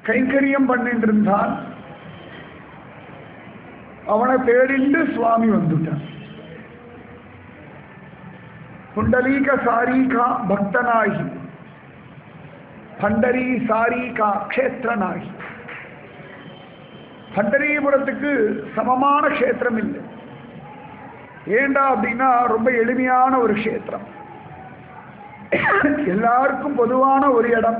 கைங்கரியம் பண்ணிட்டு இருந்தான் அவனை தேடிண்டு சுவாமி வந்துட்டான் புண்டலீக சாரீகா பக்தனாகி பண்டரி சாரீகா க்ஷேத்திரனாகி பண்டரிபுரத்துக்கு சமமான க்ஷேத்திரம் இல்லை ஏண்டா அப்படின்னா ரொம்ப எளிமையான ஒரு க்ஷேத்திரம் எல்லாருக்கும் பொதுவான ஒரு இடம்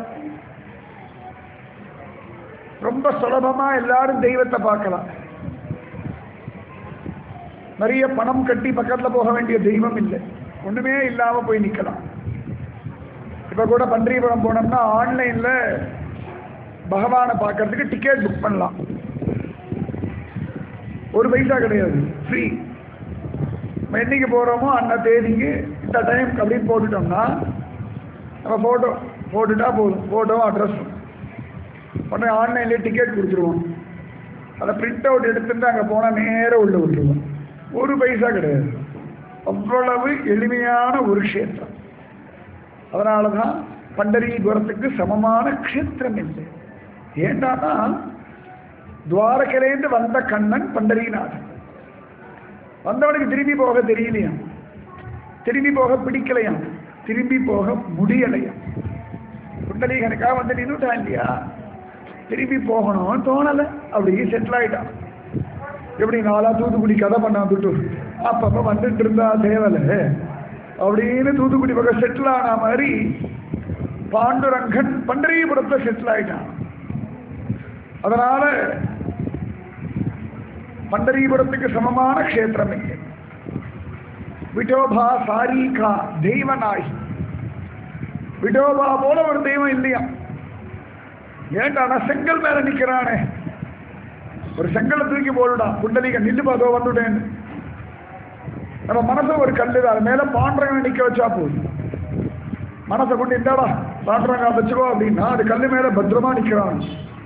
ரொம்ப சுலபமா எல்லாரும் தெய்வத்தை பார்க்கலாம் நிறைய பணம் கட்டி பக்கத்துல போக வேண்டிய தெய்வம் இல்லை ஒண்ணுமே இல்லாம போய் நிக்கலாம் இப்ப கூட பன்றிபுரம் போனோம்னா ஆன்லைன்ல பகவானை பார்க்கறதுக்கு டிக்கெட் புக் பண்ணலாம் ஒரு பைசா கிடையாது ஃப்ரீ நம்ம என்னைக்கு போகிறோமோ அந்த தேதிக்கு இந்த டைம் அப்படின்னு போட்டுட்டோம்னா நம்ம ஃபோட்டோ போட்டுட்டா போதும் ஃபோட்டோ அட்ரஸ் உடனே ஆன்லைன்லேயே டிக்கெட் கொடுத்துருவோம் அதை பிரிண்ட் அவுட் எடுத்துட்டு அங்கே போனால் நேராக உள்ள விட்டுருவோம் ஒரு பைசா கிடையாது அவ்வளவு எளிமையான ஒரு க்ஷேத்திரம் அதனால தான் பண்டரீபுரத்துக்கு சமமான க்ஷேத்திரம் இல்லை ஏண்டானா துவாரகிலேருந்து வந்த கண்ணன் பண்டரிநாதன் வந்தவனுக்கு திரும்பி போக தெரியலையாம் திரும்பி போக பிடிக்கலையாம் திரும்பி போக முடியலையாம் புண்டலீகனுக்காக வந்து நின்றுட்டான் இல்லையா திரும்பி போகணும்னு தோணலை அப்படியே செட்டில் ஆயிட்டான் எப்படி நாளா தூத்துக்குடி கதை பண்ண வந்துட்டு அப்பப்ப வந்துட்டு இருந்தா தேவலை அப்படின்னு தூத்துக்குடி பக்கம் செட்டில் ஆன மாதிரி பாண்டுரங்கன் பண்டரிபுரத்தை செட்டில் ஆயிட்டான் அதனால பண்டரிபுரத்துக்கு சமமான க்ஷேத்திரம் இல்லை விட்டோபா சாரீகா தெய்வநாயகி விட்டோபா போல ஒரு தெய்வம் இல்லையா ஏன்டா செங்கல் மேல நிக்கிறானே ஒரு செங்கலை தூக்கி போடுடா குண்டலிக நில்லு பாதோ வந்துட்டேன்னு நம்ம மனசை ஒரு கல்லு அது மேல பாண்டரங்க நிக்க வச்சா போதும் மனசை கொண்டு இந்தாடா பாண்டரங்க வச்சுக்கோ அப்படின்னா அது கல்லு மேல பத்திரமா நிக்கிறான்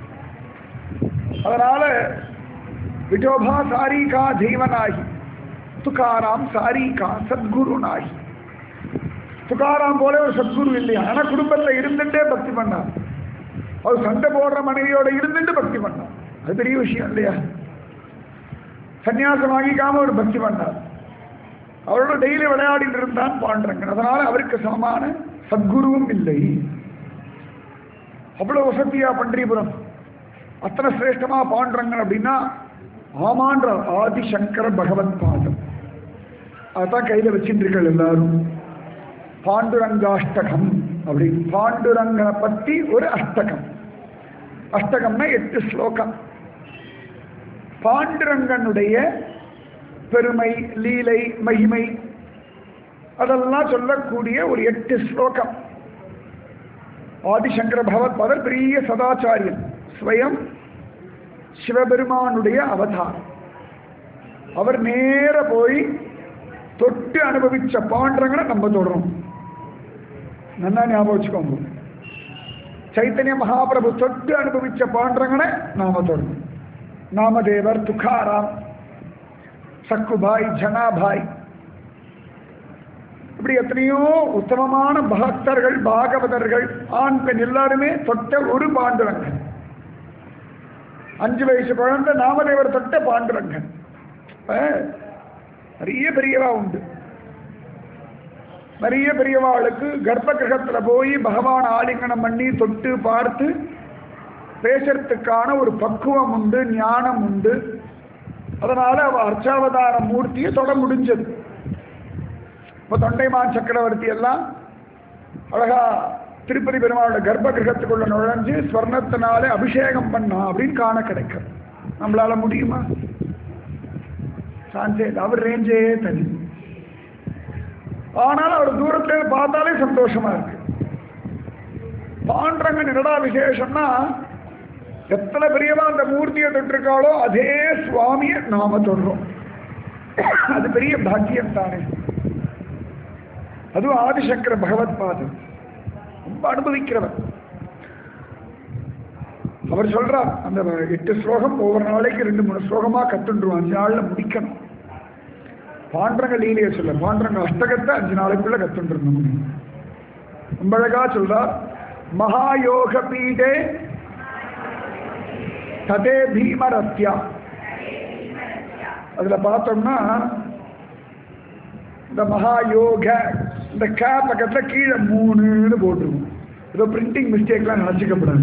அதனால விட்டோபா சாரீகா தெய்வனாகி துகாராம் சாரீகா சத்குருனாகி துகாராம் போல ஒரு சத்குரு இல்லையா ஆனா குடும்பத்துல இருந்துட்டே பக்தி பண்ணார் அவர் சண்டை போடுற மனைவியோட இருந்துட்டு பக்தி பண்ணார் அது பெரிய விஷயம் இல்லையா சன்னியாசம் வாங்கிக்காம ஒரு பக்தி பண்ணார் அவரோட டெய்லி விளையாடிட்டு இருந்தான் பாண்டரங்கன் அதனால அவருக்கு சமமான சத்குருவும் இல்லை அவ்வளவு வசதியா பன்றிபுரம் அத்தனை சிரேஷ்டமா பாண்டரங்கன் அப்படின்னா ஆமான்ற ஆதிசங்கர பகவத் பாதம் அதான் கையில வச்சுட்டு எல்லாரும் பாண்டுரங்காஷ்டகம் அப்படி பாண்டுரங்கனை பத்தி ஒரு அஷ்டகம் அஷ்டகம்னா எட்டு ஸ்லோகம் பாண்டுரங்கனுடைய பெருமை லீலை மகிமை அதெல்லாம் சொல்லக்கூடிய ஒரு எட்டு ஸ்லோகம் ஆதிசங்கர பகவத் பாதர் பெரிய சதாச்சாரியன் ஸ்வயம் சிவபெருமானுடைய அவதாரம் அவர் நேர போய் தொட்டு அனுபவிச்ச பாண்டரங்களை நம்ம தொடரும் நல்லா ஞாபகம் வச்சுக்கோங்க சைத்தன்ய மகாபிரபு தொட்டு அனுபவிச்ச பாண்டரங்களை நாம தொடரும் நாமதேவர் துக்காராம் சக்குபாய் ஜனாபாய் இப்படி எத்தனையோ உத்தமமான பக்தர்கள் பாகவதர்கள் ஆண் பெண் எல்லாருமே தொட்ட ஒரு பாண்டுரங்கன் அஞ்சு வயசு குழந்தை நாமதேவர் தொட்ட பாண்டுரங்கன் இப்ப நிறைய பெரியவா உண்டு நிறைய பெரியவாளுக்கு கர்ப்ப கிரகத்துல போய் பகவான் ஆலிங்கனம் பண்ணி தொட்டு பார்த்து பேசுறதுக்கான ஒரு பக்குவம் உண்டு ஞானம் உண்டு அதனால அவ அர்ச்சாவதார மூர்த்தியை தொட முடிஞ்சது இப்ப தொண்டைமான் சக்கரவர்த்தி எல்லாம் அழகா திருப்பதி பெருமாளோட கர்ப்ப கிரகத்துக்குள்ள நுழைஞ்சு ஸ்வர்ணத்தினாலே அபிஷேகம் பண்ணா அப்படின்னு காண கிடைக்கும் நம்மளால முடியுமா சான்சே இல்லை. அவர் ரேஞ்சே தனி ஆனால் அவர் தூரத்துல இருந்து பார்த்தாலே சந்தோஷமா இருக்கு பாண்டரங்கன் என்னடா விசேஷம்னா எத்தனை பெரியவா அந்த மூர்த்தியை தொட்டிருக்காளோ அதே சுவாமியை நாம தொடுறோம் அது பெரிய பாக்கியம் தானே அதுவும் ஆதிசங்கர பகவத் பாதம் ரொம்ப அனுபவிக்கிறவர் அவர் சொல்றார் அந்த எட்டு ஸ்லோகம் ஒவ்வொரு நாளைக்கு ரெண்டு மூணு ஸ்லோகமா கத்துண்டுருவோம் அஞ்சு நாள்ல முடிக்கணும் பாண்டரங்க லீலையை சொல்ல பாண்டரங்க அஷ்டகத்தை அஞ்சு நாளைக்குள்ள கத்துண்டுருந்தோம் ரொம்ப அழகா சொல்றார் மகாயோக பீடே ததே பீமரத்யா அதுல பார்த்தோம்னா இந்த மகா யோக இந்த கே பக்கத்துல கீழே மூணுன்னு போட்டுருக்கும் ஏதோ பிரிண்டிங் மிஸ்டேக்லாம் நினச்சிக்கப்படாது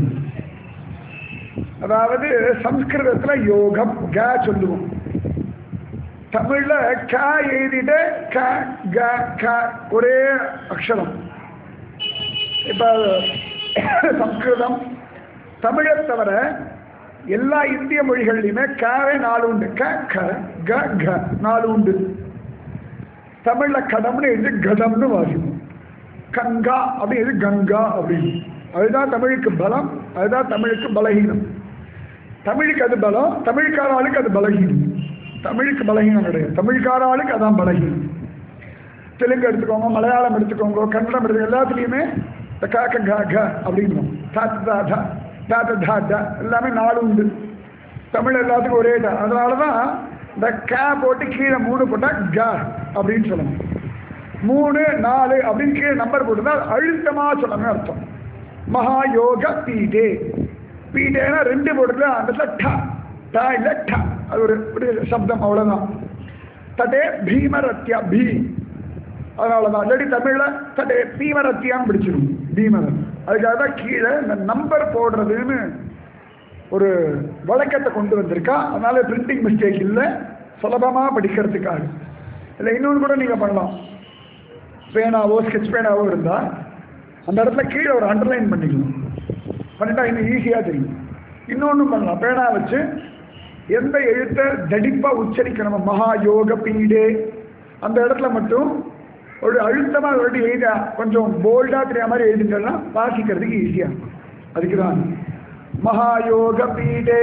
அதாவது சம்ஸ்கிருதத்துல யோகம் க சொல்லுவோம் தமிழ்ல க எழுதிட்டு க க க ஒரே அக்ஷரம் இப்ப சம்ஸ்கிருதம் தமிழை தவிர எல்லா இந்திய மொழிகள்லையுமே கவே நாலு உண்டு க க க க நாலு உண்டு தமிழ்ல கடம்னு எழுதி கடம்னு வாசிப்போம் கங்கா அப்படின்னு எழுதி கங்கா அப்படின்னு அதுதான் தமிழுக்கு பலம் அதுதான் தமிழுக்கு பலகீனம் தமிழுக்கு அது பலம் தமிழ்கார ஆளுக்கு அது பலகீனம் தமிழுக்கு பலகீனம் கிடையாது தமிழ்கார ஆளுக்கு அதான் பலகீனம் தெலுங்கு எடுத்துக்கோங்க மலையாளம் எடுத்துக்கோங்க கன்னடம் எடுத்துக்கோங்க எல்லாத்துலேயுமே இந்த காக்க கா க அப்படிங்கிறோம் தாத்து தா தா தாத்த தா தா எல்லாமே நாலு உண்டு தமிழ் எல்லாத்துக்கும் ஒரே டா அதனால தான் இந்த கே போட்டு கீழே மூணு போட்டால் க அப்படின்னு சொல்லணும் மூணு நாலு அப்படின்னு கீழே நம்பர் போட்டுருந்தா அழுத்தமாக சொல்லணும்னு அர்த்தம் மகா யோக பீடே பீடேனா ரெண்டு போட்டுல அந்த இடத்துல ட டா இல்லை ட அது ஒரு ஒரு சப்தம் அவ்வளோதான் தடே பீமரத்யா பீ அதனால தான் இல்லாட்டி தமிழில் தடே பீமரத்தியான்னு பிடிச்சிடும் பீமரன் அதுக்காக தான் கீழே இந்த நம்பர் போடுறதுன்னு ஒரு வழக்கத்தை கொண்டு வந்திருக்கா அதனால பிரிண்டிங் மிஸ்டேக் இல்லை சுலபமாக படிக்கிறதுக்காக இல்லை இன்னொன்று கூட நீங்கள் பண்ணலாம் பேனாவோ ஸ்கெட்ச் பேனாவோ இருந்தால் அந்த இடத்துல கீழே ஒரு அண்டர்லைன் பண்ணிக்கலாம் பண்ணிட்டா இன்னும் ஈஸியாக தெரியும் இன்னொன்றும் பண்ணலாம் பேனா வச்சு எந்த எழுத்தை தடிப்பாக உச்சரிக்கணும் மகா யோக பீடே அந்த இடத்துல மட்டும் ஒரு அழுத்தமாக ஒரு எழுத கொஞ்சம் போல்டாக தெரியாத மாதிரி எழுதுங்கன்னா வாசிக்கிறதுக்கு ஈஸியாக இருக்கும் அதுக்கு தான் மகாயோக பீடே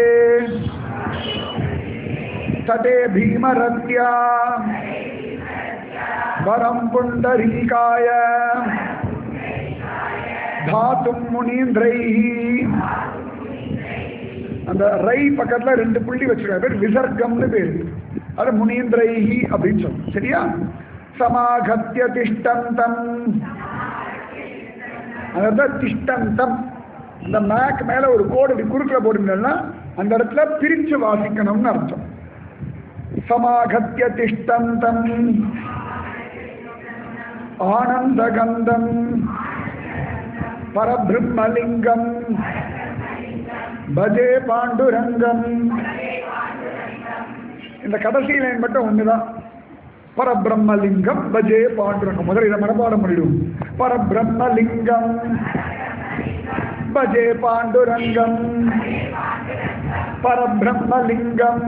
தடே பீமரத்யா வரம் புண்டரீகாய தாத்தும் முனீந்திரை அந்த ரை பக்கத்துல ரெண்டு புள்ளி வச்சிருக்காங்க பேர் விசர்க்கம்னு பேர் அது முனீந்திரைஹி அப்படின்னு சொல்லும் சரியா சமாகத்திய திஷ்டந்தம் அதான் திஷ்டந்தம் இந்த மேக் மேல ஒரு கோடு இப்படி குறுக்கில் போடுங்கன்னா அந்த இடத்துல பிரிச்சு வாசிக்கணும்னு அர்த்தம் சமாகத்திய திஷ்டந்தம் ஆனந்தகந்தம் பரபிரம்மலிங்கம் பஜே பாண்டுரங்கம் இந்த கடைசி லைன் மட்டும் ஒண்ணுதான் பரபிரம்மலிங்கம் பஜே பாண்டுரங்கம் முதல்ல இதை மனப்பாடம் பண்ணிடுவோம் பரபிரம்மலிங்கம் பஜே பாண்டுரங்கம் பரபிரம்மலிங்கம்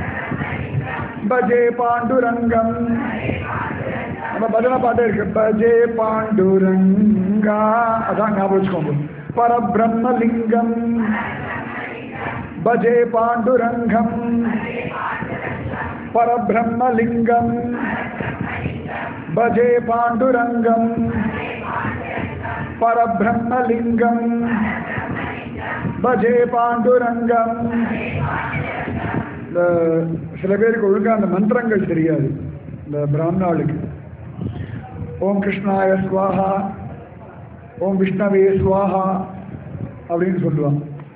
பஜே பாண்டுரங்கம் நம்ம பஜனை பாட்டே இருக்கு பஜே பாண்டுரங்கா அதான் ஞாபகம் வச்சுக்கோங்க பரபிரம்மலிங்கம் பஜே பாண்டுரங்கம் பரபிரம்மலிங்கம் பஜே பாண்டுரங்கம் பரபிரம்மலிங்கம் பஜே பாண்டுரங்கம் இந்த சில பேருக்கு ஒழுங்கா அந்த மந்திரங்கள் தெரியாது இந்த பிராமணாளுக்கு ஓம் கிருஷ்ணாய ஸ்வாஹா ஓம் விஷ்ணவே ஸ்வாஹா அப்படின்னு சொல்லுவாங்க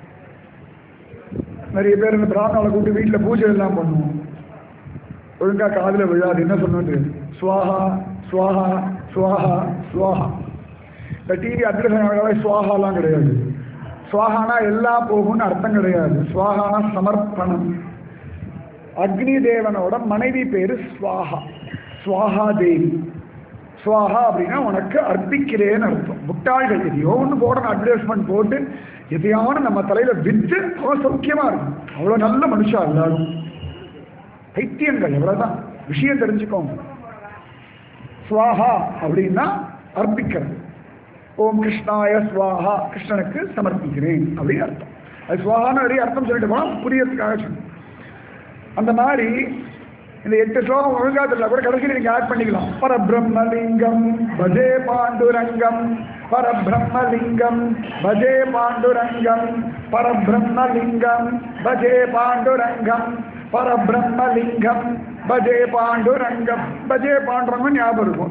நிறைய பேர் இந்த பிராமணாவை கூப்பிட்டு வீட்டில் பூஜை எல்லாம் பண்ணுவோம் ஒழுங்கா காதில் விழாது என்ன சொன்னு ஸ்வாஹா ஸ்வாஹா ஸ்வாஹா ஸ்வாஹா இந்த டிவி அட்வர்டைஸ் ஸ்வாஹாலாம் கிடையாது ஸ்வாஹானா எல்லாம் போகும்னு அர்த்தம் கிடையாது ஸ்வாஹானா சமர்ப்பணம் அக்னி தேவனோட மனைவி பேரு ஸ்வாஹா ஸ்வாஹா தேவி ஸ்வாஹா அப்படின்னா உனக்கு அர்ப்பிக்கிறேன்னு அர்த்தம் முட்டாள்கள் எதையோ ஒன்று போடணும் அட்வர்டைஸ்மெண்ட் போட்டு எதையான நம்ம தலையில விற்று அவன் சௌக்கியமா இருக்கும் அவ்வளோ நல்ல மனுஷா எல்லாரும் பைத்தியங்கள் எவ்வளவுதான் விஷயம் தெரிஞ்சுக்கோங்க ஸ்வாஹா அப்படின்னா அர்ப்பிக்கிறது ஓம் கிருஷ்ணாய ஸ்வாஹா கிருஷ்ணனுக்கு சமர்ப்பிக்கிறேன் அப்படின்னு அர்த்தம் அது ஸ்வாஹான்னு நிறைய அர்த்தம் சொல்லிட்டு போனால் புரியறதுக்காக சொன்னேன் அந்த மாதிரி இந்த எட்டு ஸ்லோகம் ஒழுங்கா தெரியல கூட கடைசியில் நீங்க ஆட் பண்ணிக்கலாம் பரபிரம்மலிங்கம் பஜே பாண்டுரங்கம் பரபிரம்மலிங்கம் பஜே பாண்டுரங்கம் பரபிரம்மலிங்கம் பஜே பாண்டுரங்கம் பரபிரம்மலிங்கம் பஜே பாண்டுரங்கம் பஜே பாண்டுரங்கம் ஞாபகம் இருக்கும்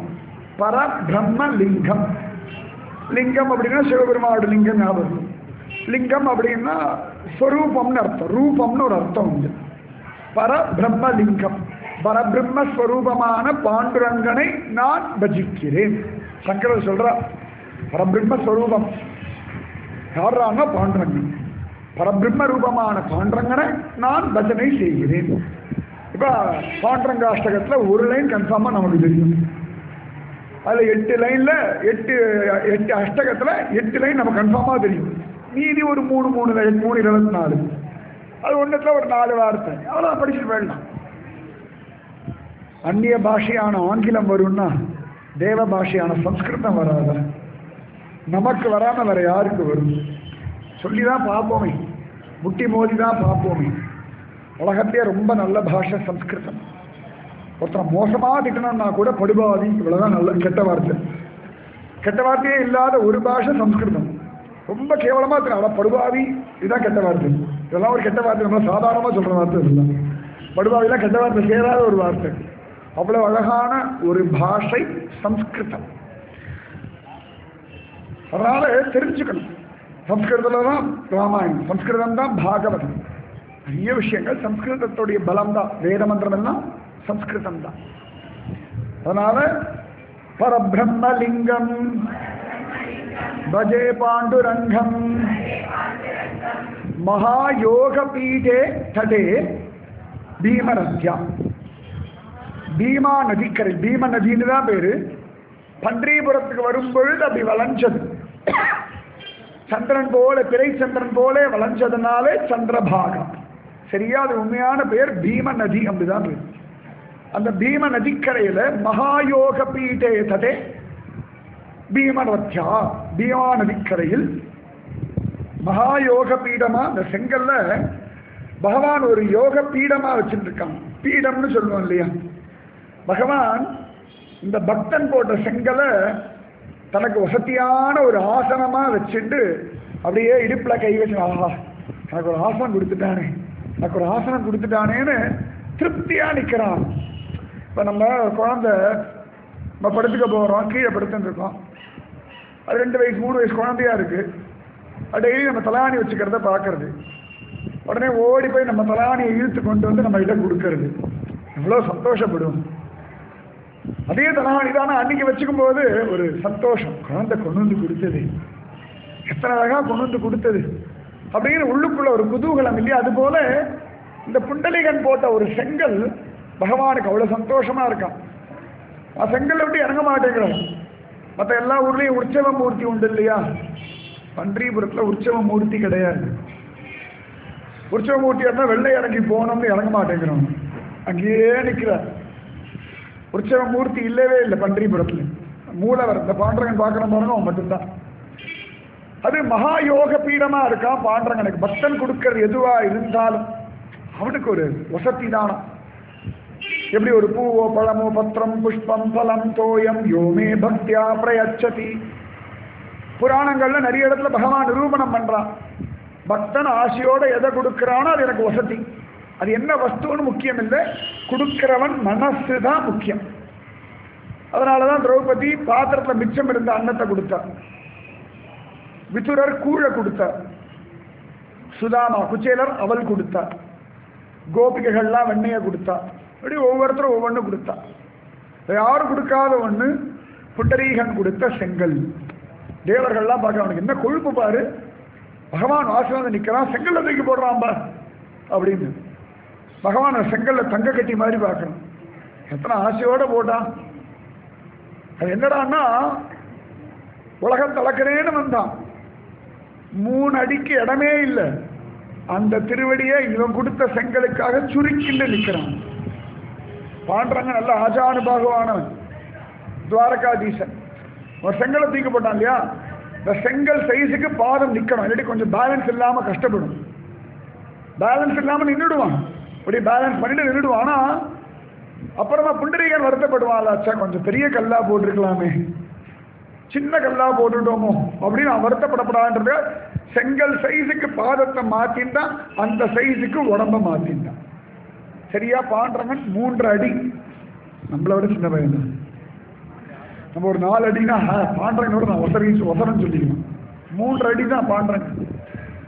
பரபிரம்மலிங்கம் லிங்கம் அப்படின்னா சிவபெருமானோட லிங்கம் ஞாபகம் இருக்கும் லிங்கம் அப்படின்னா ஸ்வரூபம்னு அர்த்தம் ரூபம்னு ஒரு அர்த்தம் உண்டு பரபிரம்மலிங்கம் பரபிரம்மஸ்வரூபமான பாண்டுரங்கனை நான் பஜிக்கிறேன் சங்கரர் சொல்றா பரபிரம்மஸ்வரூபம் யாரான்னா பாண்டுரங்கன் பரபிரம்ம ரூபமான பாண்டரங்கனை நான் பஜனை செய்கிறேன் இப்போ பாண்டரங்காஷ்டகத்தில் ஒரு லைன் கன்ஃபார்மாக நமக்கு தெரியும் அதில் எட்டு லைனில் எட்டு எட்டு அஷ்டகத்தில் எட்டு லைன் நமக்கு கன்ஃபார்மாக தெரியும் மீதி ஒரு மூணு மூணு லைன் மூணு இருபத்தி நாலு அது ஒன்றுத்தில் ஒரு நாலு வார்த்தை அவ்வளோ படிச்சுட்டு போயிடலாம் அந்நிய பாஷையான ஆங்கிலம் வரும்னா தேவ பாஷையான சம்ஸ்கிருதம் வராத நமக்கு வராமல் வேற யாருக்கு வரும் சொல்லி தான் பார்ப்போமே முட்டி மோதி தான் பார்ப்போமே உலகத்தையே ரொம்ப நல்ல பாஷை சம்ஸ்கிருதம் ஒருத்தனை மோசமாக திட்டணும்னா கூட படுபாதி இவ்வளோதான் நல்ல கெட்ட வார்த்தை கெட்ட வார்த்தையே இல்லாத ஒரு பாஷை சம்ஸ்கிருதம் ரொம்ப கேவலமாக திரு அட படுபாவி இதுதான் கெட்ட வார்த்தை இதெல்லாம் ஒரு கெட்ட வார்த்தை நம்ம சாதாரணமாக சொல்கிற வார்த்தை இதெல்லாம் படுபாவிலாம் கெட்ட வார்த்தை சேராத ஒரு வார்த்தை அவ்வளோ அழகான ஒரு பாஷை சம்ஸ்கிருதம் அதனால தெரிஞ்சுக்கணும் சம்ஸ்கிருதத்தில் தான் ராமாயணம் சம்ஸ்கிருதம் தான் பாகவதம் நிறைய விஷயங்கள் சம்ஸ்கிருதத்துடைய பலம் தான் வேத மந்திரம் எல்லாம் சம்ஸ்கிருதம் தான் அதனால பரபிரம்மலிங்கம் பஜே பாண்டுரங்கம் மகாயோக பீடே தடே பீமரத்யா பீமா நதிக்கரை பீம நதின்னு தான் பேரு பன்றிபுரத்துக்கு வரும்பொழுது அப்படி வளைஞ்சது சந்திரன் போல பிறை சந்திரன் போல வளைஞ்சதுனாலே சந்திரபாகம் சரியா அது உண்மையான பேர் பீம நதி அப்படிதான் பேர் அந்த பீம நதிக்கரையில மகாயோக பீட்டே ததே பீமரத்யா பீமா நதிக்கரையில் மகாயோக பீடமா அந்த செங்கல்ல பகவான் ஒரு யோக பீடமா வச்சுட்டு இருக்கான் பீடம்னு சொல்லுவோம் இல்லையா பகவான் இந்த பக்தன் போட்ட செங்கலை தனக்கு வசதியான ஒரு ஆசனமா வச்சுட்டு அப்படியே இடுப்புல கை வச்சு ஆஹா எனக்கு ஒரு ஆசனம் கொடுத்துட்டானே எனக்கு ஒரு ஆசனம் கொடுத்துட்டானேன்னு திருப்தியா நிக்கிறான் இப்ப நம்ம குழந்தை நம்ம படுத்துக்க போறோம் கீழே படுத்துன்னு இருக்கோம் அது ரெண்டு வயசு மூணு வயசு குழந்தையா இருக்கு அது டெய்லி நம்ம தலாணி வச்சுக்கிறத பார்க்கறது உடனே ஓடி போய் நம்ம தலாணியை இழுத்து கொண்டு வந்து நம்ம கிட்ட கொடுக்கறது எவ்வளோ சந்தோஷப்படும் அதே தலாணி தானே அன்னைக்கு வச்சுக்கும் போது ஒரு சந்தோஷம் குழந்தை கொண்டு வந்து கொடுத்தது எத்தனை அழகா கொண்டு வந்து கொடுத்தது அப்படின்னு உள்ளுக்குள்ள ஒரு குதூகலம் இல்லையா அது போல இந்த புண்டலிகன் போட்ட ஒரு செங்கல் பகவானுக்கு அவ்வளவு சந்தோஷமா இருக்கான் நான் செங்கல்ல விட்டு இறங்க மாட்டேங்கிறேன் மற்ற எல்லா ஊர்லயும் உற்சவ மூர்த்தி உண்டு இல்லையா பன்றிபுரத்துல உற்சவ மூர்த்தி கிடையாது உற்சவ மூர்த்தி இருந்தால் வெள்ளை இறங்கி போனோம்னு இறங்க மாட்டேங்கிறோம் அங்கேயே நிற்கிறார் உற்சவ மூர்த்தி இல்லவே இல்லை பன்றிபுரத்துல மூலவர் இந்த பாண்டரங்கன் பார்க்கணும் பாருங்க அவன் மட்டும்தான் அது மகா யோக பீடமா இருக்கான் பாண்டரங்கனுக்கு பக்தன் கொடுக்கறது எதுவா இருந்தாலும் அவனுக்கு ஒரு வசதி தானம் எப்படி ஒரு பூவோ பழமோ பத்திரம் புஷ்பம் பலம் தோயம் யோமே பக்தியா பிரயச்சதி புராணங்கள்ல நிறைய இடத்துல பகவான் நிரூபணம் பண்றான் பக்தன் ஆசையோட எதை கொடுக்கிறானோ அது எனக்கு வசதி அது என்ன வஸ்துன்னு முக்கியம் இல்லை கொடுக்கிறவன் மனசு தான் முக்கியம் அதனாலதான் திரௌபதி பாத்திரத்துல மிச்சம் இருந்த அன்னத்தை கொடுத்தார் விதுரர் கூழ கொடுத்தார் சுதாமா குச்சேலர் அவள் கொடுத்தார் கோபிகைகள்லாம் வெண்ணையை கொடுத்தா இப்படி ஒவ்வொருத்தரும் ஒவ்வொன்று கொடுத்தா யாரும் கொடுக்காத ஒன்று புண்டரீகன் கொடுத்த செங்கல் தேவர்கள்லாம் பார்க்க அவனுக்கு என்ன கொழுப்பு பாரு பகவான் வாசல் வந்து நிற்கிறான் செங்கல்ல தூக்கி போடுறான் பா அப்படின்னு பகவான் செங்கல்ல தங்க கட்டி மாதிரி பார்க்கணும் எத்தனை ஆசையோட போட்டான் அது என்னடான்னா உலகம் தளக்கிறேன்னு வந்தான் மூணு அடிக்கு இடமே இல்லை அந்த திருவடியை இவன் கொடுத்த செங்கலுக்காக சுருக்கிண்டு நிற்கிறான் பாண்டரங்க நல்ல ஆஜானுபாகுவானவன் துவாரகாதீசன் ஒரு செங்கலை தூக்கி போட்டான் இல்லையா இந்த செங்கல் சைஸுக்கு பாதம் நிற்கணும் இல்லாட்டி கொஞ்சம் பேலன்ஸ் இல்லாமல் கஷ்டப்படும் பேலன்ஸ் இல்லாமல் நின்றுடுவான் இப்படி பேலன்ஸ் பண்ணிட்டு நின்றுடுவான் ஆனா அப்புறமா புண்டரீகன் வருத்தப்படுவான் அச்சா கொஞ்சம் பெரிய கல்லா போட்டிருக்கலாமே சின்ன கல்லா போட்டுட்டோமோ அப்படின்னு அவன் வருத்தப்படப்படான்றது செங்கல் சைஸுக்கு பாதத்தை மாத்தின்தான் அந்த சைஸுக்கு உடம்ப மாத்தின்தான் சரியா பாண்டவன் மூன்று அடி நம்மளை விட சின்ன பையன் தான் நம்ம ஒரு நாலு அடினா பாண்டவனோட நான் ஒசரி ஒசரன்னு சொல்லிக்கணும் மூன்று அடி தான் பாண்டவன்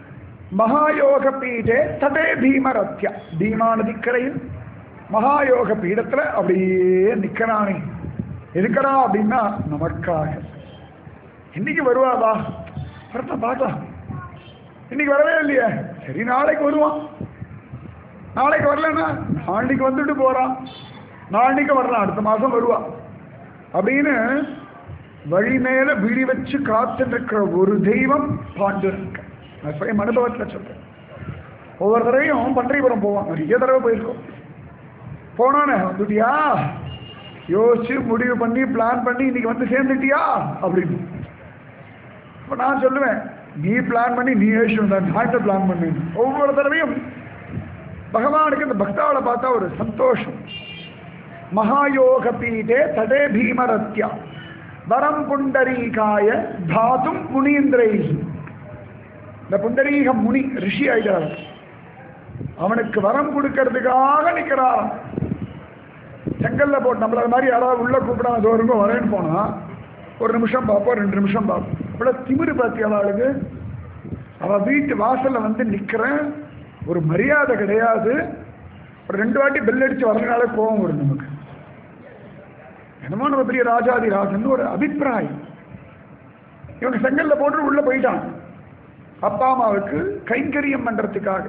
மகாயோக பீடே ததே பீமரத்யா பீமா நதிக்கரையில் மகாயோக பீடத்துல அப்படியே நிக்கிறானே எதுக்கடா அப்படின்னா நமக்காக இன்னைக்கு வருவாதா வரட்ட பார்க்கலாம் இன்னைக்கு வரவே இல்லையே சரி நாளைக்கு வருவான் நாளைக்கு வரலன்னா நாளைக்கு வந்துட்டு போறான் நாளைக்கு வரலாம் அடுத்த மாசம் வருவா அப்படின்னு வழி மேல விழி வச்சு காத்துட்டு இருக்கிற ஒரு தெய்வம் பாண்டுரங்க நான் சுயம் அனுபவத்தில் சொல்றேன் ஒவ்வொரு தடவையும் பன்றிபுரம் போவான் நிறைய தடவை போயிருக்கோம் போனானே வந்துட்டியா யோசிச்சு முடிவு பண்ணி பிளான் பண்ணி இன்னைக்கு வந்து சேர்ந்துட்டியா அப்படின்னு இப்போ நான் சொல்லுவேன் நீ பிளான் பண்ணி நீ யோசிச்சு வந்தா நாட்டை பிளான் பண்ணு ஒவ்வொரு தடவையும் பகவானுக்கு இந்த பக்தாவை பார்த்தா ஒரு சந்தோஷம் மகாயோக பீடே தடே பீமரத்யா வரம் புண்டரீகாய தாதும் முனீந்திரை இந்த புண்டரீக முனி ரிஷி ஆயிட்டார் அவனுக்கு வரம் கொடுக்கறதுக்காக நிற்கிறாராம் செங்கல்ல போட்டு நம்மள மாதிரி யாராவது உள்ள கூப்பிடா தோறுங்க வரேன்னு போனா ஒரு நிமிஷம் பார்ப்போம் ரெண்டு நிமிஷம் பார்ப்போம் அவ்வளோ திமிரு பார்த்தி அவளுக்கு அவ வீட்டு வாசல்ல வந்து நிக்கிறேன் ஒரு மரியாதை கிடையாது ஒரு ரெண்டு வாட்டி பெல் அடிச்சு வரதுனால கோபம் வரும் நமக்கு என்னமோ நம்ம பெரிய ராஜாதி ராஜன் ஒரு அபிப்பிராயம் இவங்க செங்கல்ல போட்டு உள்ள போயிட்டான் அப்பா அம்மாவுக்கு கைங்கரியம் பண்றதுக்காக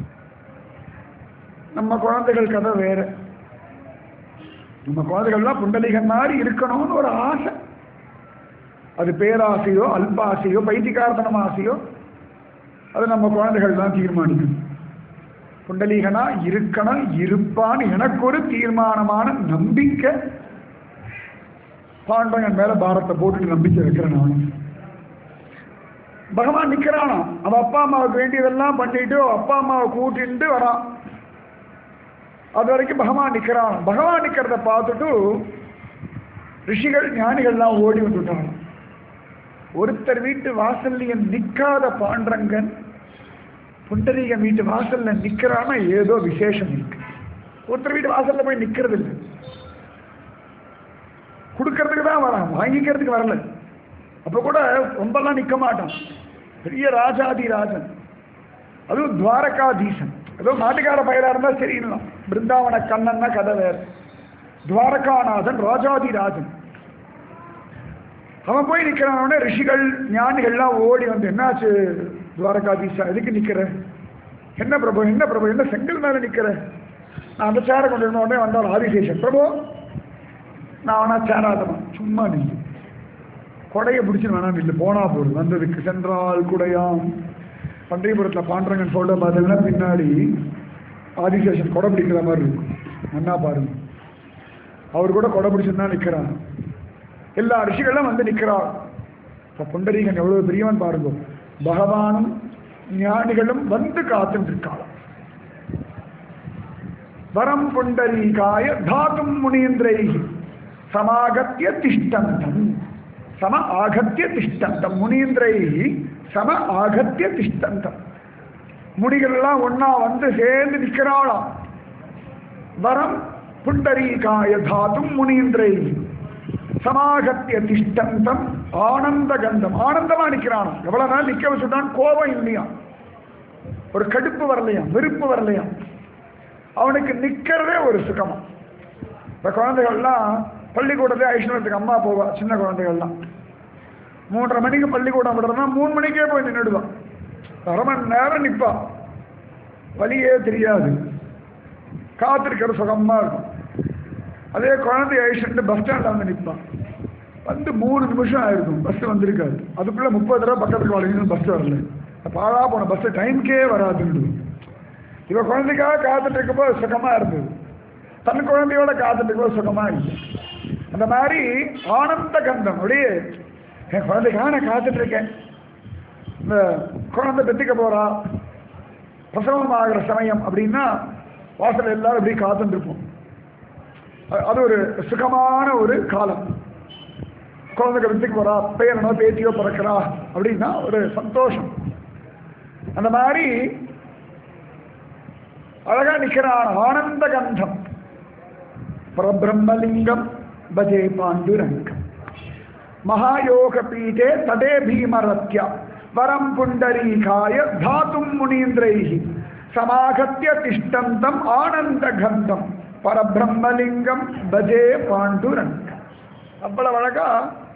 நம்ம குழந்தைகள் கதை வேற நம்ம குழந்தைகள்லாம் புண்டலிகன் மாதிரி இருக்கணும்னு ஒரு ஆசை அது பேராசையோ அல்பாசையோ பைத்தியகார்த்தனம் ஆசையோ அது நம்ம குழந்தைகள் தான் தீர்மானிக்கணும் புண்டலீகனா இருக்கணும் இருப்பான்னு எனக்கு ஒரு தீர்மானமான நம்பிக்கை பாண்டவன் மேல பாரத்தை போட்டுட்டு நம்பிக்கை வைக்கிறேன் நானும் பகவான் நிக்கிறானா அவன் அப்பா அம்மாவுக்கு வேண்டியதெல்லாம் பண்ணிட்டு அப்பா அம்மாவை கூட்டிட்டு வரான் அது வரைக்கும் பகவான் நிக்கிறான் பகவான் நிக்கிறத பார்த்துட்டு ரிஷிகள் ஞானிகள்லாம் ஓடி வந்துட்டாங்க ஒருத்தர் வீட்டு வாசல்லையே நிக்காத பாண்டரங்கன் புண்டரீகன் வீட்டு வாசல்ல நிக்கிறான்னா ஏதோ விசேஷம் இருக்கு ஒருத்தர் வீட்டு வாசல்ல போய் நிக்கிறது இல்லை கொடுக்கறதுக்கு தான் வரான் வாங்கிக்கிறதுக்கு வரல அப்ப கூட ரொம்பலாம் நிக்க மாட்டான் பெரிய ராஜாதி ராஜன் அதுவும் துவாரகாதீசன் ஏதோ மாட்டுக்கார பயிரா இருந்தா சரியில்லாம் பிருந்தாவன கண்ணன்னா கதை வேற துவாரகாநாதன் ராஜாதி ராஜன் அவன் போய் நிக்கிறான் ரிஷிகள் ஞானிகள்லாம் ஓடி வந்து என்னாச்சு துவாரகாதீசா எதுக்கு நிக்கிற என்ன பிரபு என்ன பிரபு என்ன செங்கல் மேல நிக்கிற நான் அந்த சேரை கொண்டு இருந்த உடனே வந்தால் ஆதிசேஷன் பிரபு நான் வேணா சேராதமா சும்மா நில்லு கொடையை பிடிச்சு வேணாம் இல்லை போனா போதும் வந்ததுக்கு சென்றால் குடையாம் பன்றியபுரத்தில் பாண்டரங்கன் சொல்ல பார்த்தீங்கன்னா பின்னாடி ஆதிசேஷன் கொடை பிடிக்கிற மாதிரி இருக்கும் மன்னா பாருங்க அவர் கூட கொடை பிடிச்சுன்னு தான் நிற்கிறார் எல்லா ரிஷிகளும் வந்து நிற்கிறார் இப்போ புண்டரீகன் எவ்வளவு பெரியவன் பாருங்க பகவானும் ஞானிகளும் வந்து காத்துட்டு இருக்காளாம் வரம் புண்டரீகாய தாத்தும் முனீந்திரை சமாகத்திய திஷ்டந்தம் சம ஆகத்திய திஷ்டந்தம் முனீந்திரை சம ஆகத்திய திஷ்டந்தம் முடிகள்லாம் ஒன்னா வந்து சேர்ந்து நிற்கிறாளாம் வரம் புண்டரீகாய தாத்தும் முனீந்திரை சமாகத்திய திஷ்டந்தம் ஆனந்த கந்தம் ஆனந்தமா நிக்கிறான் எவ்வளவு நாள் நிக்க வச்சுட்டான் கோபம் இல்லையா ஒரு கடுப்பு வரலையாம் வெறுப்பு வரலையாம் அவனுக்கு நிக்கிறதே ஒரு சுகமா இந்த குழந்தைகள்லாம் பள்ளிக்கூடத்தை ஐஸ்வரத்துக்கு அம்மா போவா சின்ன குழந்தைகள்லாம் மூன்றரை மணிக்கு பள்ளிக்கூடம் விடுறதுனா மூணு மணிக்கே போய் நின்றுடுவான் அரை மணி நேரம் நிற்பா வழியே தெரியாது காத்திருக்கிற சுகமா இருக்கும் அதே குழந்தை ஐஸ்வரட்டு பஸ் ஸ்டாண்டில் வந்து நிற்பான் வந்து மூணு நிமிஷம் ஆயிருக்கும் பஸ் வந்திருக்காது அதுக்குள்ள முப்பது தடவை பக்கத்துக்கு வளைஞ்சு பஸ் வரல பாழா போன பஸ் டைம்க்கே வராதுன்னு இவ குழந்தைக்காக காத்துட்டு இருக்கும்போது சுகமா இருந்தது தன் குழந்தையோட காத்துட்டு இருக்கும்போது சுகமா இல்லை அந்த மாதிரி ஆனந்த கந்தம் அப்படியே என் குழந்தைக்காக நான் காத்துட்டு இருக்கேன் இந்த குழந்தை பெற்றுக்க போறா பிரசவம் ஆகிற சமயம் அப்படின்னா வாசல் எல்லாரும் இப்படி காத்துட்டு இருப்போம் அ- அது ஒரு சுகமான ஒரு காலம் குழந்தைக்கு வித்துக்கு போறா பேரனோ பேத்தியோ பிறக்கிறா அப்படின்னா ஒரு சந்தோஷம் அந்த மாதிரி அழகா நிக்கிறான் ஆனந்த கந்தம் பரபிரம்மலிங்கம் பஜே பாண்டுரங்கம் மகாயோக பீட்டே தடே பீமரத்யா வரம் புண்டரீகாய தாத்தும் முனீந்திரைஹி சமாகத்திய திஷ்டந்தம் ஆனந்த கந்தம் பரபிரம்மலிங்கம் பஜே பாண்டுரங்கம் அவ்வளவு அழகா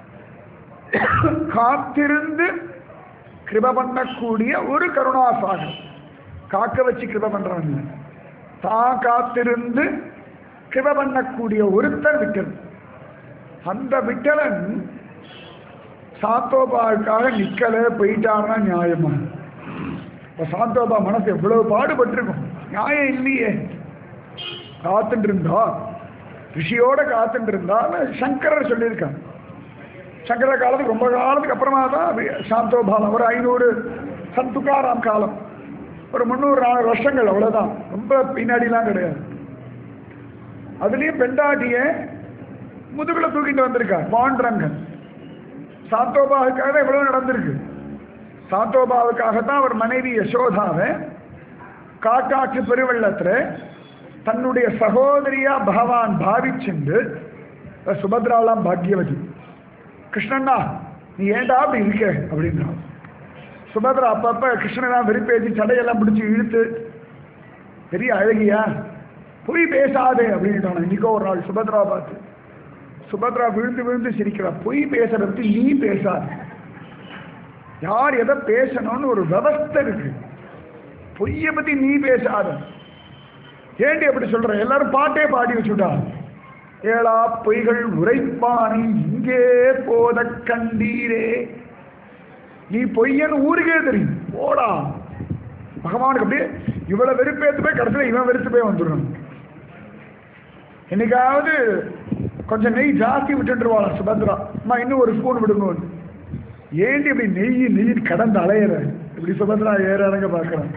காத்திருந்து கிருப பண்ணக்கூடிய ஒரு கருணாசாகர் காக்க வச்சு கிருப பண்றவன் இல்லை தான் காத்திருந்து கிருப பண்ணக்கூடிய ஒருத்தர் விட்டல் அந்த விட்டலன் சாத்தோபாவுக்காக நிக்கல போயிட்டாருன்னா நியாயமா இப்ப சாந்தோபா மனசு எவ்வளவு பாடுபட்டிருக்கும் நியாயம் இல்லையே காத்துட்டு இருந்தா ரிஷியோட காத்துட்டு இருந்தா சங்கரர் சொல்லியிருக்காங்க சங்கர காலத்துக்கு ரொம்ப காலத்துக்கு அப்புறமா தான் சாந்தோபாலம் ஒரு ஐநூறு சந்துகாராம் காலம் ஒரு முந்நூறு நானூறு வருஷங்கள் அவ்வளவுதான் ரொம்ப பின்னாடிலாம் கிடையாது அதுலயும் பெண்டாட்டிய முதுகுல தூக்கிட்டு வந்திருக்கார் பாண்டரங்கன் சாத்தோபாவுக்காக தான் இவ்வளவு நடந்திருக்கு சாத்தோபாவுக்காகத்தான் அவர் மனைவி யசோதாவை காட்டாற்று பெருவெள்ளத்துல தன்னுடைய சகோதரியா பகவான் பாவிச்சுண்டு சுபத்ராலாம் பாக்கியவதி கிருஷ்ணண்ணா நீ ஏன்டா அப்படி இருக்க அப்படின்னா சுபத்ரா அப்பப்ப கிருஷ்ணனா வெறுப்பேற்றி சடையெல்லாம் பிடிச்சி இழுத்து பெரிய அழகியா பொய் பேசாதே அப்படின்ட்டான் இன்னைக்கோ ஒரு நாள் சுபத்ரா பார்த்து சுபத்ரா விழுந்து விழுந்து சிரிக்கிறா பொய் பேசுறத பத்தி நீ பேசாத யார் எதை பேசணும்னு ஒரு விவஸ்தை இருக்கு பொய்ய பத்தி நீ பேசாத ஏண்டி அப்படி சொல்ற எல்லாரும் பாட்டே பாடி வச்சுட்டா ஏழா பொய்கள் உரைப்பானை இங்கே போத கண்டீரே நீ பொய்யன்னு ஊருக்கே தெரியும் போடா பகவானுக்கு அப்படியே இவ்வளவு வெறுப்பேத்து போய் கடைசியில் இவன் வெறுத்து போய் வந்துடணும் என்னைக்காவது கொஞ்சம் நெய் ஜாஸ்தி விட்டுருவாளா சுபத்ரா அம்மா இன்னும் ஒரு ஸ்பூன் விடுங்க ஏண்டி இப்படி நெய் நெய் கடந்து அலையிற இப்படி சுபத்ரா ஏற இறங்க பார்க்கறான்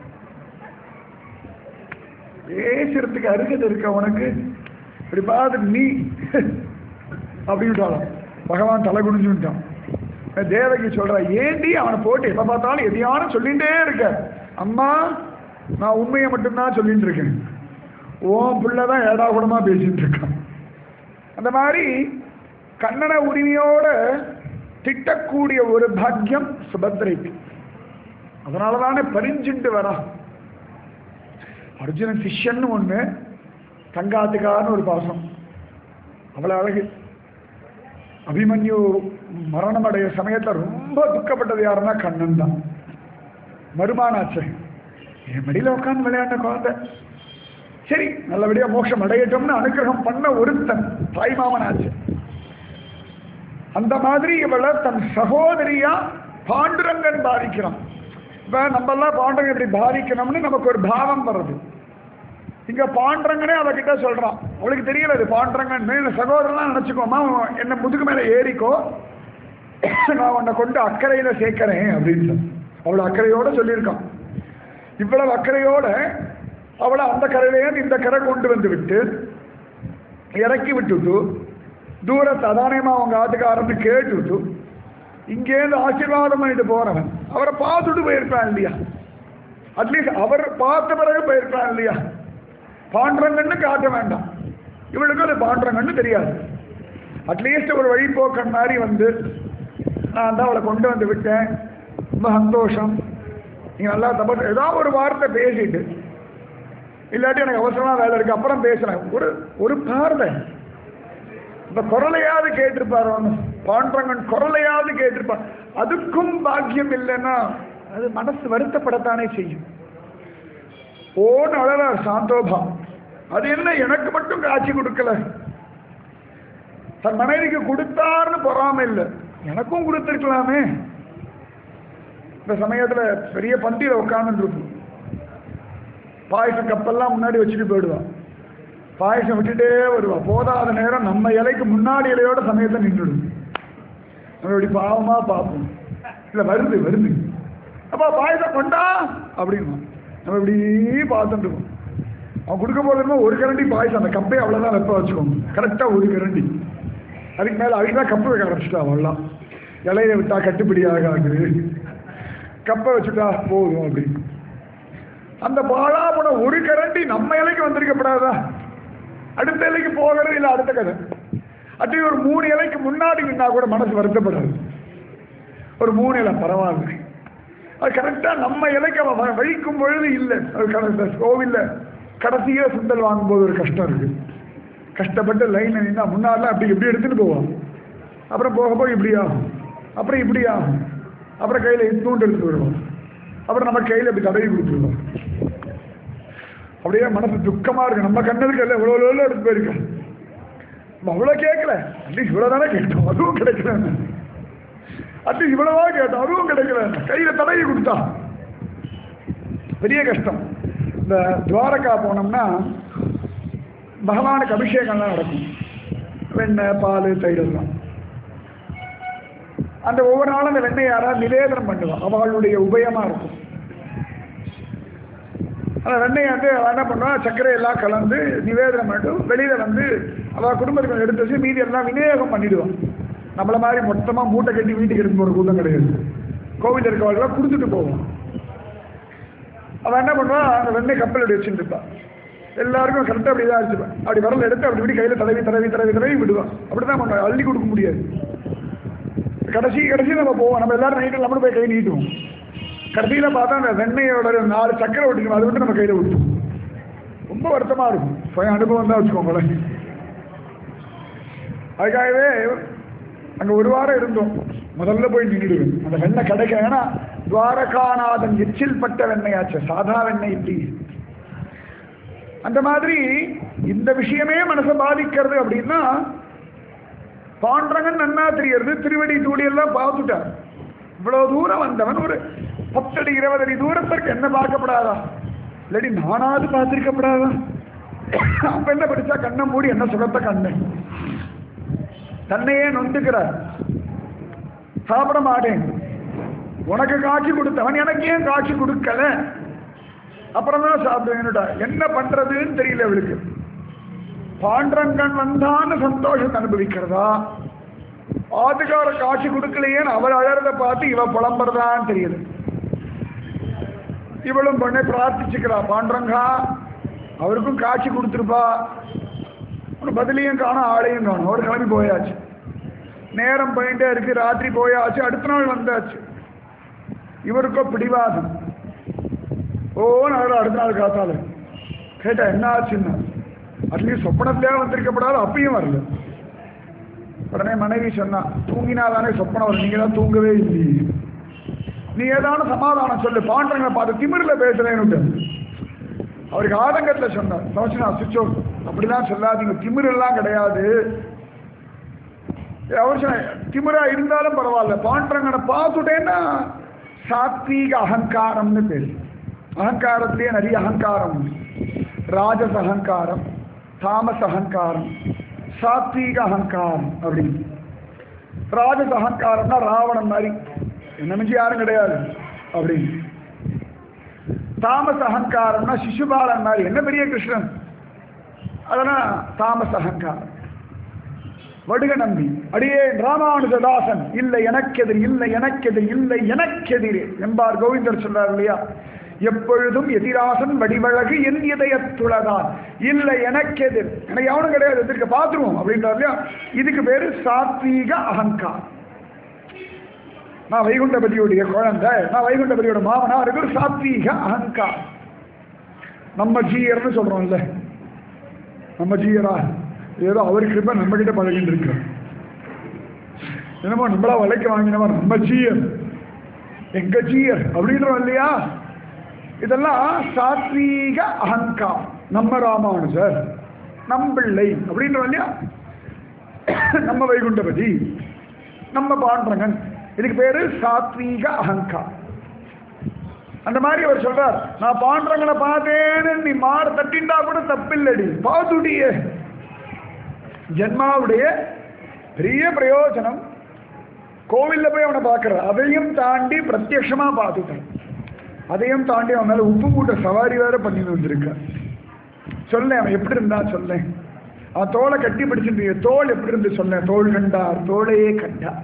பேசுறதுக்கு அருகதை இருக்க உனக்கு இப்படி பார்த்து நீ அப்படின்ட்டாலும் பகவான் தலை குனிஞ்சுட்டான் தேவகி சொல்றா ஏண்டி அவனை போட்டு எப்ப பார்த்தாலும் எதையான சொல்லிட்டே இருக்க அம்மா நான் உண்மையை மட்டும்தான் சொல்லிட்டு இருக்கேன் ஓம் பிள்ளைதான் ஏடா கூடமா பேசிட்டு இருக்கான் அந்த மாதிரி கண்ணன உரிமையோட திட்டக்கூடிய ஒரு பாக்கியம் சுபத்ரைக்கு அதனால தானே பரிஞ்சுண்டு வரா அர்ஜுனன் சிஷ்யன்னு ஒண்ணு தங்காத்துக்கான்னு ஒரு பாசம் அவ்வளவு அழகு அபிமன்யு மரணம் அடைய சமயத்தில் ரொம்ப துக்கப்பட்டது யாருன்னா கண்ணன் தான் மருமானாச்சு என் மடியில் உட்காந்து விளையாண்ட குழந்தை சரி நல்லபடியா மோட்சம் அடையட்டும்னு அனுகிரகம் பண்ண ஒருத்தன் தாய்மாமனாச்சு அந்த மாதிரி இவளை தன் சகோதரியா பாண்டுரங்கன் பாதிக்கிறான் இப்ப நம்ம எல்லாம் பாண்டரங்கன் இப்படி பாதிக்கணும்னு நமக்கு ஒரு பாவம் வருது இங்க பாண்டரங்கனே அவகிட்ட சொல்றான் அவளுக்கு தெரியல இது பாண்டரங்கன் சகோதரன்லாம் நினைச்சுக்கோமா என்ன முதுகு மேல ஏறிக்கோ நான் உன்னை கொண்டு அக்கறையில சேர்க்கிறேன் அப்படின்னு சொல்லி. அவளை அக்கறையோட சொல்லியிருக்கான் இவ்வளவு அக்கறையோட அவளை அந்த கரையிலேயே இந்த கரை கொண்டு வந்து விட்டு இறக்கி விட்டுட்டு தூரத்தை அதானயமா அவங்க ஆட்டுக்காரன்னு கேட்டுட்டு இங்கேருந்து ஆசீர்வாதம் பண்ணிட்டு போறவன் அவரை பார்த்துட்டு போயிருப்பான் இல்லையா அட்லீஸ்ட் அவர் பார்த்த பிறகு போயிருப்பான் இல்லையா பாண்டரங்கன்னு காட்ட வேண்டாம் இவளுக்கு அது பாண்டரங்கன்னு தெரியாது அட்லீஸ்ட் ஒரு வழிபோக்கன் மாதிரி வந்து நான் தான் அவளை கொண்டு வந்து விட்டேன் ரொம்ப சந்தோஷம் நீங்க நல்லா தப்ப ஏதாவது ஒரு வார்த்தை பேசிட்டு இல்லாட்டி எனக்கு அவசரமா வேலை இருக்கு அப்புறம் பேசுறேன் ஒரு ஒரு பார்வை இந்த குரலையாவது கேட்டிருப்பார் அவனு பாண்டரங்கன் குரலையாவது கேட்டிருப்பார் அதுக்கும் பாக்கியம் இல்லைன்னா அது மனசு வருத்தப்படத்தானே செய்யும் ஓன்னு அழறார் சாந்தோபா அது என்ன எனக்கு மட்டும் காட்சி கொடுக்கல தன் மனைவிக்கு கொடுத்தாருன்னு பொறாம இல்லை எனக்கும் கொடுத்துருக்கலாமே இந்த சமயத்துல பெரிய பந்தியில உட்கார்ந்துட்டு இருக்கும் பாயசம் கப்பெல்லாம் முன்னாடி வச்சுட்டு போயிடுவான் பாயசம் விட்டுட்டே வருவா போதாத நேரம் நம்ம இலைக்கு முன்னாடி இலையோட சமயத்தை நின்றுடும் நம்ம இப்படி பாவமா பார்ப்போம் இல்ல வருது வருது அப்பா பாயசம் கொண்டா அப்படின்னா நம்ம இப்படி பார்த்துட்டு இருக்கோம் அவன் கொடுக்க போதுமா ஒரு கரண்டி பாயசம் அந்த கப்பே அவ்வளோதான் வெப்ப வச்சுக்கோங்க கரெக்டாக ஒரு கரண்டி அதுக்கு மேலே அதுக்கு தான் கப்பு வைக்க ஆரம்பிச்சிட்டா அவ்வளோதான் இலைய விட்டா கட்டுப்படி ஆகாது கப்பை வச்சுட்டா போதும் அப்படின்னு அந்த பாழா போன ஒரு கரண்டி நம்ம இலைக்கு வந்திருக்கப்படாதா அடுத்த இலைக்கு போகிறது இல்லை அடுத்த கதை அப்படி ஒரு மூணு இலைக்கு முன்னாடி நின்னா கூட மனசு வருத்தப்படாது ஒரு மூணு இலை பரவாயில்ல அது கரெக்டாக நம்ம இலைக்கு அவன் வ- வழிக்கும் பொழுது இல்லை அது கரெக்டாக கோவிலில் கடைசியாக சுண்டல் வாங்கும்போது ஒரு கஷ்டம் இருக்கு கஷ்டப்பட்டு லைன் நின்னா முன்னாடிலாம் அப்படி இப்படி எடுத்துட்டு போவான் அப்புறம் போக போக இப்படி ஆகும் அப்புறம் இப்படி ஆகும் அப்புறம் கையில் இத்தூண்டு எடுத்துட்டு வருவோம் அப்புறம் நம்ம கையில் இப்படி தடவி கொடுத்துருவோம் அப்படியே மனசு துக்கமா இருக்கு நம்ம கண்ணதுக்கு எல்லாம் இவ்வளோ இவ்வளோ எடுத்து போயிருக்கேன் நம்ம அவ்வளோ கேட்கல அட்லீஸ்ட் இவ்வளோ தானே கேட்டோம் அதுவும் கிடைக்கல அட்லீஸ்ட் இவ்வளவா கேட்டோம் அதுவும் கிடைக்கல கையில் தடவி கொடுத்தா பெரிய கஷ்டம் இந்த துவாரகா போனோம்னா பகவானுக்கு அபிஷேகம்லாம் நடக்கும் வெண்ணெய் பால் தயிர் எல்லாம் அந்த ஒவ்வொரு நாளும் அந்த வெண்ணெய் யாராவது நிவேதனம் பண்ணுவான் அவளுடைய உபயமா இருக்கும் அந்த வெண்ணெய் வந்து அவ என்ன பண்ணுவான் சர்க்கரை எல்லாம் கலந்து நிவேதனம் பண்ணிட்டு வெளியில வந்து அவள் குடும்பத்துக்கு எடுத்து வச்சு மீதி எல்லாம் விநியோகம் பண்ணிடுவான் நம்மள மாதிரி மொத்தமா மூட்டை கட்டி வீட்டுக்கு எடுத்து போகிற கூட்டம் கிடையாது கோவில் இருக்கவர்களாம் கொடுத்துட்டு போவான் அவன் என்ன பண்ணுவான் அந்த வெண்ணெய் கப்பல் அப்படி வச்சுட்டு இருப்பான் எல்லாருக்கும் கரெக்டாக அப்படி தான் வச்சுப்பான் அப்படி வரல எடுத்து அப்படி இப்படி கையில் தடவி தடவி தடவி தடவி விடுவான் அப்படி தான் பண்ணுவான் அள்ளி கொடுக்க முடியாது கடைசி கடைசி நம்ம போவோம் நம்ம எல்லாரும் நைட்டில் நம்மளும் போய் கை நீட்டுவோம் கடைசியில் பார்த்தா அந்த வெண்ணெயோட நாலு சக்கரை ஒட்டிக்கணும் அதை விட்டு நம்ம கையில் விட்டுவோம் ரொம்ப வருத்தமாக இருக்கும் போய் அனுபவம் தான் வச்சுக்கோங்களேன் அதுக்காகவே அங்கே ஒரு வாரம் இருந்தோம் முதல்ல போய் நின்றுடுவேன் அந்த வெண்ணெய் கிடைக்க ஏன்னா துவாரகாநாதன் எச்சில் பட்ட வெண்ணெயாச்சு சாதா வெண்ணெய் இப்படி அந்த மாதிரி இந்த விஷயமே மனசை பாதிக்கிறது அப்படின்னா பாண்டரங்கன் நன்னா தெரியறது திருவடி தூடி எல்லாம் பார்த்துட்டார் இவ்வளவு தூரம் வந்தவன் ஒரு பத்தடி இருபது அடி தூரத்திற்கு என்ன பார்க்கப்படாதா இல்லாடி நானாவது பார்த்திருக்கப்படாதா அப்ப என்ன படிச்சா கண்ணை மூடி என்ன சுகத்த கண்ணு தன்னையே நொந்துக்கிறார் சாப்பிட மாட்டேன் உனக்கு காட்சி கொடுத்தவன் எனக்கு ஏன் காட்சி கொடுக்கல அப்புறம் தான் சாப்பிடுவேன்னுட்டா என்ன பண்றதுன்னு தெரியல அவளுக்கு பாண்டரங்கன் வந்தான்னு சந்தோஷத்தை அனுபவிக்கிறதா ஆத்துக்கார காட்சி கொடுக்கலையேன்னு அவள் அழறத பார்த்து இவ புலம்புறதான்னு தெரியுது இவளும் பொண்ணை பிரார்த்திச்சுக்கிறா பாண்டரங்கா அவருக்கும் காட்சி கொடுத்துருப்பா ஒரு பதிலையும் காணும் ஆளையும் காணும் அவர் கிளம்பி போயாச்சு நேரம் போயிட்டே இருக்கு ராத்திரி போயாச்சு அடுத்த நாள் வந்தாச்சு இவருக்கோ பிடிவாதம் ஓ நான் அடுத்த நாள் காத்தால கேட்டா என்ன ஆச்சுன்னா அட்லீஸ்ட் சொப்பனத்திலே வந்திருக்கப்படாது அப்பயும் வரல உடனே மனைவி சொன்னா தூங்கினாதானே சொப்பனம் வரும் நீங்க தான் தூங்கவே இல்லையே நீ ஏதான சமாதானம் சொல்லு பாண்டங்களை பார்த்து திமிரில் பேசுறேன்னு அவருக்கு ஆதங்கத்தில் சொன்னார் சோச்சனா சுச்சோ அப்படிலாம் சொல்லாதீங்க திமிர் எல்லாம் கிடையாது அவர் சொன்ன திமிரா இருந்தாலும் பரவாயில்ல பாண்டரங்கனை பார்த்துட்டேன்னா சாத்வீக அகங்காரம்னு பேரு அகங்காரத்திலேயே நிறைய அகங்காரம் உண்டு ராஜச அகங்காரம் தாமச அகங்காரம் சாத்வீக அகங்காரம் அப்படின்னு ராஜச அகங்காரம்னா ராவணன் மாதிரி என்ன மிஞ்சி யாரும் கிடையாது அப்படின்னு தாமச அகங்காரம்னா சிசுபாலன் மாதிரி என்ன பெரிய கிருஷ்ணன் அதெல்லாம் தாமச அகங்காரம் வடுக நம்பி அடியே ராமானுஜதாசன் இல்லை எனக்கெதிர் இல்லை எனக்கெதிர் இல்லை எனக்கெதிரே என்பார் கோவிந்தர் சொல்றார் இல்லையா எப்பொழுதும் எதிராசன் வடிவழகு என் இதயத்துளதான் இல்லை எனக்கெதிர் எனக்கு எவனும் கிடையாது எதிர்க்க பார்த்துருவோம் அப்படின்றார் இல்லையா இதுக்கு பேரு சாத்வீக அகங்காரம் நான் வைகுண்டபதியுடைய குழந்தை நான் வைகுண்டபதியோட மாமனா இருக்கு ஒரு சாத்வீக அகங்காரம் நம்ம ஜீயர்னு சொல்றோம்ல நம்ம ஜீயரா ஏதோ அவர் கிருப்ப நம்ம கிட்ட பழகிட்டு இருக்கிறோம் என்னமோ நம்மளா வலைக்கு வாங்கினவன் நம்ம ஜீயர் எங்க ஜீயர் அப்படின்றோம் இல்லையா இதெல்லாம் சாத்வீக அகங்காரம் நம்ம ராமானுஜர் நம்பிள்ளை அப்படின்றோம் இல்லையா நம்ம வைகுண்டபதி நம்ம பாண்டரங்கன் இதுக்கு பேரு சாத்வீக அகங்காரம் அந்த மாதிரி அவர் சொல்றார் நான் பாண்டரங்களை பார்த்தேன்னு நீ மாறு தட்டிண்டா கூட தப்பில்லடி பாதுடிய ஜென்மாவுடைய பெரிய பிரயோஜனம் கோவில்ல போய் அவனை பார்க்கற அதையும் தாண்டி பிரத்யட்சமா பார்த்துட்டேன் அதையும் தாண்டி அவன் மேல உப்பு மூட்டை சவாரி வேற பண்ணிட்டு வந்திருக்க சொல்லேன் அவன் எப்படி இருந்தா சொல்லேன் அவன் தோலை கட்டி பிடிச்சிட்டு தோல் எப்படி இருந்து சொன்னேன் தோல் கண்டார் தோளையே கண்டார்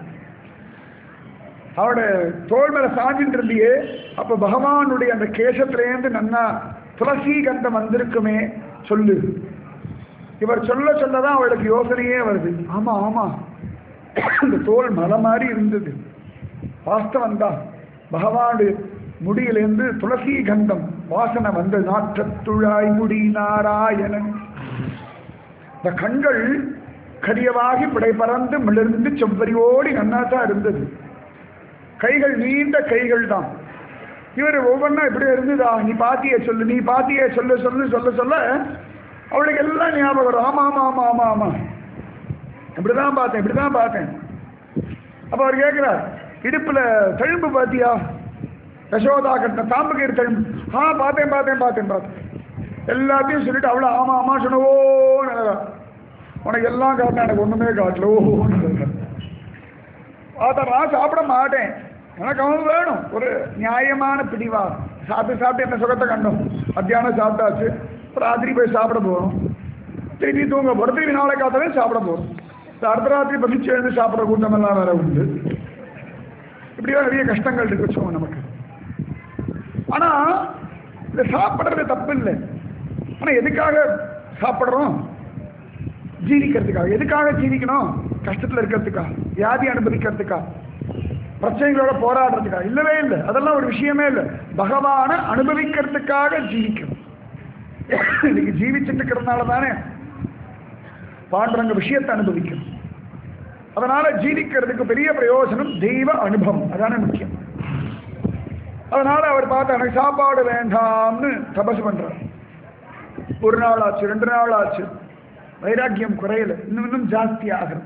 அவனோட தோல் மேல சாஞ்சிட்டு இருந்தியே அப்ப பகவானுடைய அந்த கேசத்திலேருந்து நன்னா துளசி கந்தம் வந்திருக்குமே சொல்லு இவர் சொல்ல சொல்லதான் அவளுக்கு யோசனையே வருது ஆமா ஆமா இந்த தோல் மலை மாதிரி இருந்தது வாஸ்தவம் தான் பகவானுடைய முடியிலேருந்து துளசி கந்தம் வாசனை வந்து நாற்றத்துழாய் முடி நாராயணன் இந்த கண்கள் கரியவாகி பிடை பறந்து மிளர்ந்து செவ்வரியோடி நன்னாத்தான் இருந்தது கைகள் நீண்ட கைகள் தான் இவர் ஒவ்வொன்றா இப்படி இருந்ததா நீ பாத்தியே சொல்லு நீ பாத்தியே சொல்லு சொல்லு சொல்ல சொல்ல அவளுக்கு எல்லாம் ஞாபகம் வரும் ஆமா ஆமா ஆமா ஆமா ஆமா இப்படிதான் பார்த்தேன் இப்படிதான் பார்த்தேன் அப்ப அவர் கேட்கிறார் இடுப்புல தழும்பு பாத்தியா யசோதா கட்டின தாம்பகீர் தழும்பு ஆ பார்த்தேன் பார்த்தேன் பார்த்தேன் பார்த்தேன் எல்லாத்தையும் சொல்லிட்டு அவ்வளோ ஆமா ஆமா சொன்ன ஓ நிலவா உனக்கு எல்லாம் காட்டினா எனக்கு ஒண்ணுமே காட்டல ஓ பார்த்தா நான் சாப்பிட மாட்டேன் எனக்கு அவன் வேணும் ஒரு நியாயமான பிடிவா சாப்பிட்டு சாப்பிட்டு என்ன சுகத்தை கண்டோம் மத்தியானம் சாப்பிட்டாச்சு ராத்திரி போய் சாப்பிட போகிறோம் திருப்பி தூங்க போகிறோம் திருப்பி நாளை காத்தாலே சாப்பிட போகிறோம் அடுத்த ராத்திரி பசிச்சு எழுந்து சாப்பிட்ற கூட்டமெல்லாம் வேற உண்டு இப்படிலாம் நிறைய கஷ்டங்கள் இருக்கு வச்சுக்கோங்க நமக்கு ஆனா இந்த சாப்பிட்றது தப்பு இல்லை ஆனா எதுக்காக சாப்பிட்றோம் ஜீவிக்கிறதுக்காக எதுக்காக ஜீவிக்கணும் கஷ்டத்துல இருக்கிறதுக்காக வியாதி அனுபவிக்கிறதுக்கா பிரச்சனைகளோட போராடுறதுக்கா இல்லவே இல்லை அதெல்லாம் ஒரு விஷயமே இல்லை பகவானை அனுபவிக்கிறதுக்காக ஜீவிக்கணும் இன்னைக்கு ஜீவிச்சுட்டு இருக்கிறதுனால தானே பாண்டுறங்க விஷயத்தை அனுபவிக்கணும் அதனால ஜீவிக்கிறதுக்கு பெரிய பிரயோஜனம் தெய்வ அனுபவம் அதானே முக்கியம் அதனால அவர் பார்த்து எனக்கு சாப்பாடு வேண்டாம்னு தபசு பண்றார் ஒரு நாள் ஆச்சு ரெண்டு நாள் ஆச்சு வைராக்கியம் குறையல இன்னும் இன்னும் ஜாஸ்தி ஆகிறது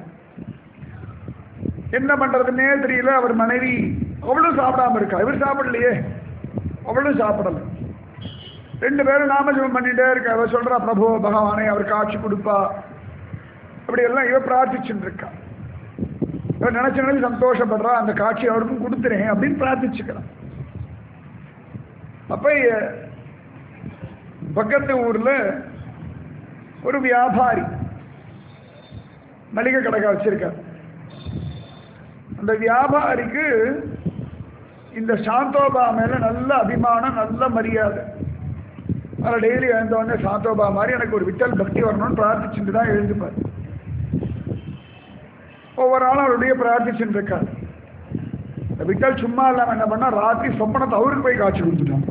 என்ன பண்றதுன்னே தெரியல அவர் மனைவி அவளும் சாப்பிடாம இருக்கா இவர் சாப்பிடலையே அவளும் சாப்பிடல ரெண்டு பேரும் நாமஜபம் பண்ணிட்டே இருக்க அவர் சொல்றா பிரபு பகவானே அவர் காட்சி கொடுப்பா அப்படி எல்லாம் இவ பிரார்த்திச்சுட்டு இருக்கா இவர் நினைச்சு நினைச்சு சந்தோஷப்படுறா அந்த காட்சி அவருக்கும் கொடுத்துறேன் அப்படின்னு பிரார்த்திச்சுக்கிறான் அப்ப பக்கத்து ஊர்ல ஒரு வியாபாரி மளிகை கடைக்கா வச்சிருக்கார் அந்த வியாபாரிக்கு இந்த சாந்தோபா மேல நல்ல அபிமானம் நல்ல மரியாதை அதில் டெய்லி எழுந்தவொடனே சாந்தோபா மாதிரி எனக்கு ஒரு விட்டல் பக்தி வரணும்னு பிரார்த்திச்சுட்டு தான் எழுந்துப்பார் ஒவ்வொரு நாளும் அவருடைய பிரார்த்திச்சுட்டு இருக்கார் இந்த விட்டல் சும்மா இல்லாம என்ன பண்ணா ராத்திரி சொப்பனத்தை அவருக்கு போய் காட்சி கொடுத்துட்டான்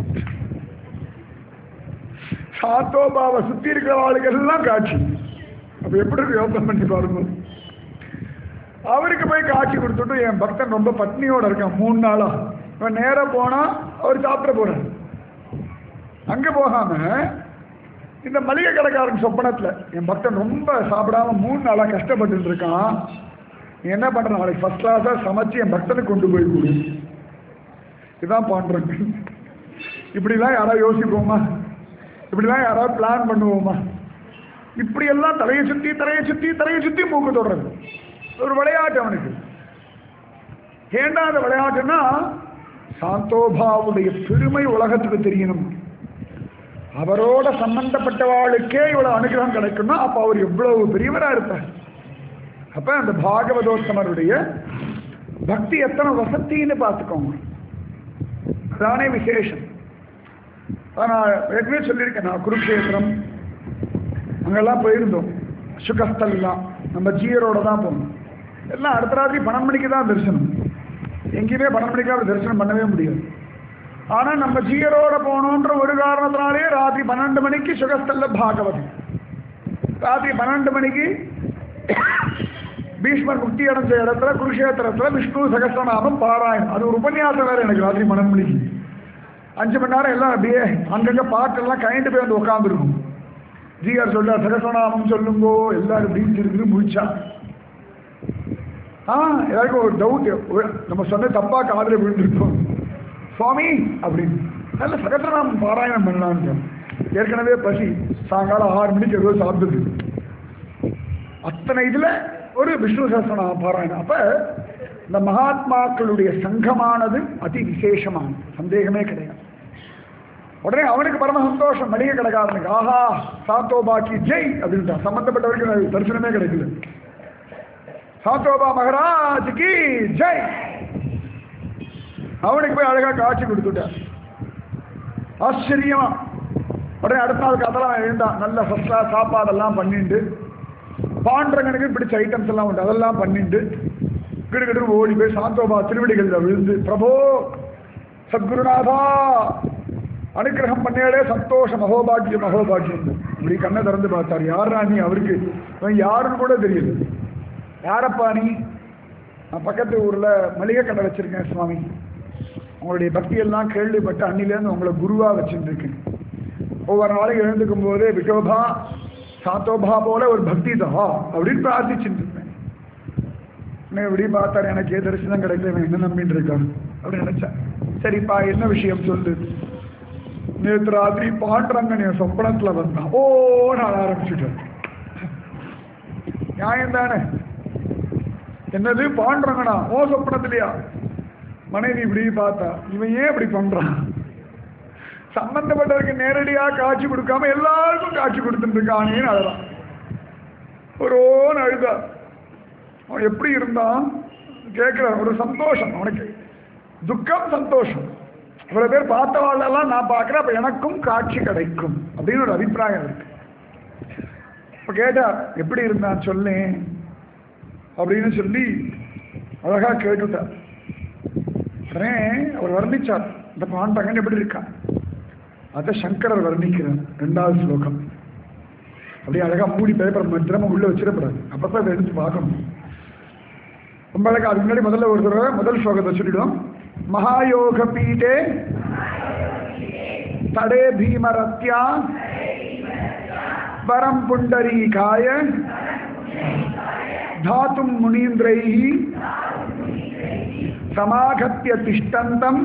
சாத்தோபாவை சுத்தி இருக்கிற ஆளுக்கெல்லாம் காட்சி அப்ப எப்படி இருக்கு யோசனை பண்ணி பாருங்க அவருக்கு போய் காட்சி கொடுத்துட்டு என் பக்தன் ரொம்ப பட்னியோட இருக்கான் மூணு நாளா இவன் நேரா போனா அவர் சாப்பிட போறாரு அங்க போகாம இந்த மளிகை கடைக்காரன் சொப்பனத்துல என் பக்தன் ரொம்ப சாப்பிடாம மூணு நாளா கஷ்டப்பட்டு இருக்கான் நீ என்ன பண்ற நாளைக்கு ஃபர்ஸ்ட் கிளாஸா சமைச்சு என் பக்தனுக்கு கொண்டு போய் கொடு இதுதான் பண்றேன் இப்படிலாம் யாராவது யோசிப்போமா இப்படிலாம் யாராவது பிளான் பண்ணுவோமா இப்படியெல்லாம் தலையை சுத்தி தலையை சுத்தி தலையை சுத்தி மூக்கு தொடறது ஒரு விளையாட்டு அவனுக்கு ஏண்டா அந்த விளையாட்டுன்னா சாந்தோபாவுடைய பெருமை உலகத்துக்கு தெரியணும் அவரோட சம்பந்தப்பட்டவாளுக்கே இவ்வளவு அனுகிரகம் கிடைக்கும்னா அப்ப அவர் எவ்வளவு பெரியவரா இருப்பார் அப்ப அந்த பாகவதோத்தமருடைய பக்தி எத்தனை வசத்தின்னு பார்த்துக்கோங்க அதானே விசேஷம் அதான் நான் ஏற்கனவே சொல்லியிருக்கேன் நான் குருக்ஷேத்திரம் அங்கெல்லாம் போயிருந்தோம் சுகஸ்தல்லாம் நம்ம ஜீயரோட தான் போகணும் எல்லாம் அடுத்த ராத்திரி பன்னெண்டு மணிக்கு தான் தரிசனம் எங்கேயுமே பன்னெண்டு மணிக்கு தரிசனம் பண்ணவே முடியாது ஆனால் நம்ம ஜீயரோட போகணுன்ற ஒரு காரணத்தினாலே ராத்திரி பன்னெண்டு மணிக்கு சுகஸ்தல்ல பாகவதம் ராத்திரி பன்னெண்டு மணிக்கு பீஷ்மர் முக்தி அடைஞ்ச இடத்துல குருஷேத்திரத்துல விஷ்ணு சகஸ்ரநாமம் பாராயணம் அது ஒரு உபன்யாசம் வேற எனக்கு ராத்திரி பன்னெண்டு மணிக்கு அஞ்சு மணி நேரம் எல்லாம் அப்படியே அங்கங்க பாட்டெல்லாம் கயண்டு போய் வந்து உட்காந்துருக்கும் ஜிஆர் சொல்ல சகசநாமம் சொல்லுங்கோ எல்லாரும் பீச் இருக்குது முடிச்சா ஆ எல்லாருக்கும் ஒரு டவுட் நம்ம சொன்ன தப்பா காதில் விழுந்திருக்கோம் சுவாமி அப்படின்னு நல்ல சகசநாமம் பாராயணம் பண்ணலான்னு ஏற்கனவே பசி சாயங்காலம் ஆறு மணிக்கு ஏதோ சாப்பிடுது அத்தனை இதுல ஒரு விஷ்ணு சகசநாம பாராயணம் அப்ப இந்த மகாத்மாக்களுடைய சங்கமானது அதி விசேஷமானது சந்தேகமே கிடையாது உடனே அவனுக்கு பரம சந்தோஷம் மளிகை கடைக்காரனுக்கு ஆஹா சாத்தோபாக்கி ஜெய் அப்படின்ட்டான் சம்பந்தப்பட்டவருக்கு எனக்கு தரிசனமே கிடைக்கல சாத்தோபா மகராஜுக்கு ஜெய் அவனுக்கு போய் அழகா காட்சி கொடுத்துட்டார் ஆச்சரியமா உடனே அடுத்த நாள் அதெல்லாம் எழுந்தான் நல்ல ஃபர்ஸ்டா சாப்பாடெல்லாம் பண்ணிட்டு பாண்டரங்கனுக்கு பிடிச்ச ஐட்டம்ஸ் எல்லாம் உண்டு அதெல்லாம் பண்ணிட்டு கிடுகிடு ஓடி போய் சாந்தோபா திருவடிகளில் விழுந்து பிரபோ சத்குருநாதா அனுகிரகம் பண்ணாலே சந்தோஷம் மகோபாக்கியம் மகோபாக்கியம் இப்படி கண்ணை திறந்து பார்த்தார் யாரா நீ அவருக்கு இவன் யாருன்னு கூட தெரியல யாரப்பா நீ நான் பக்கத்து ஊர்ல மளிகை கடை வச்சிருக்கேன் சுவாமி உங்களுடைய பக்தியெல்லாம் கேள்விப்பட்டு அன்னிலேருந்து உங்களை குருவா வச்சுருக்கேன் ஒவ்வொரு நாளைக்கு எழுந்துக்கும் போதே விட்டோபா சாத்தோபா போல ஒரு பக்தி தா அப்படின்னு பிரார்த்திச்சுட்டு இருப்பேன் நான் இப்படி பார்த்தாரு எனக்கு ஏ தரிசனம் கிடைக்கல இவன் என்ன நம்பிட்டு இருக்கான் அப்படின்னு நினைச்சேன் சரிப்பா என்ன விஷயம் சொல்லு நேற்று ராத்திரி பாண்டுறங்க என் சொப்பனத்துல வந்தான் ஓ நான் ஆரம்பிச்சுட்டேன் நியாயம் தானே என்னது பாண்டுறங்கண்ணா ஓ சொப்பனத்திலையா மனைவி இப்படி பார்த்தா இவன் ஏன் இப்படி பண்றான் சம்பந்தப்பட்டவருக்கு நேரடியா காட்சி கொடுக்காம எல்லாருக்கும் காட்சி கொடுத்துட்டு இருக்கானேன்னு அழறான் ஒரு ஓன் அழுதா அவன் எப்படி இருந்தான் கேட்கிறான் ஒரு சந்தோஷம் அவனுக்கு துக்கம் சந்தோஷம் இவ்வளவு பேர் பார்த்தவாளெல்லாம் நான் பார்க்கிறேன் அப்ப எனக்கும் காட்சி கிடைக்கும் அப்படின்னு ஒரு அபிப்பிராயம் இருக்கு இப்ப கேட்டார் எப்படி இருந்தான் சொல்லேன் அப்படின்னு சொல்லி அழகா கேட்டுட்டார் உடனே அவர் வர்ணிச்சார் இந்த பாண்டங்கன் எப்படி இருக்கான் அதை சங்கரர் வர்ணிக்கிறார் ரெண்டாவது ஸ்லோகம் அப்படியே அழகா மூடி பேப்பர் மத்திரமா உள்ள வச்சிடக்கூடாது அப்பப்ப அதை எடுத்து பார்க்கணும் ரொம்ப அழகா அதுக்கு முன்னாடி முதல்ல ஒரு தடவை முதல் ஸ்லோகத்தை சொல்லிடுவோம் மகாயோக பீடே தடே பீமரத்யா வரம் புண்டரீகாய தாத்தும் முனீந்திரைः சமாகத்திய திஷ்டந்தம்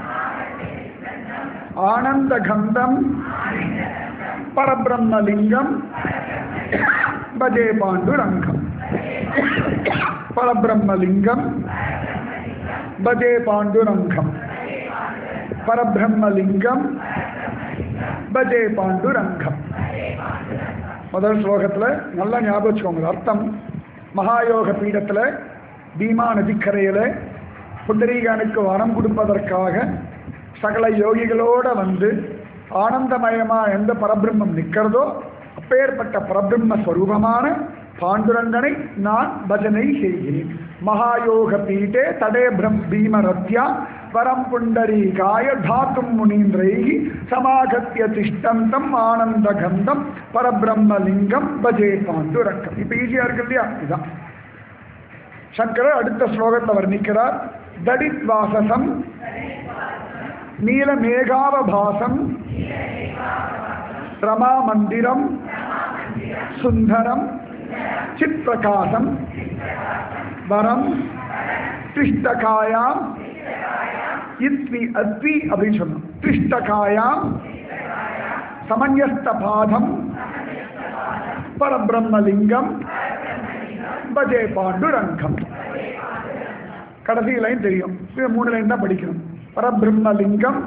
ஆனந்தகந்தம் பரபிரம்மலிங்கம் பஜே பாண்டுரங்கம் பரபிரம்மலிங்கம் பஜே பாண்டுரங்கம் பரபிரம்மலிங்கம் பஜே பாண்டுரங்கம் முதல் ஸ்லோகத்துல நல்லா ஞாபகம் வச்சுக்கோங்க அர்த்தம் மகாயோக பீடத்துல பீமா நதிக்கரையில புண்டரீகனுக்கு வரம் கொடுப்பதற்காக சகல யோகிகளோட வந்து ஆனந்தமயமா எந்த பரபிரம்மம் நிற்கிறதோ அப்பேற்பட்ட பரபிரம்ம ஸ்வரூபமான பாண்டுரங்கனை நான் பஜனை செய்கிறேன் மகாயோக பீட்டே தடே பிரம் பீமரத்யா வரம் புண்டரீகாய தாத்தும் முனீந்திரை சமாகத்திய திஷ்டந்தம் ஆனந்த கந்தம் பரபிரம்மலிங்கம் பஜே பாண்டுரங்கம் இப்ப ஈஸியா இருக்கு இல்லையா இதுதான் சங்கரர் அடுத்த ஸ்லோகத்தை வர்ணிக்கிறார் தடித் வாசசம் நீல மேகாவபாசம் ரமா மந்திரம் சுந்தரம் சித் பிரகாசம் வரம் திஷ்டகாயாம் இத்வி அத்வி அப்படின்னு சொன்னோம் திஷ்டகாயாம் சமன்யஸ்த பாதம் பரபிரம்மலிங்கம் பஜே பாண்டுரங்கம் கடைசி லைன் தெரியும் இது மூணு லைன் தான் படிக்கணும் பரபிரம்மலிங்கம்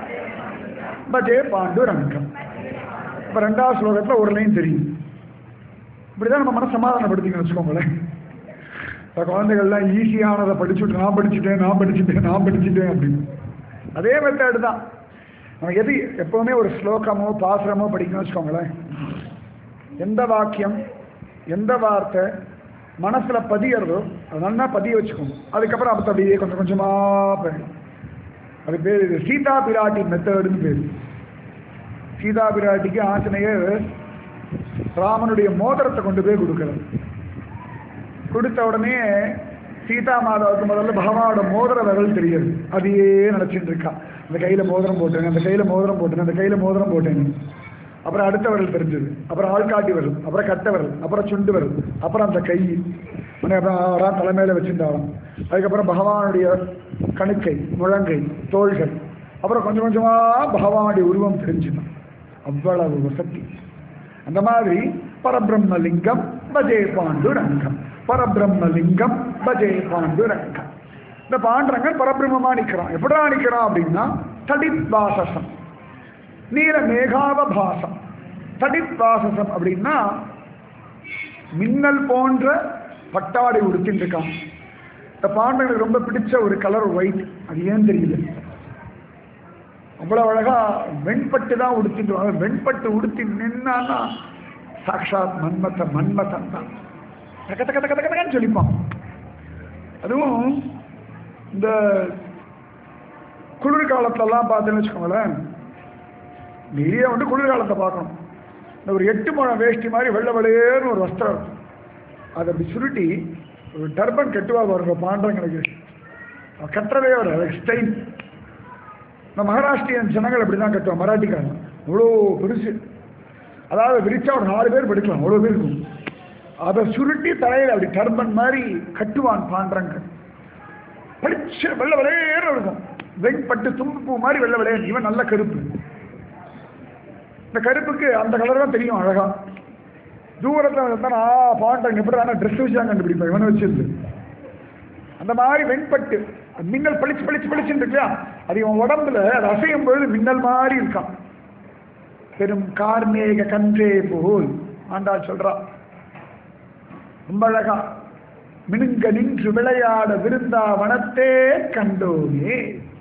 பஜே பாண்டுரங்கம் இப்போ ரெண்டாவது ஸ்லோகத்தில் ஒரு லைன் தெரியும் இப்படிதான் நம்ம மன சமாதானப்படுத்திக்கணும் வச்சுக்கோங்களேன் இப்போ குழந்தைகள்லாம் ஈஸியானதை படிச்சுட்டு நான் படிச்சுட்டேன் நான் படிச்சுட்டேன் நான் படிச்சுட்டேன் அப்படின்னு அதே மெத்தேடு தான் நம்ம எது எப்பவுமே ஒரு ஸ்லோகமோ பாசுரமோ படிக்கணும்னு வச்சுக்கோங்களேன் எந்த வாக்கியம் எந்த வார்த்தை மனசுல பதியறதோ அது நல்லா பதிய வச்சுக்கோங்க அதுக்கப்புறம் அப்போ அப்படியே கொஞ்சம் கொஞ்சமா போயிடும் அது பேர் இது சீதா பிராட்டி மெத்தடுன்னு பேர் சீதா பிராட்டிக்கு ஆஞ்சநேயர் ராமனுடைய மோதிரத்தை கொண்டு போய் கொடுக்கிறார் கொடுத்த உடனே சீதா மாதாவுக்கு முதல்ல பகவானோட மோதிர விரல் தெரியுது அதையே நினைச்சிட்டு இருக்கா அந்த கையில மோதிரம் போட்டேன் அந்த கையில மோதிரம் போட்டேன் அந்த கையில மோதிரம் போட்டேன் அப்புறம் அடுத்த விரல் தெரிஞ்சது அப்புறம் ஆள்காட்டி விரல் அப்புறம் கட்ட விரல் அப்புறம் சுண்டு விரல் அப்புறம் அந்த கை உடனே அப்புறம் ஆறாம் தலைமையில வச்சிருந்தாலும் அதுக்கப்புறம் பகவானுடைய கணுக்கை முழங்கை தோள்கள் அப்புறம் கொஞ்சம் கொஞ்சமா பகவானுடைய உருவம் தெரிஞ்சுதான் அவ்வளவு வசதி அந்த மாதிரி பரபிரம்மலிங்கம் பஜே பாண்டுரங்கம் பரபிரம்மலிங்கம் பஜே பாண்டுரங்கம் இந்த பாண்டுரங்கன் பரபிரம்மமா நிற்கிறான் எப்படா நிற்கிறான் அப்படின்னா தடித் வாசசம் நீல மேகாவபாசம் தடித் வாசசம் அப்படின்னா மின்னல் போன்ற பட்டாடை உடுத்தின்னு இருக்கான் இந்த பாண்டங்களுக்கு ரொம்ப பிடிச்ச ஒரு கலர் ஒயிட் அது ஏன் தெரியல அவ்வளவு அழகா வெண்பட்டு தான் உடுத்திட்டு வாங்க வெண்பட்டு உடுத்தி நின்னான்னா சாக்ஷாத் மன்மத மன்மதன் தான் தக்க தக்க தக்க தக்கன்னு சொல்லிப்பான் அதுவும் இந்த குளிர்காலத்திலலாம் பார்த்தேன்னு வச்சுக்கோங்களேன் நிறைய வந்து குளிர்காலத்தை பார்க்கணும் இந்த ஒரு எட்டு முழம் வேஷ்டி மாதிரி வெள்ளை வெளையேன்னு ஒரு வஸ்திரம் இருக்கும் அதை அப்படி சுருட்டி ஒரு டர்பன் கட்டுவா பாருங்க பாண்டங்களுக்கு அவன் கட்டுறதே ஒரு ஸ்டைல் இந்த மகாராஷ்டிரியன் ஜனங்கள் அப்படி தான் கட்டுவான் மராட்டிக்காரன் அவ்வளோ பெருசு அதாவது விரிச்சா ஒரு நாலு பேர் படுக்கலாம் அவ்வளோ பேர் இருக்கும் அதை சுருட்டி தலையில் அப்படி டர்பன் மாதிரி கட்டுவான் பாண்டங்க பளிச்சு வெள்ளை விளையேன்னு இருக்கும் வெண்பட்டு தும்பு மாதிரி வெள்ளை விளையாடு இவன் நல்ல கருப்பு இந்த கருப்புக்கு அந்த கலர் தான் தெரியும் அழகா தூரத்தில் இருந்தா ஆ பாண்டங்க எப்படி ஆனால் ட்ரெஸ் வச்சு தான் கண்டுபிடிப்பேன் இவனை வச்சிருந்து அந்த மாதிரி வெண்பட்டு மின்னல் பளிச்சு பளிச்சு பளிச்சுன்னு இருக்கு இல்லையா அது இவன் உடம்புல அது அசையும் பொழுது மின்னல் மாதிரி இருக்கான் பெரும் கார்மேக கன்றே போல் ஆண்டாள் சொல்றா ரொம்ப அழகா மினுங்க நின்று விளையாட விருந்தாவனத்தே கண்டோமே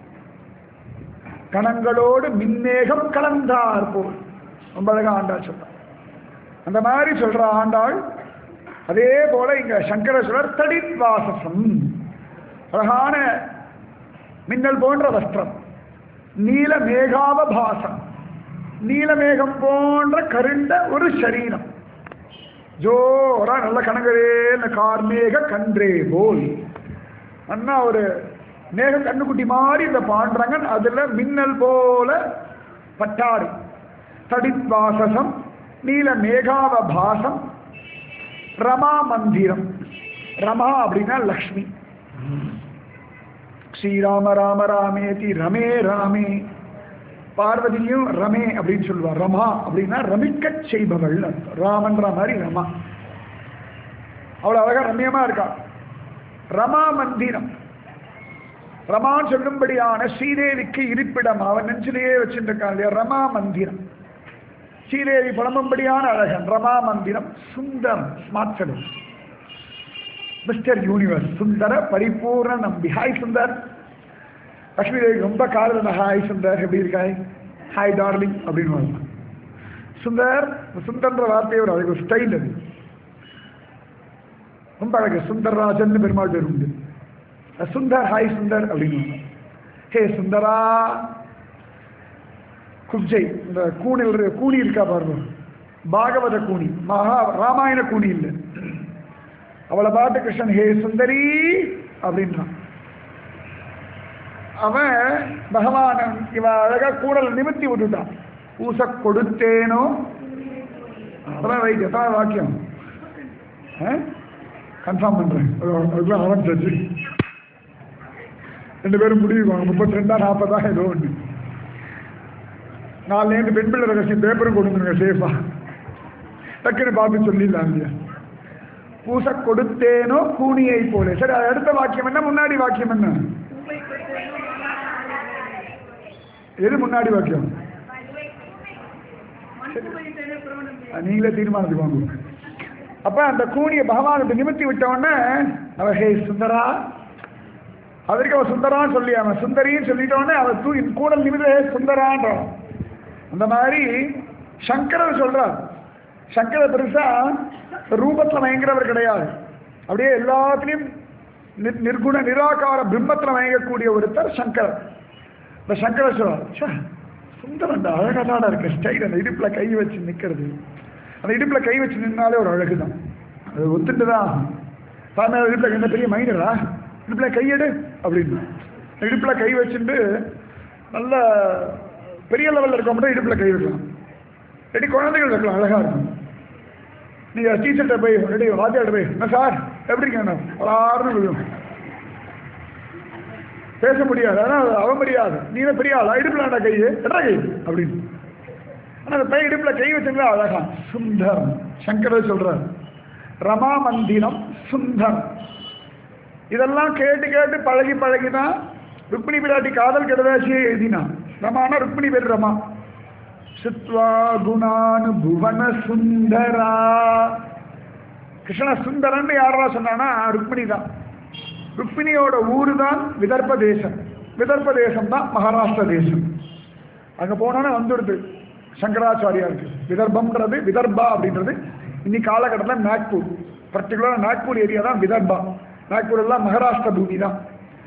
கணங்களோடு மின்னேகம் கலந்தார் போல் ரொம்ப அழகா ஆண்டாள் சொல்றான் அந்த மாதிரி சொல்ற ஆண்டாள் அதே போல இங்க சங்கரசுரர் தடித்வாசசம் அழகான மின்னல் போன்ற வஸ்திரம் நீல மேகாவபாசம் நீலமேகம் போன்ற கருண்ட ஒரு சரீரம் ஜோரா நல்ல கணங்களே கார்மேக கன்றே போல் அண்ணா ஒரு மேக கண்ணுக்குட்டி மாதிரி இந்த பாண்டரங்கன் அதுல மின்னல் போல பட்டாரி தடித்வாசசம் நீல மேகாவபாசம் ரமா மந்திரம் ரமா அப்படின்னா லக்ஷ்மி ஸ்ரீராம ராம ராமேதி ரமே ராமே பார்வதியும் ரமே அப்படின்னு சொல்லுவார் ரமா அப்படின்னா ரமிக்கச் செய்பவள் அர்த்தம். ராமன்ற மாதிரி ரமா அவ்வளவு அழகா ரம்யமா இருக்கா ரமா மந்திரம் ரமான்னு சொல்லும்படியான ஸ்ரீதேவிக்கு இருப்பிடம் அவன் நெஞ்சிலேயே வச்சுட்டு இருக்கான் இல்லையா ரமா மந்திரம் ஸ்ரீதேவி புலம்பும்படியான அழகன் ரமா மந்திரம் சுந்தரம் ஸ்மார்ட் ஃபெலோ மிஸ்டர் யூனிவர்ஸ் சுந்தர பரிபூர்ண நம்பி ஹாய் சுந்தர் லக்ஷ்மி தேவி ரொம்ப காதல் ஹாய் சுந்தர் எப்படி இருக்காய் ஹாய் டார்லிங் அப்படின்னு வரலாம் சுந்தர் சுந்தர்ன்ற வார்த்தையை ஒரு அழகு ஸ்டைல் அது ரொம்ப அழகு சுந்தர்ராஜன் பெருமாள் பேர் உண்டு சுந்தர் ஹாய் சுந்தர் அப்படின்னு வரலாம். ஹே சுந்தரா குப்ஜை இந்த கூணில் இரு- கூனி இருக்கா பாருங்க பாகவத கூனி மகா ராமாயண கூனி இல்லை அவளை பாட்டு கிருஷ்ணன் ஹே சுந்தரி அப்படின்றான் அவன் பகவான் இவன் அழகா கூடல் நிமித்தி விட்டுட்டான் பூச கொடுத்தேனோ அதான் ரைட் எத்தனை வாக்கியம் கன்ஃபார்ம் பண்றேன் அதுக்குள்ள ஆரம்பிச்சாச்சு ரெண்டு பேரும் முடிவுவாங்க முப்பத்தி ரெண்டா நாற்பதா ஏதோ ஒன்று நாலுலேருந்து பெண் பிள்ளை ரகசியம் பேப்பரும் கொண்டு வந்துருங்க சேஃபா டக்குன்னு பார்த்து சொல்லிடலாம் இல்லையா பூச கொடுத்தேனோ கூனியை போல சரி அது அடுத்த வாக்கியம் என்ன முன்னாடி வாக்கியம் என்ன எது முன்னாடி வாக்கியம் அது நீங்களே தீர்மானத்துக்கு வாங்க அப்ப அந்த கூனியை பகவானுக்கு நிமித்தி விட்ட உடனே அவ ஹே சுந்தரா அதற்கு அவன் சுந்தரான்னு சொல்லி அவன் சுந்தரின்னு சொல்லிட்ட உடனே அவன் தூ கூடல் நிமித்த ஹே சுந்தரான்றான் அந்த மாதிரி சங்கரர் சொல்றார் சங்கரர் பெருசா ரூபத்துல மயங்குறவர் கிடையாது அப்படியே எல்லாத்துலயும் நிர்- நிர்குண நிராகார பிரம்மத்துல மயங்கக்கூடிய ஒருத்தர் சங்கரர் இந்த சங்கரர் சொல்றார் "ச்சே, சுந்தரண்டா அழகாதாடா இருக்க ஸ்டைல் அந்த இடுப்புல கை வச்சு நிக்கிறது அந்த இடுப்புல கை வச்சு நின்னாலே ஒரு அழகு தான் அது ஒத்துட்டு தான் சாமி இடுப்புல என்ன பெரிய மைனரா இடுப்புல கையெடு அப்படின்னு இடுப்புல கை வச்சுட்டு நல்ல பெரிய லெவலில் இருக்க மட்டும் இடுப்புல கை வைக்கலாம் ரெடி குழந்தைகள் வைக்கலாம் அழகா இருக்கும் நீங்க டீச்சர்கிட்ட போய் ரெடி வாத்தியார்ட்ட போய் என்ன சார் எப்படி இருக்கீங்க வளார்னு விழும் பேச முடியாது ஆனால் அவ முடியாது நீ தான் பெரிய ஆளா இடுப்புலாண்டா கை எடா கை அப்படின்னு ஆனால் அந்த பையன் இடுப்புல கை வச்சிருந்தா அழகா சுந்தரம் சங்கரர் சொல்றார் ரமா மந்திரம் சுந்தரம் இதெல்லாம் கேட்டு கேட்டு பழகி பழகி தான் ருக்மிணி பிராட்டி காதல் கடதாசியே எழுதினான் ரமானா ருக்மிணி பேர் ரமா சுத்வா குணானு புவன சுந்தரா கிருஷ்ண சுந்தரன் யாரா சொன்னானா ருக்மிணி தான் ருக்மிணியோட ஊரு தான் விதர்ப்ப தேசம் விதர்ப்ப தேசம் தான் மகாராஷ்டிர தேசம் அங்க போனோன்னே வந்துடுது சங்கராச்சாரியாருக்கு விதர்ப்பம்ன்றது விதர்பா அப்படின்றது இன்னைக்கு காலகட்டத்தில் நாக்பூர் பர்டிகுலராக நாக்பூர் ஏரியா தான் விதர்பா நாக்பூர் எல்லாம் மகாராஷ்டிர பூமி தான்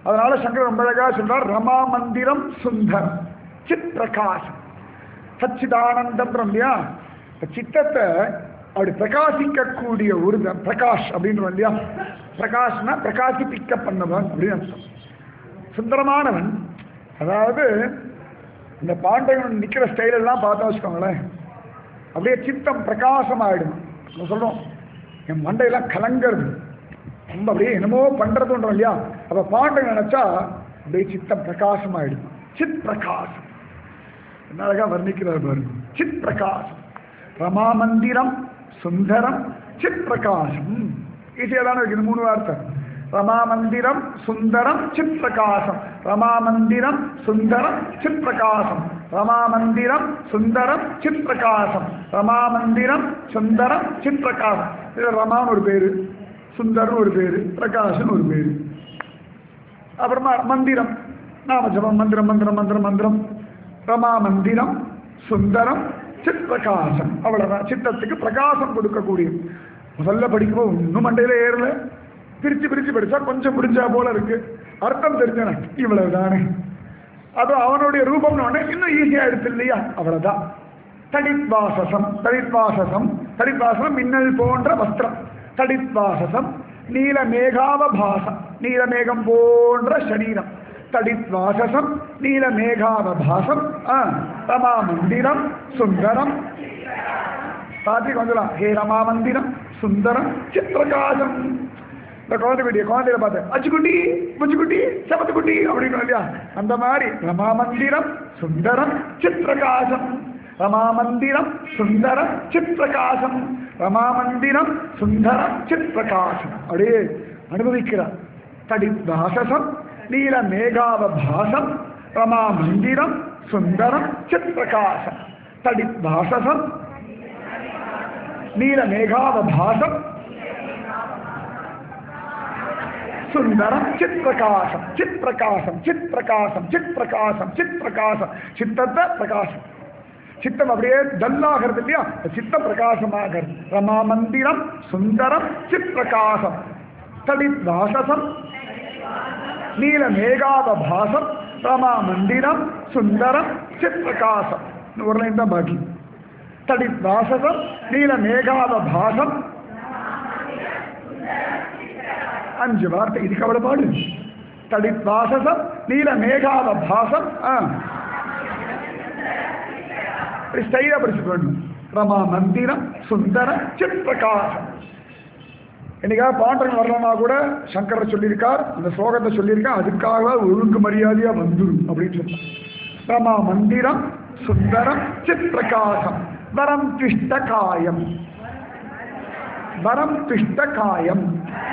அதனால சங்கரர் ரொம்ப அழகா சொல்றார் ரமா மந்திரம் சுந்தரம் சித் பிரகாசம் சச்சிதானந்தம் இல்லையா இப்ப சித்தத்தை அப்படி பிரகாசிக்கக்கூடிய ஒரு த- பிரகாஷ் அப்படின்றோம் இல்லையா பிரகாஷ்னா பிரகாசிப்பிக்க பண்ணவன் அப்படின்னு அர்த்தம் சுந்தரமானவன் அதாவது இந்த பாண்டவன் நிக்கிற ஸ்டைல் எல்லாம் பார்த்தா வச்சுக்கோங்களேன் அப்படியே சித்தம் பிரகாசமாயிடும் நம்ம சொல்றோம் என் மண்டையெல்லாம் கலங்கிறது ரொம்ப அப்படியே என்னமோ பண்றதுன்றோம் இல்லையா அப்ப பாண்டவன் நினைச்சா அப்படியே சித்தம் பிரகாசமாயிடும் சித் பிரகாசம் என்ன அழகா வர்ணிக்கிறார் பாருங்க சித் பிரகாசம் ரமா மந்திரம் சுந்தரம் சித் பிரகாசம் ஈஸியா தானே இருக்குது மூணு வார்த்தை ரமா மந்திரம் சுந்தரம் சித் பிரகாசம் ரமா மந்திரம் சுந்தரம் சித் பிரகாசம் ரமா மந்திரம் சுந்தரம் சித் பிரகாசம் ரமா மந்திரம் சுந்தரம் சித் பிரகாசம் இது ரமான்னு ஒரு பேரு சுந்தர்னு ஒரு பேரு பிரகாஷன் ஒரு பேரு அப்புறமா மந்திரம் நாம ஜபம் மந்திரம் மந்திரம் மந்திரம் மந்திரம் ரமா மந்திரம் சுந்தரம் சித் பிரகாசம் அவ்வளவுதான் சித்தத்துக்கு பிரகாசம் கொடுக்கக்கூடிய முதல்ல படிக்கும்போது ஒன்றும் மண்டையில ஏறல பிரிச்சு பிரிச்சு படிச்சா கொஞ்சம் புரிஞ்சா போல இருக்கு அர்த்தம் தெரிஞ்சன இவ்வளவுதானே அதுவும் அவனுடைய ரூபம்னு உடனே இன்னும் ஈஸியா எடுத்து இல்லையா அவ்வளவுதான் தடித்வாசசம் தடித்வாசசம் தடித்வாசனம் மின்னல் போன்ற வஸ்திரம் தடித்வாசசம் நீல மேகாவபாசம் நீலமேகம் போன்ற சரீரம் தடித்வாசசம் நீல மேகாவபாசம் ஆ, ரமா மந்திரம் சுந்தரம் பாத்தி கொஞ்சலாம் ஹே ரமா மந்திரம் சுந்தரம் சித்திரகாசம் இந்த குழந்தை குட்டிய குழந்தையில பார்த்தேன் அச்சுக்குட்டி முச்சுக்குட்டி சமத்துக்குட்டி அப்படின்னு இல்லையா அந்த மாதிரி ரமா மந்திரம் சுந்தரம் சித்திரகாசம் ரமா மந்திரம் சுந்தரம் சித்திரகாசம் ரமா மந்திரம் சுந்தரம் சித்திரகாசம் அப்படியே அனுபவிக்கிறார் தடித்வாசசம் நீல மேகாவபாசம் ரமா மந்திரம் சுந்தரம் சித்திரகாசம் தடித்வாசசம் நீல மேகாவபாசம் சுந்தரம் சித் பிரகாசம் சித் பிரகாசம் சித் பிரகாசம் சித் பிரகாசம் சித் பிரகாசம் சித்தத்தை பிரகாசம் சித்தம் அப்படியே டல்லாகிறது இல்லையா சித்த பிரகாசமாகிறது ரமா மந்திரம் சுந்தரம் சித் பிரகாசம் தடித் வாசசம் நீல மேகாவபாசம் ரமா மந்திரம் சுந்தரம் சித் பிரகாசம் இன்னும் ஒரு லைன் தான் பாக்கி தடித் வாசசம் நீல மேகாவபாசம் அஞ்சு வார்த்தை இதுக்கு அவ்வளவு பாடு தடித் வாசசம் நீல மேகாவ பாசம் ஸ்டைலா படிச்சுட்டு வேணும் ரமா மந்திரம் சுந்தர சித் பிரகாசம் என்னைக்காக பாண்டவன் வரலன்னா கூட சங்கரர் சொல்லியிருக்கார் அந்த ஸ்லோகத்தை சொல்லியிருக்கார் அதுக்காக ஒழுங்கு மரியாதையா வந்துடும் அப்படின்னு சொன்னார் ரமா மந்திரம் சுந்தரம் சித் பிரகாசம் வரம் திஷ்ட காயம் வரம் திஷ்ட காயம்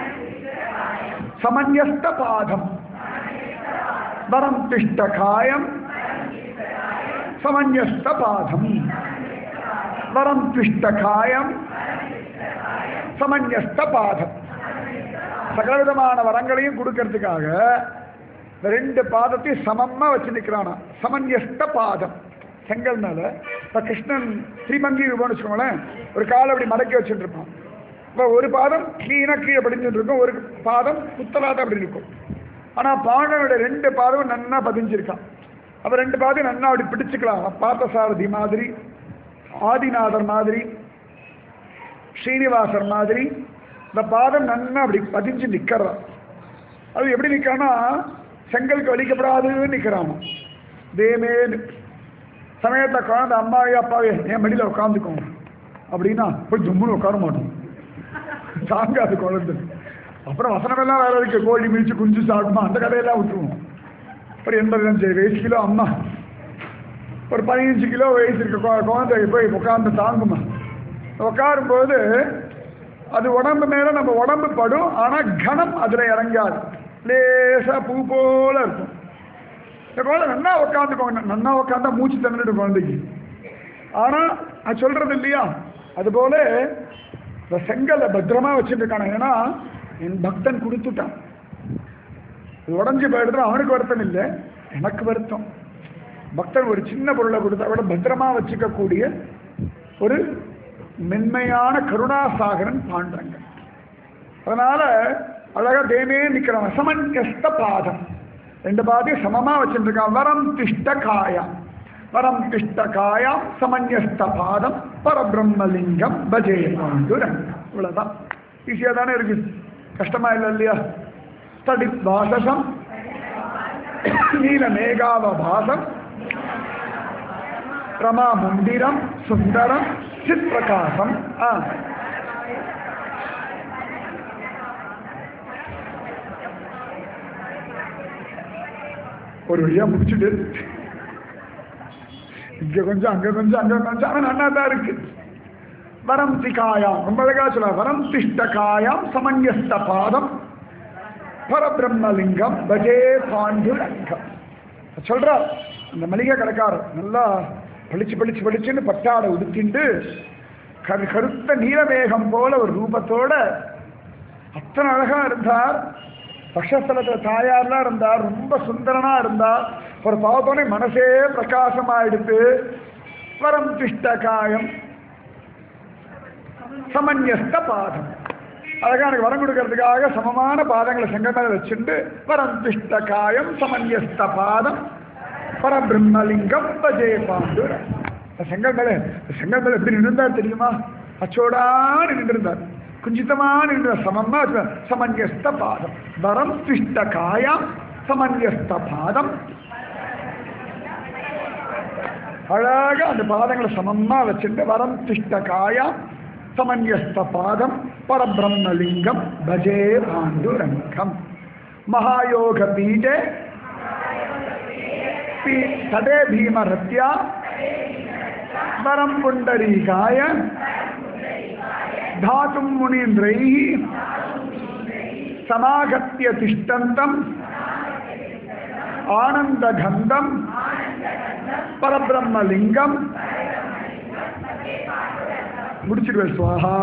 సమన్యస్త పాదం వరం తిష్టకాయం సమన్యస్త పాదం వరం திஷ்டகாயம் சமன்யஸ்த பாதம் சகல விதமான வரங்களையும் கொடுக்கறதுக்காக இந்த ரெண்டு பாதத்தையும் சமமா வச்சு நிக்கிறானா சமன்யஸ்த பாதம் செங்கல் மேல இப்ப கிருஷ்ணன் ஸ்ரீமங்கி ரூபம்னு வச்சுக்கோங்களேன் ஒரு காலை அப்படி மடக்கி வச்சுட்டு இருப்பான் இப்போ ஒரு பாதம் கீழே கீழே படிஞ்சுட்டு இருக்கும் ஒரு பாதம் குத்தலாத அப்படி இருக்கும் ஆனால் பாண்டவனுடைய ரெண்டு பாதமும் நன்னா பதிஞ்சிருக்கான் அப்போ ரெண்டு பாதையும் நன்னா அப்படி பிடிச்சுக்கலாம் பார்த்தசாரதி மாதிரி ஆதிநாதர் மாதிரி ஸ்ரீனிவாசர் மாதிரி இந்த பாதம் நன்னா அப்படி பதிஞ்சு நிற்கிறான் அது எப்படி நிற்கானா செங்கலுக்கு வலிக்கப்படாதுன்னு நிற்கிறான் தேமேன்னு சமயத்தை குழந்தை அம்மாவே அப்பாவே என் மடியில் உட்காந்துக்கோங்க அப்படின்னா போய் ஜம்முன்னு உட்கார மாட்டோம் தாங்காது குழந்தை அப்புறம் வசனமெல்லாம் வேற இருக்கு கோழி மிதிச்சு குஞ்சு சாப்பிடுமா அந்த கதையெல்லாம் விட்டுருவோம் ஒரு எண்பத்தஞ்சு வயசு கிலோ அம்மா ஒரு பதினஞ்சு கிலோ வயசு இருக்க குழ- குழந்தை போய் உட்காந்து தாங்குமா உட்காரும்போது அது உடம்பு மேல நம்ம உடம்பு படும் ஆனா கணம் அதுல இறங்காது லேசா பூ போல இருக்கும் இந்த குழந்தை நன்னா உட்காந்துக்கோங்க நன்னா உட்காந்தா மூச்சு தந்துட்டு குழந்தைக்கு ஆனா அது சொல்றது இல்லையா அதுபோல இந்த செங்கலை பத்திரமா வச்சுட்டு இருக்கான ஏன்னா என் பக்தன் கொடுத்துட்டான் இது உடஞ்சி போயிடுறது அவனுக்கு வருத்தம் இல்லை எனக்கு வருத்தம் பக்தன் ஒரு சின்ன பொருளை கொடுத்தா கூட பத்திரமா வச்சுக்கக்கூடிய ஒரு மென்மையான கருணாசாகரன் பாண்டங்க அதனால அழகா தேமே நிக்கிறான் சமன்யஸ்த பாதம் ரெண்டு பாதையும் சமமா வச்சுருக்கான் வரம் திஷ்ட காயம் வரம் திஷ்ட காயம் சமன்யஸ்த பாதம் பரபிரம்மலிங்கம் பஜே பாண்டுரங்கம் இவ்வளவுதான் ஈஸியா தானே இருக்கு கஷ்டமா இல்லை இல்லையா ஸ்தடி வாசசம் நீல மேகாவபாசம் ரமா மந்திரம் சுந்தரம் சித் பிரகாசம் ஆ ஒரு வழியா முடிச்சுட்டு இங்க கொஞ்சம் அங்க கொஞ்சம் அங்க கொஞ்சம் ஆனா நல்லா தான் இருக்கு வரம் திகாயாம் ரொம்ப அழகா சொல்ல வரம் திஷ்டகாயாம் சமன்யஸ்த பாதம் பரபிரம்மலிங்கம் பஜே பாண்டுரங்கம் சொல்றார் அந்த மளிகை கடைக்காரர் நல்லா பளிச்சு பளிச்சு பளிச்சுன்னு பட்டாடை உடுத்திண்டு கரு கருத்த நீலமேகம் போல ஒரு ரூபத்தோட அத்தனை அழகா இருந்தார் பக்ஷஸ்தலத்துல தாயார்லாம் இருந்தார் ரொம்ப சுந்தரனா இருந்தார் ஒரு பார்த்தோன்னே மனசே பிரகாசமாயிடுத்து வரம் திஷ்டகாயம் சமன்யஸ்த பாதம் அழகா எனக்கு வரம் கொடுக்கறதுக்காக சமமான பாதங்களை செங்கமேல வச்சுட்டு வரம் திஷ்ட காயம் சமன்யஸ்த பாதம் பரபிரம்மலிங்கம் பஜே பாண்டு செங்கல் மேல செங்கல் மேல எப்படி நின்றுந்தார் தெரியுமா அச்சோடா நின்றுந்தார் குஞ்சிதமா நின்று சமமா வச்சிருந்தார். சமன்யஸ்த பாதம் வரம் திஷ்ட காயம் சமன்யஸ்த பாதம் அழகா அந்த பாதங்களை சமமா வச்சுட்டு வரம் திஷ்ட காயம் சமன்யஸ்த பாதம் பரபிரம்மலிங்கம் பஜே பாண்டுரங்கம் மகாயோக பீஜே பீ- தடே பீமரத்யா வரம் புண்டரீகாய தாத்தும் முனீந்திரைः சமாகத்திய திஷ்டந்தம் ஆனந்தகந்தம் பரபிரம்மலிங்கம் முடிச்சிடுவேன் சுவாஹா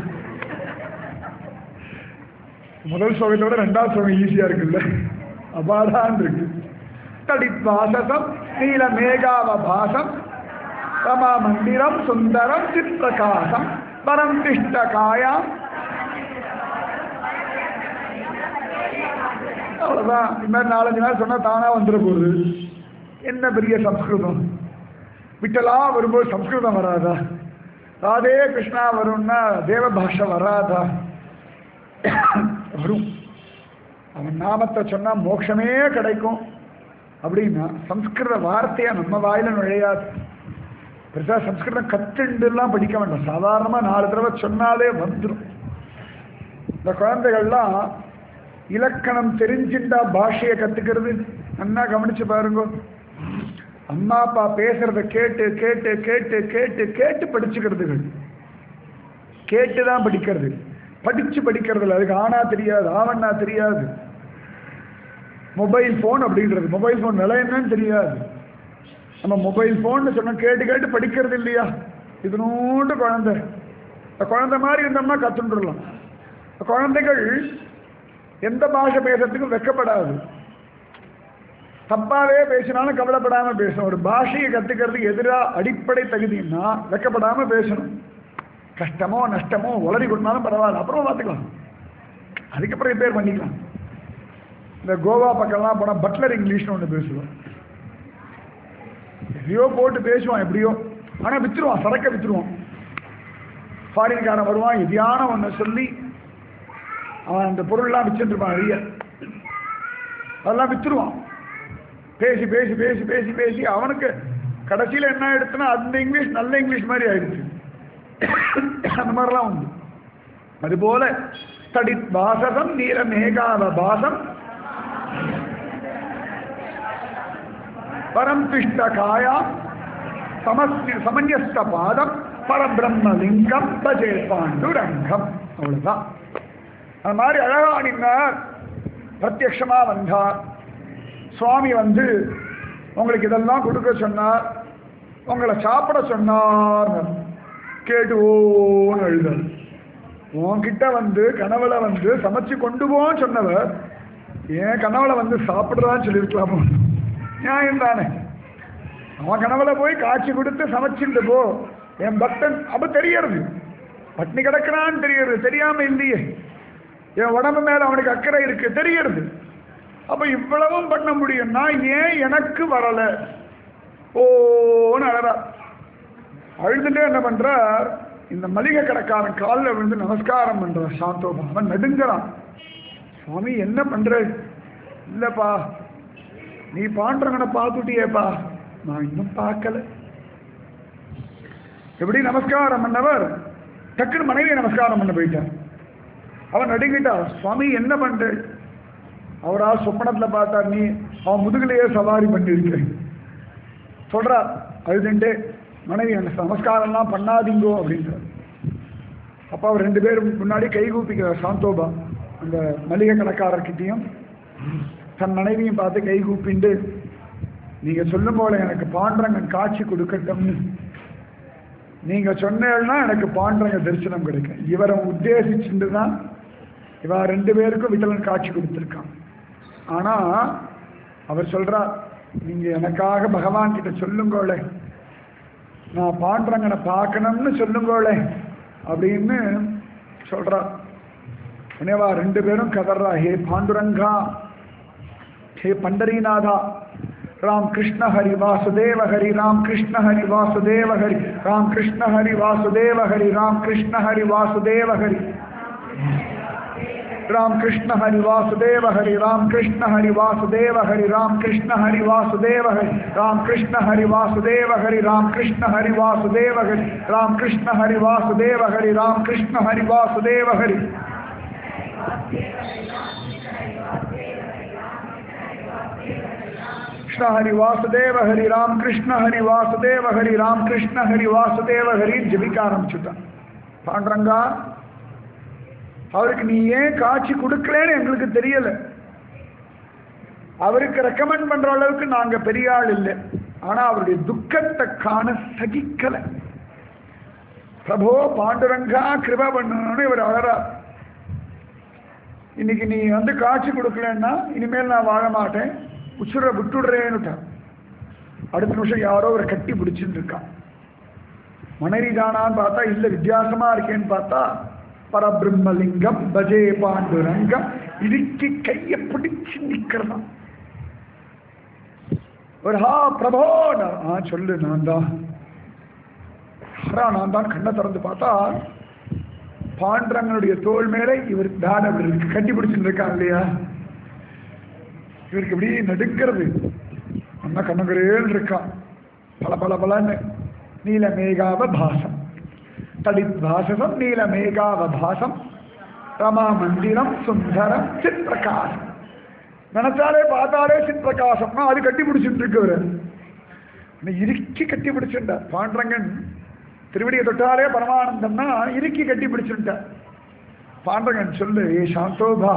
முதல் ஸ்லோகத்தோட ரெண்டாவது ஸ்லோகம் ஈஸியா இருக்குல்ல அபாதான் இருக்கு தடித்வாசசம் நீல மேகாவபாசம் ரமா மந்திரம் சுந்தரம் சித்பிரகாசம் பரம் திஷ்டகாயாம் அவ்வளவுதான் இந்த மாதிரி நாலஞ்சு நாள் சொன்னா தானா வந்துட போகுது என்ன பெரிய சம்ஸ்கிருதம் விட்டலா வரும்போது சம்ஸ்கிருதம் வராதா ராதே கிருஷ்ணா வரும்னா தேவ பாஷை வராதா வரும் அவன் நாமத்தை சொன்னா மோட்சமே கிடைக்கும் அப்படின்னா சம்ஸ்கிருத வார்த்தையா நம்ம வாயில நுழையாது பெருசா சம்ஸ்கிருதம் கத்துண்டுலாம் படிக்க வேண்டாம் சாதாரணமா நாலு தடவை சொன்னாலே வந்துடும் இந்த குழந்தைகள்லாம் இலக்கணம் தெரிஞ்சுட்டா பாஷையை கத்துக்கிறது நல்லா கவனிச்சு பாருங்க அம்மா அப்பா பேசுறத கேட்டு கேட்டு கேட்டு கேட்டு கேட்டு படிச்சுக்கிறதுகள் கேட்டு தான் படிக்கிறது படிச்சு படிக்கிறது இல்லை அதுக்கு ஆனா தெரியாது ஆவண்ணா தெரியாது மொபைல் ஃபோன் அப்படின்றது மொபைல் ஃபோன் விலை என்னன்னு தெரியாது நம்ம மொபைல் ஃபோன் சொன்னா கேட்டு கேட்டு படிக்கிறது இல்லையா இது நூண்டு குழந்தை இந்த குழந்தை மாதிரி இருந்தோம்னா கத்துட்டுலாம் குழந்தைகள் எந்த பாஷை பேசுறதுக்கும் வெக்கப்படாது தப்பாவே பேசினாலும் கவலைப்படாம பேசணும் ஒரு பாஷையை கத்துக்கிறதுக்கு எதிராக அடிப்படை தகுதின்னா வெக்கப்படாம பேசணும் கஷ்டமோ நஷ்டமோ உளறி கொடுத்தாலும் பரவாயில்ல அப்புறம் பார்த்துக்கலாம் அதுக்கப்புறம் ரிப்பேர் பண்ணிக்கலாம் இந்த கோவா பக்கம்லாம் போனால் பட்லர் இங்கிலீஷ்னு ஒன்று பேசுவோம் எதையோ போட்டு பேசுவான் எப்படியோ ஆனால் வித்துருவான் சரக்க வித்துருவான் ஃபாரின்காரன் வருவான் எதையான ஒன்று சொல்லி அவன் அந்த பொருள்லாம் விச்சுருப்பான் நிறைய அதெல்லாம் வித்துருவான் பேசி பேசி பேசி பேசி பேசி அவனுக்கு கடைசியில் என்ன ஆயிடுச்சுன்னா அந்த இங்கிலீஷ் நல்ல இங்கிலீஷ் மாதிரி ஆயிடுச்சு அந்த மாதிரிலாம் உண்டு அதுபோல தடித் வாசகம் நீல மேகால பாசம் பரம் திஷ்ட காயா சமஸ்ய சமன்யஸ்த பாதம் பரபிரம்மலிங்கம் பஜே பாண்டுரங்கம் அவ்வளவுதான் அந்த மாதிரி அழகா நின்னார் பிரத்யக்ஷமா வந்தார் சுவாமி வந்து உங்களுக்கு இதெல்லாம் கொடுக்க சொன்னார் உங்களை சாப்பிட சொன்னார் கேட்டு ஓன்னு எழுதார் உன்கிட்ட வந்து கனவுல வந்து சமைச்சு கொண்டு போன்னு சொன்னவர் ஏன் கனவுல வந்து சாப்பிடுறான்னு சொல்லியிருக்கலாமோ நியாயம் தானே அவன் கனவுல போய் காட்சி கொடுத்து சமைச்சுட்டு போ என் பக்தன் அப்ப தெரியறது பட்னி கிடக்கிறான்னு தெரியறது தெரியாம இல்லையே என் உடம்பு மேல அவனுக்கு அக்கறை இருக்கு தெரியறது அப்ப இவ்வளவும் பண்ண முடியும்னா ஏன் எனக்கு வரல ஓன்னு அழறா அழுதுட்டே என்ன பண்றார் இந்த மளிகை கடைக்காரன் காலில் விழுந்து நமஸ்காரம் பண்றான் சாந்தோபா அவன் நடுங்கிறான் சுவாமி என்ன பண்ற இல்லப்பா நீ பாண்டவனை பார்த்துட்டியேப்பா நான் இன்னும் பார்க்கல எப்படி நமஸ்காரம் பண்ணவர் டக்குன்னு மனைவியை நமஸ்காரம் பண்ண போயிட்டார் அவன் நடுங்கிட்டா சுவாமி என்ன பண்ற அவரா சொப்பனத்துல பார்த்தார் நீ அவன் முதுகிலேயே சவாரி பண்ணியிருக்கிறேன் சொல்றா அழுதுண்டு மனைவி எனக்கு நமஸ்காரம்லாம் பண்ணாதீங்கோ அப்படின்றார் அப்போ அவர் ரெண்டு பேரும் முன்னாடி கை கூப்பிக்கிறார் சாந்தோபா அந்த மளிகை கடைக்காரர்கிட்டையும் தன் மனைவியும் பார்த்து கை கூப்பிண்டு நீங்க சொல்லும் போல எனக்கு பாண்டரங்கன் காட்சி கொடுக்கட்டும்னு நீங்க சொன்னேன்னா எனக்கு பாண்டரங்க தரிசனம் கிடைக்கும் இவரை உத்தேசிச்சுட்டு தான் இவ ரெண்டு பேருக்கும் விட்டலன் காட்சி கொடுத்துருக்கான் ஆனா அவர் சொல்றார் நீங்க எனக்காக பகவான் கிட்ட சொல்லுங்கோளே நான் பாண்டரங்கனை பார்க்கணும்னு சொல்லுங்கோளே அப்படின்னு சொல்றார் உடனேவா ரெண்டு பேரும் கதறா ஹே பாண்டுரங்கா ஹே பண்டரிநாதா ராம் கிருஷ்ண ஹரி வாசுதேவ ஹரி ராம் கிருஷ்ண ஹரி வாசுதேவ ஹரி ராம் கிருஷ்ண ஹரி வாசுதேவ ஹரி ராம் கிருஷ்ண ஹரி வாசுதேவ ஹரி ராம் கிருஷ்ண ஹரி வாசுதேவ ஹரி ராம் கிருஷ்ண ஹரி வாசுதேவ ஹரி ராம் கிருஷ்ண ஹரி வாசுதேவ ஹரி ராம் கிருஷ்ண ஹரி வாசுதேவ ஹரி ராம் கிருஷ்ண ஹரி வாசுதேவ ஹரி ராம் கிருஷ்ண ஹரி வாசுதேவ ஹரி ராம் கிருஷ்ண ஹரி வாசுதேவ ஹரி கிருஷ்ண ஹரி வாசுதேவ ஹரி ராம் கிருஷ்ண ஹரி வாசுதேவ ஹரி ராம் கிருஷ்ண ஹரி வாசுதேவ ஹரி ஜபிக்க ஆரம்பிச்சுட்டான் பாண்டரங்கா அவருக்கு நீ ஏன் காட்சி கொடுக்கலன்னு எங்களுக்கு தெரியல அவருக்கு ரெக்கமெண்ட் பண்ற அளவுக்கு நாங்க பெரிய ஆள் இல்லை ஆனா அவருடைய துக்கத்தை காண சகிக்கல பிரபோ பாண்டுரங்கா கிருபா பண்ணணும்னு இவர் அழறா இன்னைக்கு நீ வந்து காட்சி கொடுக்கலன்னா இனிமேல் நான் வாழ மாட்டேன் உசுர விட்டுடுறேன்னுட்டான் அடுத்த நிமிஷம் யாரோ ஒரு கட்டி பிடிச்சிட்டு இருக்கான் மனைவி தானான்னு பார்த்தா இல்ல வித்தியாசமா இருக்கேன்னு பார்த்தா பரபிரம்மலிங்கம் பஜே பாண்டுரங்கம் இறுக்கி கைய பிடிச்சு நிக்கிறதான் ஒரு ஹா பிரபோ ஆ சொல்லு நான் தான் ஹரா நான் தான் கண்ணை திறந்து பார்த்தா பாண்டரங்கனுடைய தோல் மேலே இவர் தான இருக்கு கட்டி பிடிச்சிட்டு இருக்கான் இல்லையா இவருக்கு இப்படி நடுக்கிறது அண்ணா கண்ணகரேல் இருக்கான் பல பல பலன்னு நீல மேகாவ பாசம் தடித் பாசசம் நீல மேகாவ பாசம் ரமா மந்திரம் சுந்தரம் சித் பிரகாசம் நினைச்சாலே பார்த்தாலே சித் பிரகாசம்னா அது கட்டி பிடிச்சிட்டு இருக்கு இறுக்கி கட்டி பிடிச்சிருந்தார் பாண்டரங்கன் திருவடியை தொட்டாலே பரமானந்தம்னா இறுக்கி கட்டி பிடிச்சிருந்தார் பாண்டரங்கன் சொல்லு ஏ சாந்தோபா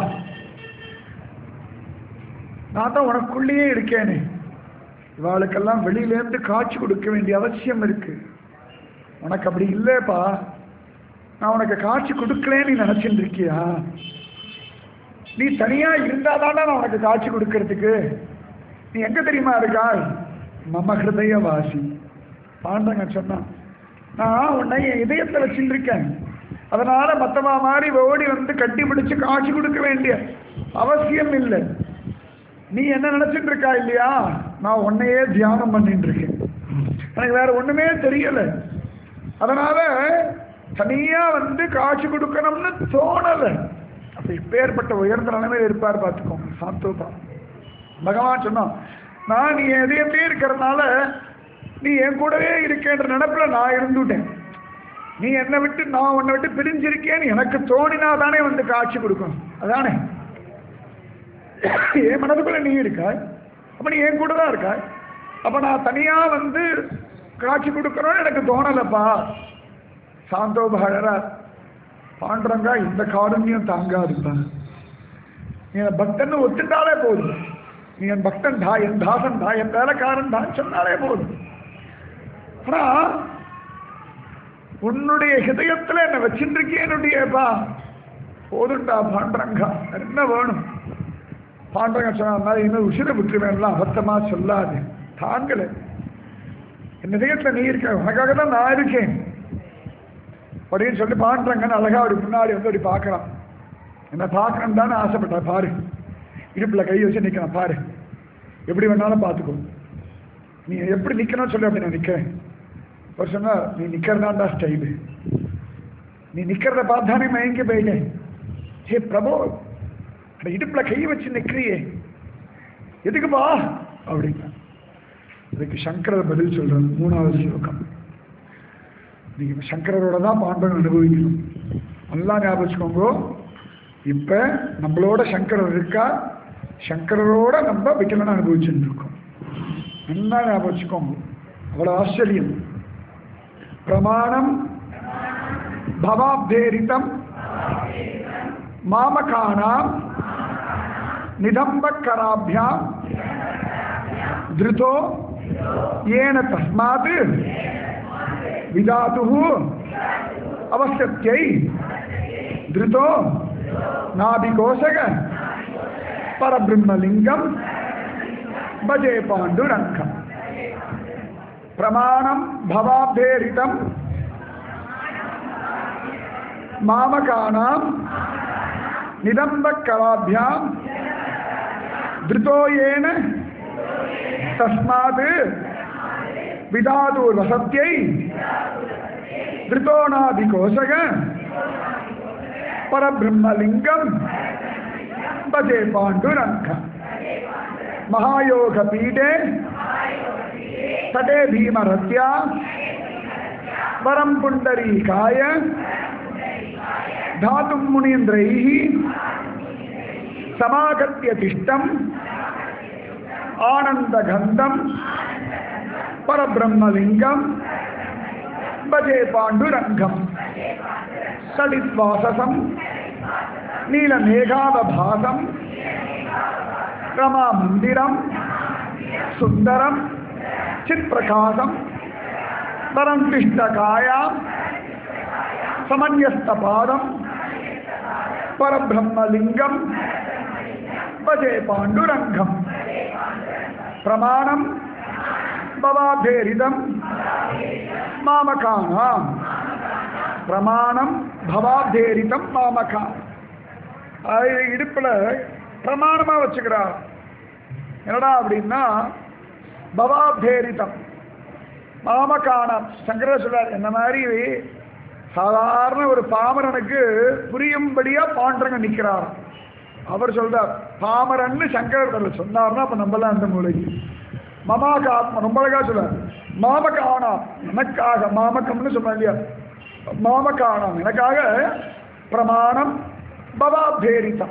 நான் தான் உனக்குள்ளேயே இருக்கேனே இவாளுக்கெல்லாம் வெளியிலேருந்து காட்சி கொடுக்க வேண்டிய அவசியம் இருக்கு உனக்கு அப்படி இல்லைப்பா நான் உனக்கு காட்சி கொடுக்கலன்னு நீ நினைச்சிட்டு இருக்கியா நீ தனியா இருந்தாதானே நான் உனக்கு காட்சி கொடுக்கறதுக்கு நீ எங்க தெரியுமா இருக்காய் மம ஹிருதய வாசி பாண்டங்க சொன்னான் நான் உன்னை என் இதயத்தை வச்சுட்டு இருக்கேன் அதனால மத்தமா மாதிரி ஓடி வந்து கட்டி பிடிச்சு காட்சி கொடுக்க வேண்டிய அவசியம் இல்லை நீ என்ன நினைச்சிட்டு இருக்கா இல்லையா நான் உன்னையே தியானம் பண்ணிட்டு இருக்கேன் எனக்கு வேற ஒண்ணுமே தெரியல அதனால தனியா வந்து காட்சி கொடுக்கணும்னு தோணல அப்ப இப்பேற்பட்ட உயர்ந்த நிலைமையில் இருப்பார் பார்த்துக்கோங்க சாந்தோபா பகவான் சொன்னான் நான் நீ எதையமே இருக்கிறதுனால நீ என் கூடவே இருக்கேன்ற நினைப்புல நான் இருந்துட்டேன் நீ என்னை விட்டு நான் உன்னை விட்டு பிரிஞ்சிருக்கேன்னு எனக்கு தோணினா தானே வந்து காட்சி கொடுக்கணும் அதானே என் மனதுக்குள்ள நீ இருக்காய் அப்ப நீ என் கூட தான் இருக்காய் அப்ப நான் தனியா வந்து காட்சி கொடுக்கணும்னு எனக்கு தோணலப்பா சாந்தோபகரா பாண்டரங்கா இந்த காருண்யம் தாங்காதுப்பா நீ என் பக்தன் ஒத்துட்டாலே போதும் நீ என் பக்தன் தா என் தாசன் தா என் வேலைக்காரன் தான் சொன்னாலே போதும் ஆனா உன்னுடைய ஹிதயத்துல என்ன வச்சுருக்கேன் என்னுடையப்பா போதுண்டா பாண்டரங்கா என்ன வேணும் பாண்டரங்க சொன்னா இன்னும் உசிர விட்டுருவேன்லாம் அபத்தமா சொல்லாது தாங்கல என் இதயத்துல நீ இருக்க உனக்காக தான் நான் இருக்கேன் அப்படின்னு சொல்லி பாண்டரங்கன்னு அழகா அப்படி முன்னாடி வந்து அப்படி பார்க்கறான் என்ன பார்க்கணும் தானே ஆசைப்பட்டா பாரு இடுப்புல கை வச்சு நிற்கிறேன் பாரு எப்படி வேணாலும் பார்த்துக்கோ நீ எப்படி நிற்கணும்னு சொல்லி அப்படி நான் நிற்கிறேன் ஒரு சொன்னா நீ நிற்கிறதாண்டா ஸ்டைலு நீ நிற்கிறத பார்த்தானே மயங்கி போயிட்டேன் ஹே பிரபு அட இடுப்புல கை வச்சு நிற்கிறியே எதுக்குப்பா அப்படின்னா அதுக்கு சங்கரர் பதில் சொல்றாரு மூணாவது ஸ்லோகம் நீங்க சங்கரரோட தான் பாண்டவன் அனுபவிக்கணும் நல்லா ஞாபகம் வச்சுக்கோங்க இப்ப நம்மளோட சங்கரர் இருக்கா சங்கரரோட நம்ம விக்கலனை அனுபவிச்சுட்டு இருக்கோம் நல்லா ஞாபகம் வச்சுக்கோங்க அவ்வளவு ஆச்சரியம் பிரமாணம் பவாப்தேரிதம் மாமகானாம் நிதம்பக்கராபியாம் திருதோ ஏன தஸ்மாத் விதாது அவசியத்தை திருதோ நாபிகோஷக பரபிரம்மலிங்கம் பஜே பாண்டுரங்கம் பிரமாணம் பவாபேரிதம் மாமகானாம் நிதம்பக்கலாபியாம் திருதோயேன தஸ்மாத் விதாதூர் வசத்தியை திருத்தோணாதிகோஷக பரபிரம்மலிங்கம் பஜே பாண்டுரங்கம் மகாயோக பீடே தடே பீமரத்யா வரம் புண்டரீகாய தாத்தும் முனீந்திரைः சமாகத்திய திஷ்டம் ஆனந்தகந்தம் பரபிரம்மலிங்கம் பஜே பாண்டுரங்கம் சடித்வாசசம் நீலமேகாவபாசம் ரமாமந்திரம் சுந்தரம் சித்பிரகாசம் வரம் கிருஷ்ணகாயாம் சமன்யஸ்தபாதம் பரபிரம்மலிங்கம் பஜே பாண்டுரங்கம் பிரமாணம் பவாபேரிதம் மாமகானாம் பிரமாணம் பவாபேரிதம் மாமகா அது இடுப்புல பிரமாணமா வச்சுக்கிறார் என்னடா அப்படின்னா பவாபேரிதம் மாமகானம் சங்கர சொல்றார் என்ன மாதிரி சாதாரண ஒரு பாமரனுக்கு புரியும்படியா பாண்டரங்க நிக்கிறார் அவர் சொல்றார் பாமரன்னு சங்கரர் சொன்னார்னா அப்ப நம்மலாம் அந்த மூலைக்கு மமாக ஆத்மா ரொம்ப அழகா சொல்றார் மாமகானாம் எனக்காக மாமகம்னு சொன்னா இல்லையா மாமகானாம் எனக்காக பிரமாணம் பவாபேரிதம்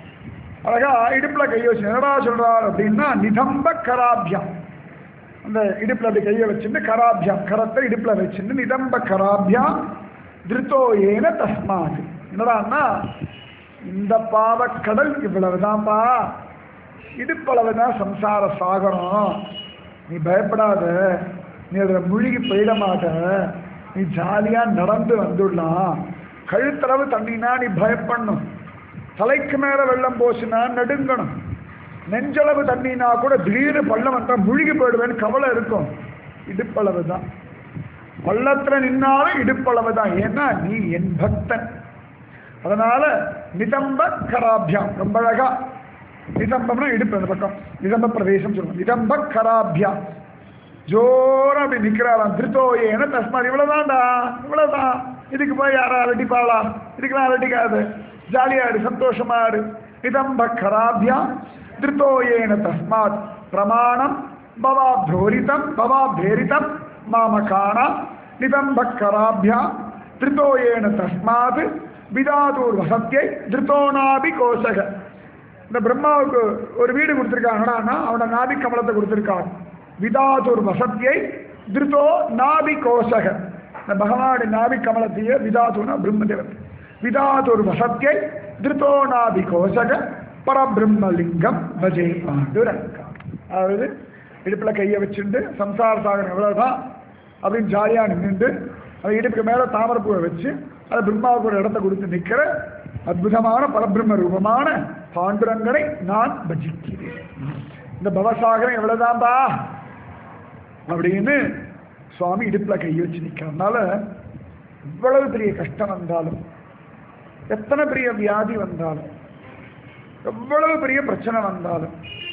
அழகா இடுப்புல கையை வச்சு என்னடா சொல்றார் அப்படின்னா நிதம்ப கராபியம் அந்த இடுப்புல அப்படி கையை வச்சுட்டு கராபியம் கரத்தை இடுப்புல வச்சுட்டு நிதம்ப கராபியம் திருத்தோ ஏன தஸ்மாத் என்னடான்னா இந்த பாவக்கடல் இவ்வளவுதான்ப்பா இடுப்பளவு தான் சம்சார சாகரம் நீ பயப்படாத நீ அதில் முழுகி போயிட மாட்ட நீ ஜாலியாக நடந்து வந்துடலாம் கழுத்தளவு தண்ணினா நீ பயப்படணும் தலைக்கு மேலே வெள்ளம் போச்சுன்னா நடுங்கணும் நெஞ்சளவு தண்ணினா கூட திடீர்னு பள்ளம் வந்தால் முழுகி போயிடுவேன்னு கவலை இருக்கும் இடுப்பளவு தான் பள்ளத்தில் நின்னாலும் இடுப்பளவு தான் ஏன்னா நீ என் பக்தன் அதனால நிதம்ப கராபியாம் ரொம்ப அழகா நிதம்பம்னா இடுப்பு அந்த பக்கம் நிதம்ப பிரதேசம் சொல்லுவோம் நிதம்ப கராபியாம் ஜோரம் அப்படி நிக்கிறாராம் திருத்தோயேன தஸ்மாத் இவ்வளவுதான்டா இவ்வளவுதான் இதுக்கு போய் யாரா அலட்டிப்பாளா இதுக்கெல்லாம் அலட்டிக்காது ஜாலியா இரு சந்தோஷமா இரு நிதம்ப கராபியாம் திருத்தோயேன தஸ்மாத் பிரமாணம் பவாப்தோரிதம் பவாபேரிதம் மாமகானா நிதம்ப கராபியாம் திருத்தோயேன தஸ்மாத் விதாதூர் வசத்தியை திருத்தோணாபி கோஷக இந்த பிரம்மாவுக்கு ஒரு வீடு கொடுத்துருக்காங்கன்னா அவனோட நாபி கமலத்தை கொடுத்துருக்கான் விதாதூர் வசத்தியை திருத்தோ நாபி கோஷக இந்த பகவானுடைய நாபி கமலத்தையே விதாதுனா பிரம்மதேவன் விதாதூர் வசத்தியை திருத்தோ நாபி கோஷக பரபிரம்மலிங்கம் பஜே பாண்டுரங்கம் அதாவது இடுப்பில் கையை வச்சுட்டு சம்சார சாகரம் எவ்வளவுதான் அப்படின்னு ஜாலியாக நின்றுட்டு அது இடுப்புக்கு மேலே தாமரப்பூவை வச்சு அது பிரம்மாவுக்கு ஒரு இடத்த கொடுத்து நிற்கிற அற்புதமான பரபிரம்ம ரூபமான பாண்டுரங்கனை நான் பஜிக்கிறேன் இந்த பவசாகரம் எவ்வளவுதான்பா அப்படின்னு சுவாமி இடுப்பில் கை வச்சு நிற்கிறதுனால இவ்வளவு பெரிய கஷ்டம் வந்தாலும் எத்தனை பெரிய வியாதி வந்தாலும் எவ்வளவு பெரிய பிரச்சனை வந்தாலும்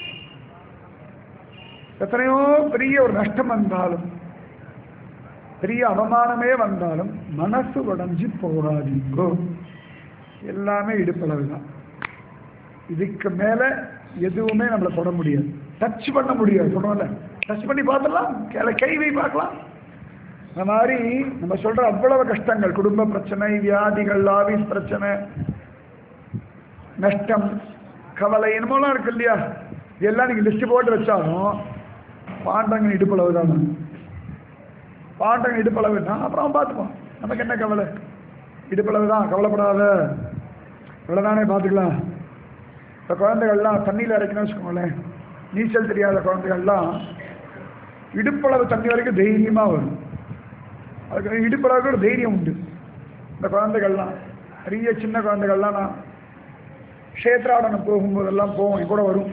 எத்தனையோ பெரிய ஒரு நஷ்டம் வந்தாலும் பெரிய அவமானமே வந்தாலும் மனசு உடஞ்சி போகாதீங்கோ எல்லாமே இடுப்பளவு தான் இதுக்கு மேல எதுவுமே நம்மளை தொட முடியாது டச் பண்ண முடியாது சொல்றோம்ல டச் பண்ணி பார்த்துடலாம் கை கை வை பார்க்கலாம் அந்த மாதிரி நம்ம சொல்ற அவ்வளவு கஷ்டங்கள் குடும்ப பிரச்சனை வியாதிகள் ஆபீஸ் பிரச்சனை நஷ்டம் கவலை என்னமோலாம் இருக்கு இல்லையா இதெல்லாம் நீங்க லிஸ்ட் போட்டு வச்சாலும் பாண்டங்க இடுப்பளவு தான் பாண்டங்க இடுப்பளவுன்னா அப்புறம் பார்த்துப்போம் நமக்கு என்ன கவலை இடுப்பளவு தான் கவலைப்படாத இவ்வளோதானே பார்த்துக்கலாம் இப்போ குழந்தைகள்லாம் தண்ணியில் இறக்கணும்னு வச்சுக்கோங்களேன் நீச்சல் தெரியாத குழந்தைகள்லாம் இடுப்பளவு தண்ணி வரைக்கும் தைரியமாக வரும் அதுக்கு இடுப்பளவுக்கு ஒரு தைரியம் உண்டு இந்த குழந்தைகள்லாம் நிறைய சின்ன குழந்தைகள்லாம் நான் க்ஷேத்ராடனம் போகும்போதெல்லாம் போவோம் என் கூட வரும்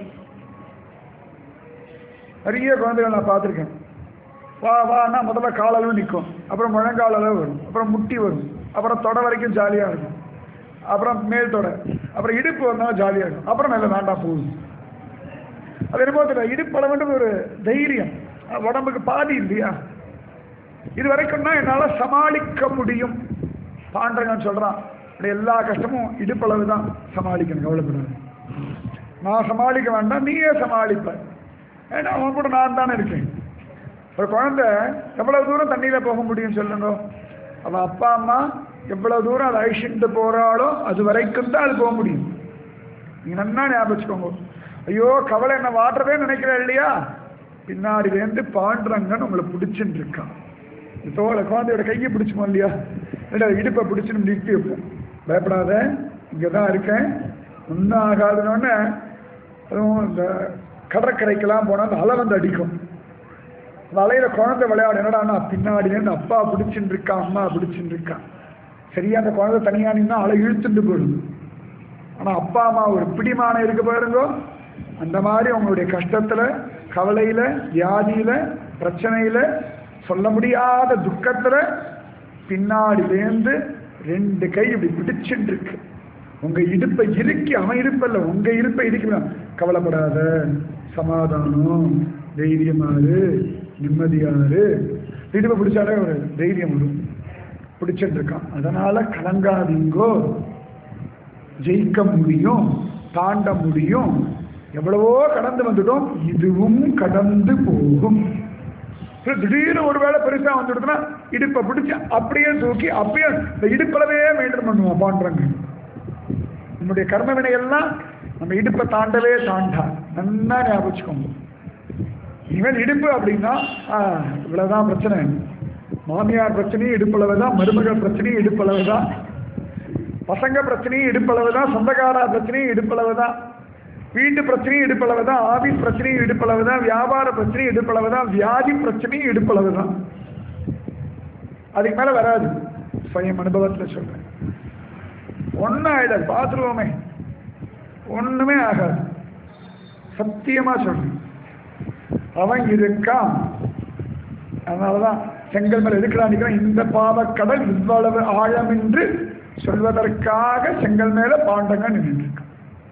நிறைய குழந்தைகள் நான் பார்த்துருக்கேன் வா வான்னா முதல்ல காலளவு நிற்கும் அப்புறம் முழங்கால் அளவு வரும் அப்புறம் முட்டி வரும் அப்புறம் தொடை வரைக்கும் ஜாலியாக இருக்கும் அப்புறம் மேல் தொடை அப்புறம் இடுப்பு வந்தாலும் ஜாலியாக இருக்கும் அப்புறம் நல்ல வேண்டாம் போகும் அது என்னமோ தெரியல இடுப்பளவுன்றது ஒரு தைரியம் அது உடம்புக்கு பாதி இல்லையா இது வரைக்கும்னா என்னால் சமாளிக்க முடியும் பாண்டங்கன்னு சொல்கிறான் இப்படி எல்லா கஷ்டமும் இடுப்பளவு தான் சமாளிக்கணும் கவலைப்படாது நான் சமாளிக்க வேண்டாம் நீயே சமாளிப்ப ஏன்னா அவன் கூட நான் தானே இருக்கேன் ஒரு குழந்தை எவ்வளவு தூரம் தண்ணியில் போக முடியும் சொல்லுங்க அவன் அப்பா அம்மா எவ்வளவு தூரம் அதை அழிச்சுட்டு போறாளோ அது வரைக்கும் தான் அது போக முடியும் நீங்க நன்னா ஞாபகம் வச்சுக்கோங்க ஐயோ கவலை என்ன வாட்டுறதே நினைக்கிறேன் இல்லையா பின்னாடிலேருந்து பாண்டுறங்கன்னு உங்களை பிடிச்சுட்டு இருக்கான் தோலை குழந்தையோட கையை பிடிச்சுமோ இல்லையா இல்லை இடுப்பை பிடிச்சுன்னு நிறுத்தி வைப்போம் பயப்படாத இங்கே தான் இருக்கேன் ஒன்றும் ஆகாதுன்னு அதுவும் இந்த கடற்கரைக்கெல்லாம் போனால் அந்த அலை வந்து அடிக்கும் அந்த அலையில குழந்தை விளையாடு என்னடான்னா பின்னாடிலேருந்து அப்பா பிடிச்சுட்டு இருக்கான் அம்மா பிடிச்சுட்டு இருக்கான் சரியா அந்த குழந்தை தனியாக நின்னா அலை இழுத்துட்டு போயிடுது ஆனால் அப்பா அம்மா ஒரு பிடிமானம் இருக்கு பாருங்க அந்த மாதிரி உங்களுடைய கஷ்டத்தில் கவலையில் வியாதியில் பிரச்சனையில் சொல்ல முடியாத துக்கத்தில் பின்னாடிலேருந்து ரெண்டு கை இப்படி பிடிச்சுட்டு இருக்கு உங்க இடுப்பை இறுக்கி அவன் இருப்பல்ல உங்க இடுப்பை இறுக்கி கவலைப்படாத சமாதானம் தைரியமாறு நிம்மதியாரு இடுப்பை பிடிச்சாலே ஒரு தைரியம் வரும் பிடிச்சிட்டு இருக்கான் அதனால கலங்காதீங்கோ ஜெயிக்க முடியும் தாண்ட முடியும் எவ்வளவோ கடந்து வந்துட்டோம் இதுவும் கடந்து போகும் திடீர்னு ஒரு வேளை பெருசா வந்துடுதுன்னா இடுப்பை பிடிச்சி அப்படியே தூக்கி அப்படியே இந்த இடுப்பளவே மெயின்டைன் பண்ணுவோம் பாண்டுறங்க நம்முடைய கர்ம வினையெல்லாம் நம்ம இடுப்பை தாண்டவே தாண்டா நல்லா ஞாபகம் வச்சுக்கோங்க இனிமேல் இடுப்பு அப்படின்னா இவ்வளவுதான் பிரச்சனை மாமியார் பிரச்சனையும் இடுப்பளவு தான் மருமகள் பிரச்சனையும் இடுப்பளவு தான் பசங்க பிரச்சனையும் இடுப்பளவு தான் சொந்தக்காரா பிரச்சனையும் இடுப்பளவு தான் வீட்டு பிரச்சனையும் இடுப்பளவு தான் ஆபீஸ் பிரச்சனையும் இடுப்பளவு தான் வியாபார பிரச்சனையும் இடுப்பளவு தான் வியாதி பிரச்சனையும் இடுப்பளவு தான் அதுக்கு மேல வராது சுயம் அனுபவத்துல சொல்றேன் ஒன்னும் ஆயிடாது பார்த்துருவோமே ஒண்ணுமே ஆகாது சத்தியமா சொல்றேன் அவன் இருக்கான் அதனாலதான் செங்கல் மேல எதுக்குடா நிற்கிறான் இந்த பாவக்கடல் இவ்வளவு ஆழம் என்று சொல்வதற்காக செங்கல் மேல பாண்டங்க நின்று இருக்கான்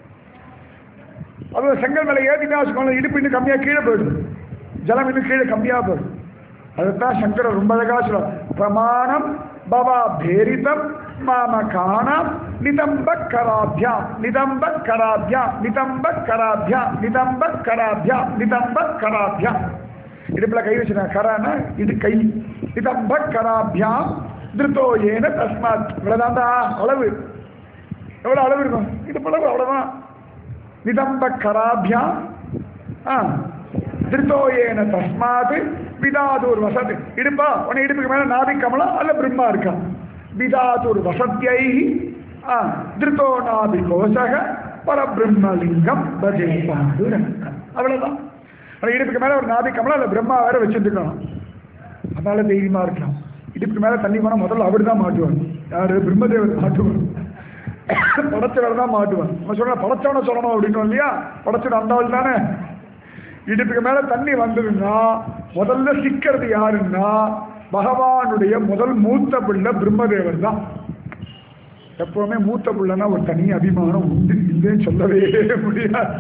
அது செங்கல் மேல ஏத்திட்டா வச்சுக்கோங்க இடுப்பு இன்னும் கம்மியா கீழே போயிடுது ஜலம் இன்னும் கீழே கம்மியா போயிடும் அதுதான் சங்கரர் ரொம்ப அழகா சொல்றார் பிரமாணம் பவா பேரிதம் மாம காணாம் நிதம்ப கராபியாம் நிதம்ப கராபியாம் நிதம்ப கராபியாம் நிதம்ப கராபியாம் நிதம்ப கராபியாம் இடுப்புல கை வச்சுருக்காங்க கரான இது கை நிதம்ப கராபியாம் திருத்தோ ஏன தஸ்மாத் இவ்வளவுதான்டா அளவு எவ்வளவு அளவு இருக்கும் இடுப்பளவு அவ்வளவுதான் நிதம்ப கராபியாம் ஆ திருத்தோ ஏன தஸ்மாத் விதாதூர் வசத் இடுப்பா உன இடுப்புக்கு மேல நாபி கமலம் அல்ல பிரம்மா இருக்கா விதாதூர் வசத்தியை ஆ திருத்தோ நாபி கோஷக பரபிரம்மலிங்கம் பஜே பாதுரங்கம் அவ்வளவுதான் அந்த இடுப்புக்கு மேல ஒரு நாபி கமலம் அல்ல பிரம்மா வேற வச்சுருக்கணும் அதனால தைரியமா இருக்கலாம் இடுப்புக்கு மேல தண்ணி போனா முதல்ல அவர் தான் மாட்டுவார் யாரு பிரம்மதேவர் மாட்டுவார் படைச்சவர் தான் மாட்டுவார் நம்ம சொல்ற படைச்சவனை சொல்லணும் அப்படின்னு இல்லையா படைச்சவன் அந்த ஆள் தானே இடுப்புக்கு மேல தண்ணி வந்ததுன்னா முதல்ல சிக்கிறது யாருன்னா பகவானுடைய முதல் மூத்த பிள்ளை பிரம்மதேவர் தான் எப்பவுமே மூத்த பிள்ளைனா ஒரு தனி அபிமானம் உண்டு இல்லைன்னு சொல்லவே முடியாது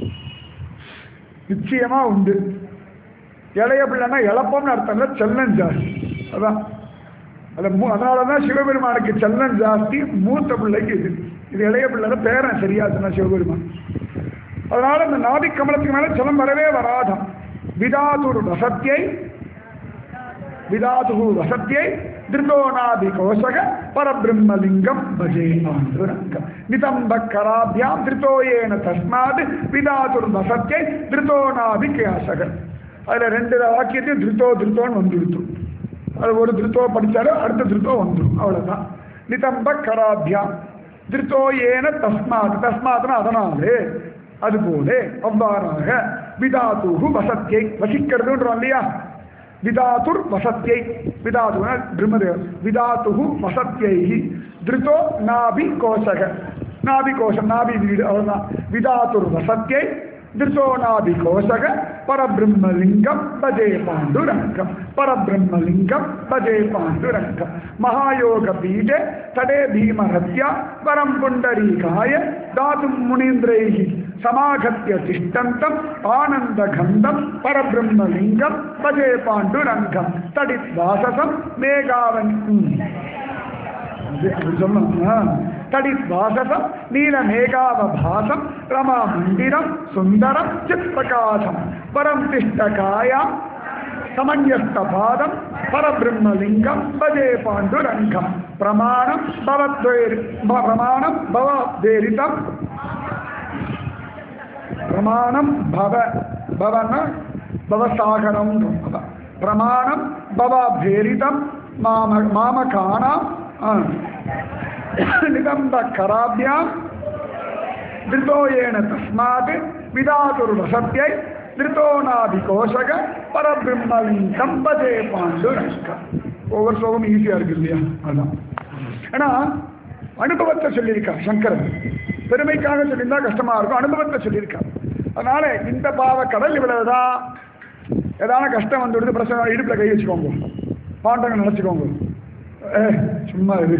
நிச்சயமா உண்டு இளைய பிள்ளைனா இழப்பம்னு அர்த்தம் இல்லை செல்லம் ஜாஸ்தி அதான் அது மூ அதனால தான் சிவபெருமானுக்கு செல்லம் ஜாஸ்தி மூத்த பிள்ளைக்கு இது இது இளைய பிள்ளைல பேரன் சரியா சொன்னா சிவபெருமான் அதனால இந்த நாதி கமலத்துக்கு மேல செல்லம் வரவே வராதாம் விதாதுரு வசத்தியை விதாது வசத்தியை திருதோநாதி கோஷக பரபிரம்மலிங்கம் பஜே ஆண்டுரங்கம் நிதம்ப கராபியாம் திருத்தோயேன தஸ்மாத் விதாதுர் வசத்தியை திருதோநாதி கேசக அதுல ரெண்டு வாக்கியத்தையும் திருத்தோ திருத்தோன்னு வந்துடுத்து அது ஒரு திருத்தோ படிச்சாலும் அடுத்த திருத்தோ வந்துடும் அவ்வளவுதான் நிதம்ப கராபியாம் திருத்தோ ஏன தஸ்மாத் தஸ்மாத்னா அதனாலே அதுபோல அவ்வாறாக விதாத்துகு வசத்தியை வசிக்கிறதுன்றோம் இல்லையா விதாத்துர் வசத்தியை விதாதுனா பிரம்மதேவ விதாத்துகு வசத்தியை திருத்தோ நாபி கோஷக நாபி கோஷம் நாபி வீடு அவ்வளவுதான் விதாத்துர் வசத்தியை திருத்தோநாதி கோஷக பரபிரம்மலிங்கம் பஜே பாண்டுரங்கம் பரபிரம்மலிங்கம் பஜே பாண்டுரங்கம் மகாயோக பீஜே தடே பீமஹத்யா பரம் புண்டரீகாய தாதும் முனீந்திரைஹி சமாகத்திய திஷ்டந்தம் ஆனந்த கந்தம் பரபிரம்மலிங்கம் பஜே பாண்டுரங்கம் தடித் வாசசம் மேகாவன் ம். அது அப்படி சொல்லணும் தடித் வாசசம் நீல மேகாவபாசம் ரமா மந்திரம் சுந்தரம் சித் பிரகாசம் பரம் திஷ்டகாயாம் சமன்யஸ்தபாதம் பரபிரம்மலிங்கம் பஜே பாண்டுரங்கம் பிரமாணம் பவத்வேரி ப- பிரமாணம் பவத்வேரிதம் பிரமாணம் பவ பவன பவசாகரம் அதான். பிரமாணம் பவபேரிதம் மாம மாமகானாம் ஆ. நிதம்ப கராபியாம் திருதோயேன தஸ்மாத் விதாதுர்வசத்தியை திருத்தோநாதி கோஷக பரபிரம்மலிங்கம் பஜே பாண்டுரங்கம் ஒவ்வொரு ஸ்லோகம் ஈஸியா இருக்கு இல்லையா அதான் ஏன்னா அனுபவத்தை சொல்லியிருக்கார் சங்கரன் பெருமைக்காக சொல்லியிருந்தா கஷ்டமா இருக்கும் அனுபவத்தை சொல்லியிருக்கார் அதனால இந்த பாவ கடல் இவ்வளவுதான் ஏதான கஷ்டம் வந்துடுது பிரச்சனை இடுப்புல கை வச்சுக்கோங்க பாண்டவங்க நினைச்சுக்கோங்க ஏ சும்மா இது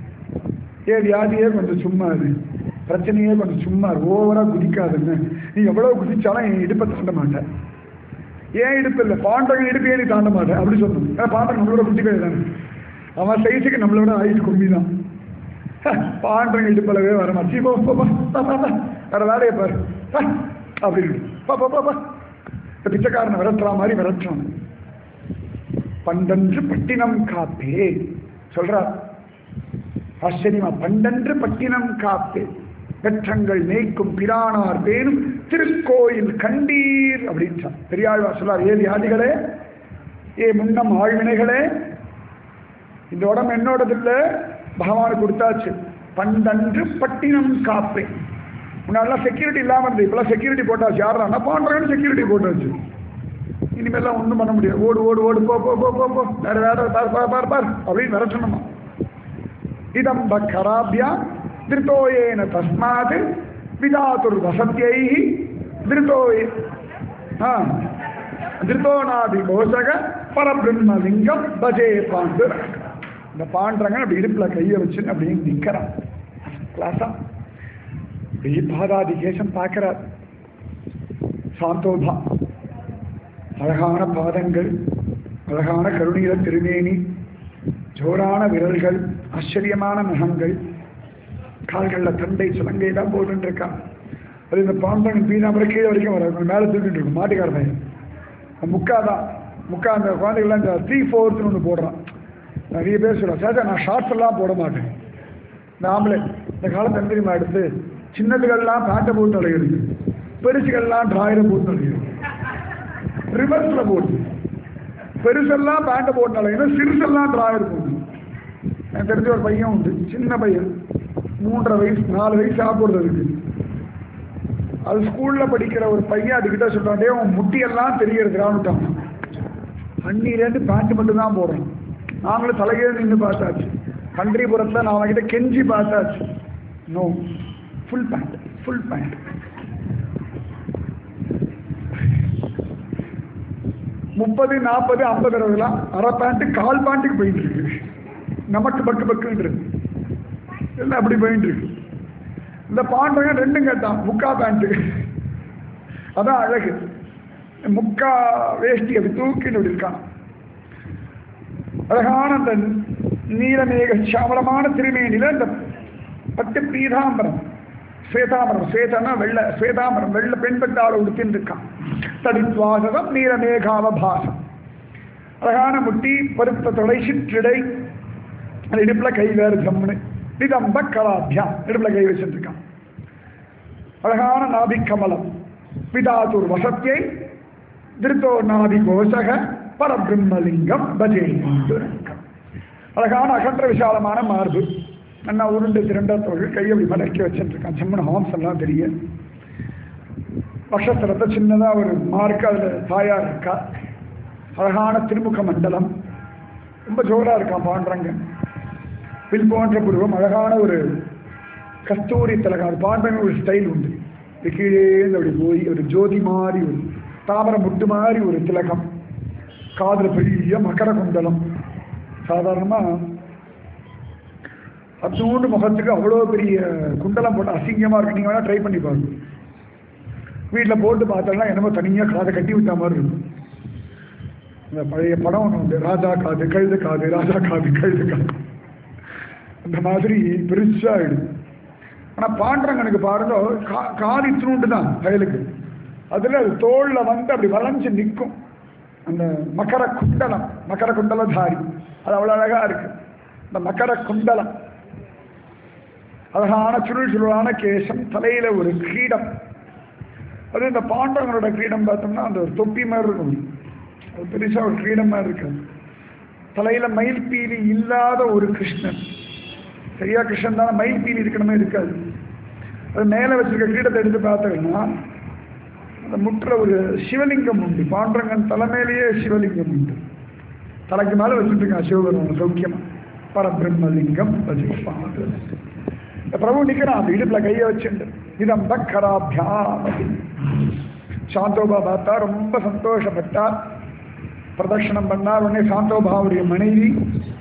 ஏ வியாதியே கொஞ்சம் சும்மா இரு பிரச்சனையே கொஞ்சம் சும்மா இரு ஓவரா குதிக்காதுன்னு நீ எவ்வளவு குதிச்சாலும் என் இடுப்பை தாண்ட மாட்டேன் ஏன் இடுப்பு இல்லை பாண்டவன் இடுப்பையே நீ தாண்ட மாட்டேன் அப்படி சொல்லணும் ஏன்னா பாண்டவன் நம்மளோட குட்டிக்கை தானே அவன் சைஸுக்கு நம்மளோட ஆயுசு கம்மி தான் பாண்டவன் இடுப்பளவே வர மாட்டேன் போ, போ, போ, பா, பா, பா. வேற வேலையை பாரு பா, அப்படின்னு பா பா பா பா இந்த பிச்சைக்காரனை விரட்டுற மாதிரி விரட்டுறான் பண்டன்று பட்டினம் காப்பே சொல்றார் ஆச்சரியமா பண்டன்று பட்டினம் காப்பே பெற்றங்கள் மேய்க்கும் பிரானார் பேரும் திருக்கோயில் கண்டீர் அப்படின்றார் பெரியாழ்வார் சொல்லார் ஏ வியாதிகளே ஏ முன்னம் ஆழ்வினைகளே இந்த உடம்பு என்னோடது இல்ல பகவானுக்கு கொடுத்தாச்சு பண்டன்று பட்டினம் காப்பே முன்னாடிலாம் செக்யூரிட்டி இல்லாம இருந்தது இப்பெல்லாம் செக்யூரிட்டி போட்டாச்சு யாரா பாண்டவன் செக்யூரிட்டி போட்டாச்சு இனிமேலாம் ஒன்றும் பண்ண முடியாது ஓடு ஓடு ஓடு போ போ போ போ போ வேற வேற பார் பார் பார் பார் அப்படின்னு விரட்டணுமா இதம்ப கராபியா திருத்தோயேன தஸ்மாத் விதாதுர் வசத்தியை திருத்தோயே ஆ திருத்தோநாதி கோஷக பரபிரம்மலிங்கம் பஜே பாண்டு இந்த பாண்டரங்க அப்படி இடுப்புல கையை வச்சுன்னு அப்படியே நிக்கிறான் கிளாஸா அப்படியே பாதாதி கேசம் பார்க்கிறார் சாந்தோபா அழகான பாதங்கள் அழகான கருணீர திருமேனி ஜோரான விரல்கள் ஆச்சரியமான நகங்கள் கால்களில் தண்டை சுலங்கை தான் போட்டுட்டு இருக்கான் அது இந்த பாம்பன் பீனாமரை கீழே வரைக்கும் வர மேலே தூக்கிட்டு இருக்கும் மாட்டுக்கார பையன் அவன் முக்கா தான் முக்கா அந்த குழந்தைகள்லாம் இந்த த்ரீ ஃபோர்த்னு ஒன்று போடுறான் நிறைய பேர் சொல்கிறான் சாச்சா நான் ஷார்ட்ஸ் எல்லாம் போட மாட்டேன் இந்த ஆம்பளை இந்த காலத்து என்ன தெரியுமா எடுத்து சின்னதுகள்லாம் பேண்ட்டை போட்டு அலைகிறது பெருசுகள்லாம் ட்ராயரை போட்டு அலைகிறது ரிவர்ஸ்ல போட்டு பெருசெல்லாம் பேண்ட்டை போட்டு அலைகிறது சிறுசெல்லாம் ட்ராயர் போட்டு எனக்கு தெரிஞ்ச ஒரு பையன் உண்டு சின்ன பையன் மூன்றரை வயசு நாலு வயசு சாப்பிடுறது இருக்கு அது ஸ்கூல்ல படிக்கிற ஒரு பையன் அதுக்கிட்ட சொல்றான் டேய் உன் முட்டியெல்லாம் தெரியறதுடான்னுட்டான் அன்னிலேருந்து பேண்ட் மட்டும் தான் போடுறோம் நாங்களும் தலைகீழ நின்று பார்த்தாச்சு கண்டிபுரத்தில் நான் அவன்கிட்ட கெஞ்சி பார்த்தாச்சு no full pant full pant முப்பது நாற்பது ஐம்பது அறுபதுலாம் அரை பேண்ட்டு கால் பேண்ட்டுக்கு போயிட்டு இருக்கு நமக்கு பக்கு பக்குன்றது எல்லாம் அப்படி போயிட்டு இருக்கு இந்த பாண்டவன் ரெண்டும் கேட்டான் முக்கா பேண்ட்டு அதான் அழகு முக்கா வேஷ்டி அப்படி தூக்கின்னு இப்படி இருக்கான் அழகான அந்த நீலமேக சாமலமான திருமேனில இந்த பட்டு பீதாம்பரம் ஸ்வேதாம்பரம் ஸ்வேதனா வெள்ள ஸ்வேதாம்பரம் வெள்ள பெண்பட்டாள உடுத்தின்னு இருக்கான் தடித்வாசகம் நீலமேகாவபாசம் அழகான முட்டி பருத்த தொடை சிற்றிடை அந்த இடுப்புல கை வேறு ஜம்முன்னு நிதம்ப கலாபியாம் இடுப்புல கை வச்சுட்டு இருக்கான் அழகான நாபி கமலம் பிதாதுர் வசத்தியை திருத்தோ நாபி கோஷக பரபிரம்மலிங்கம் பஜே அழகான அகன்ற விசாலமான மார்பு அண்ணா உருண்டு திரண்ட தோள் கையை அப்படி மடக்கி வச்சுருக்கான் செம்மன் ஹாம்ஸ் எல்லாம் தெரியும் வக்ஷஸ்தலத்தை சின்னதா ஒரு மார்க்கு அதுல தாயார் இருக்கா அழகான திருமுக மண்டலம் ரொம்ப ஜோரா இருக்கான் பாண்டரங்க வில் போன்ற புருவம் அழகான ஒரு கஸ்தூரி திலகம் அது பாண்டரங்க ஒரு ஸ்டைல் உண்டு இது கீழே இருந்து அப்படி போய் ஒரு ஜோதி மாதிரி ஒரு தாமரை முட்டு மாதிரி ஒரு திலகம் காதுல பெரிய மகர குண்டலம் சாதாரணமா அத்தூண்டு முகத்துக்கு அவ்வளோ பெரிய குண்டலம் போட்டு அசிங்கமா இருக்கு நீங்க வேணா ட்ரை பண்ணி பாருங்க வீட்டில் போட்டு பார்த்தோம்னா என்னமோ தனியாக காதை கட்டி விட்ட மாதிரி இருக்கும் இந்த பழைய படம் ஒன்று உண்டு ராஜா காது கழுது காது ராஜா காது கழுது காது அந்த மாதிரி பெருசாகிடுது ஆனால் பாண்டரங்கனுக்கு பாருங்க கா காது இத்தினூண்டு தான் வயலுக்கு அதில் அது தோளில் வந்து அப்படி வளைஞ்சு நிற்கும் அந்த மக்கர குண்டலம் மக்கர குண்டலதாரி அது அவ்வளோ அழகாக இருக்கு இந்த மக்கர குண்டலம் அழகான சுருள் சுருளான கேசம் தலையில ஒரு கிரீடம் அது இந்த பாண்டவங்களோட கிரீடம் பார்த்தோம்னா அந்த ஒரு தொப்பி மாதிரி இருக்கும் அது பெருசா ஒரு கிரீடம் மாதிரி இருக்காது தலையில மயில் பீலி இல்லாத ஒரு கிருஷ்ணன் சரியா கிருஷ்ணன் தானே மயில் பீலி இருக்கணுமே இருக்காது அது மேலே வச்சிருக்க கிரீடத்தை எடுத்து பார்த்தோம்னா அந்த முற்ற ஒரு சிவலிங்கம் உண்டு பாண்டரங்கன் தலைமையிலேயே சிவலிங்கம் உண்டு தலைக்கு மேலே வச்சுட்டு இருக்கான் சிவபெருமான் சௌக்கியமா பரபிரம்மலிங்கம் பஜிப்பாது இந்த பிரபு நிற்கிறான் அந்த இடுப்புல கையை வச்சுட்டு இதம் தக்கராபியாம் சாந்தோபா பார்த்தா ரொம்ப சந்தோஷப்பட்டா பிரதட்சணம் பண்ணா உடனே சாந்தோபாவுடைய மனைவி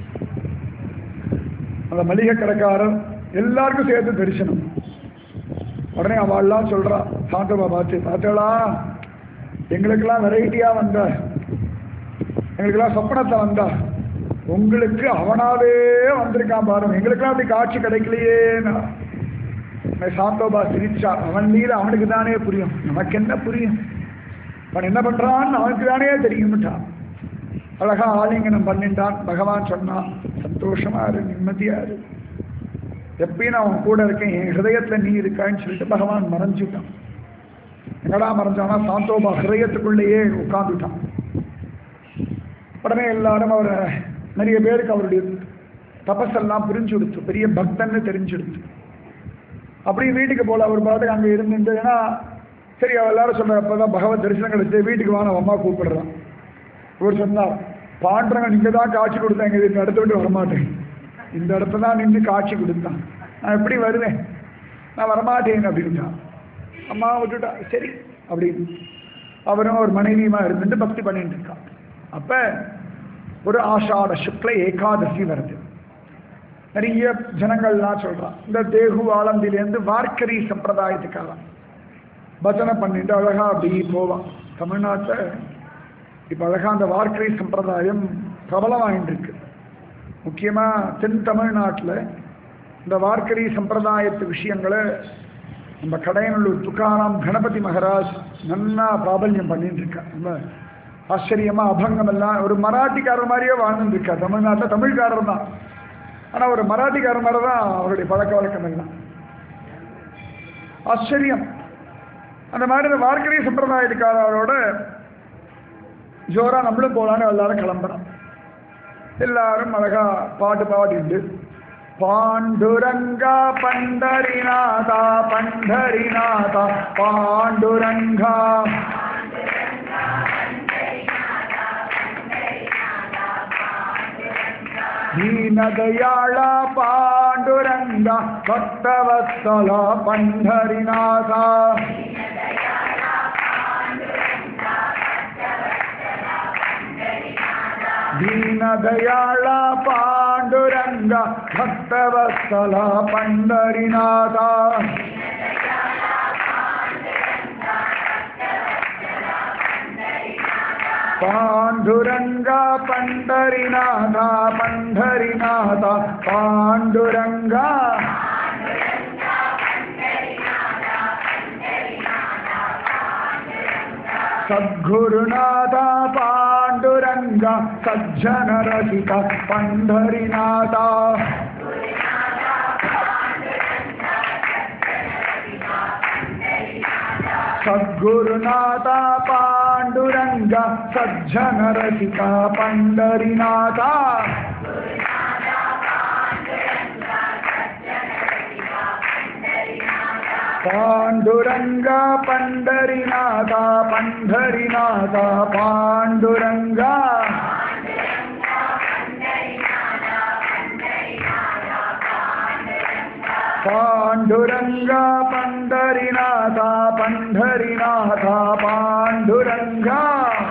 அந்த மளிகை கடைக்காரர் எல்லாருக்கும் சேர்த்து தரிசனம் உடனே அவள்லாம் சொல்றா சாந்தோபா பார்த்து பார்த்தளா எங்களுக்கெல்லாம் வெரைட்டியா வந்த எங்களுக்கெல்லாம் சொப்பனத்தை வந்தா உங்களுக்கு அவனாவே வந்திருக்கான் பாருங்க எங்களுக்கெல்லாம் அப்படி காட்சி கிடைக்கலையேன்னா சாந்தோபா சிரிச்சா அவன் மீது அவனுக்கு தானே புரியும் நமக்கு என்ன புரியும் அவன் என்ன பண்றான்னு அவனுக்கு தானே தெரியும்ட்டான் அழகா ஆலிங்கனம் பண்ணிட்டான் பகவான் சொன்னான் சந்தோஷமா இரு நிம்மதியா இரு எப்பயும் நான் அவன் கூட இருக்கேன் என் ஹிருதயத்துல நீ இருக்கான்னு சொல்லிட்டு பகவான் மறைஞ்சுட்டான் எங்கடா மறைஞ்சானா சாந்தோபா ஹிருதயத்துக்குள்ளேயே உட்காந்துட்டான் உடனே எல்லாரும் அவரை நிறைய பேருக்கு அவருடைய தபஸெல்லாம் புரிஞ்சு கொடுத்து பெரிய பக்தன்னு தெரிஞ்சு கொடுத்து அப்படி வீட்டுக்கு போல அவர் பாட்டுக்கு அங்கே இருந்துட்டு ஏன்னா சரி அவ எல்லாரும் சொல்ற அப்பதான் பகவத் தரிசனம் கிடைச்சு வீட்டுக்கு வாங்க அம்மா கூப்பிடுறான் இவர் சொன்னார் பாண்டவன் இங்கே தான் காட்சி கொடுத்தாங்க இந்த இடத்த விட்டு வரமாட்டேன் இந்த இடத்த தான் நின்று காட்சி கொடுத்தான் நான் எப்படி வருவேன் நான் வரமாட்டேன் அப்படின்ட்டான் அம்மா விட்டுட்டா சரி அப்படின்னு அவரும் ஒரு மனைவியுமா இருந்துட்டு பக்தி பண்ணிட்டு இருக்கான் அப்ப ஒரு ஆஷாட சுக்ல ஏகாதசி வருது நிறைய ஜனங்கள்லாம் சொல்றான் இந்த தேகு ஆலந்திலேருந்து வார்க்கரி சம்பிரதாயத்துக்காரன் பஜனை பண்ணிட்டு அழகா அப்படி போவான் தமிழ்நாட்டில் இப்போ அழகா அந்த வார்க்கரி சம்பிரதாயம் பிரபலமாயிட்டு இருக்கு முக்கியமா தென் தமிழ்நாட்டில் இந்த வார்க்கரி சம்பிரதாயத்து விஷயங்களை நம்ம கடையனூர் துக்காராம் கணபதி மகராஜ் நன்னா பிராபல்யம் பண்ணிட்டு இருக்கா ரொம்ப ஆச்சரியமா அபங்கம் எல்லாம் ஒரு மராட்டிக்காரர் மாதிரியே வாழ்ந்துட்டு இருக்கா தமிழ்நாட்டில் தமிழ்காரர் தான் ஆனால் ஒரு மராட்டிக்காரர் மாதிரி தான் அவருடைய பழக்க வழக்கம் எல்லாம் ஆச்சரியம் அந்த மாதிரி இந்த வார்க்கரிய சம்பிரதாயத்துக்காரரோட ஜோரா நம்மளும் போகலான்னு எல்லாரும் கிளம்புறோம் எல்லாரும் அழகா பாட்டு பாடிட்டு பாண்டுரங்கா பண்டரிநாதா பண்டரிநாதா பாண்டுரங்கா ದೀನದಯಾಳ ಪಾಂಡುರಂಗ ಭಕ್ತವತ್ಸಲ ಪಂಢರಿನಾಥ ದೀನದಯಾಳ ಪಾಂಡುರಂಗ பாண்டுரங்கா பக்தவத்சலா பண்டரிநாதா பாண்டுரங்கா பண்டரிநாதா பண்டரிநாதா பாண்டுரங்கா சத்குருநாதா பாண்டுரங்கா சஜ்ஜன ரசிகா பண்டரிநாதா சத்குருநாதா பாண்டுரங்கா சஜ்ஜன ரசிகா பண்டரிநாதா பாண்டுரங்கா பண்டரிநாதா பண்டரிநாதா பாண்டுரங்கா பாண்டுரங்கா பண்டரிநாதா பண்டரிநாதா பாண்டுரங்கா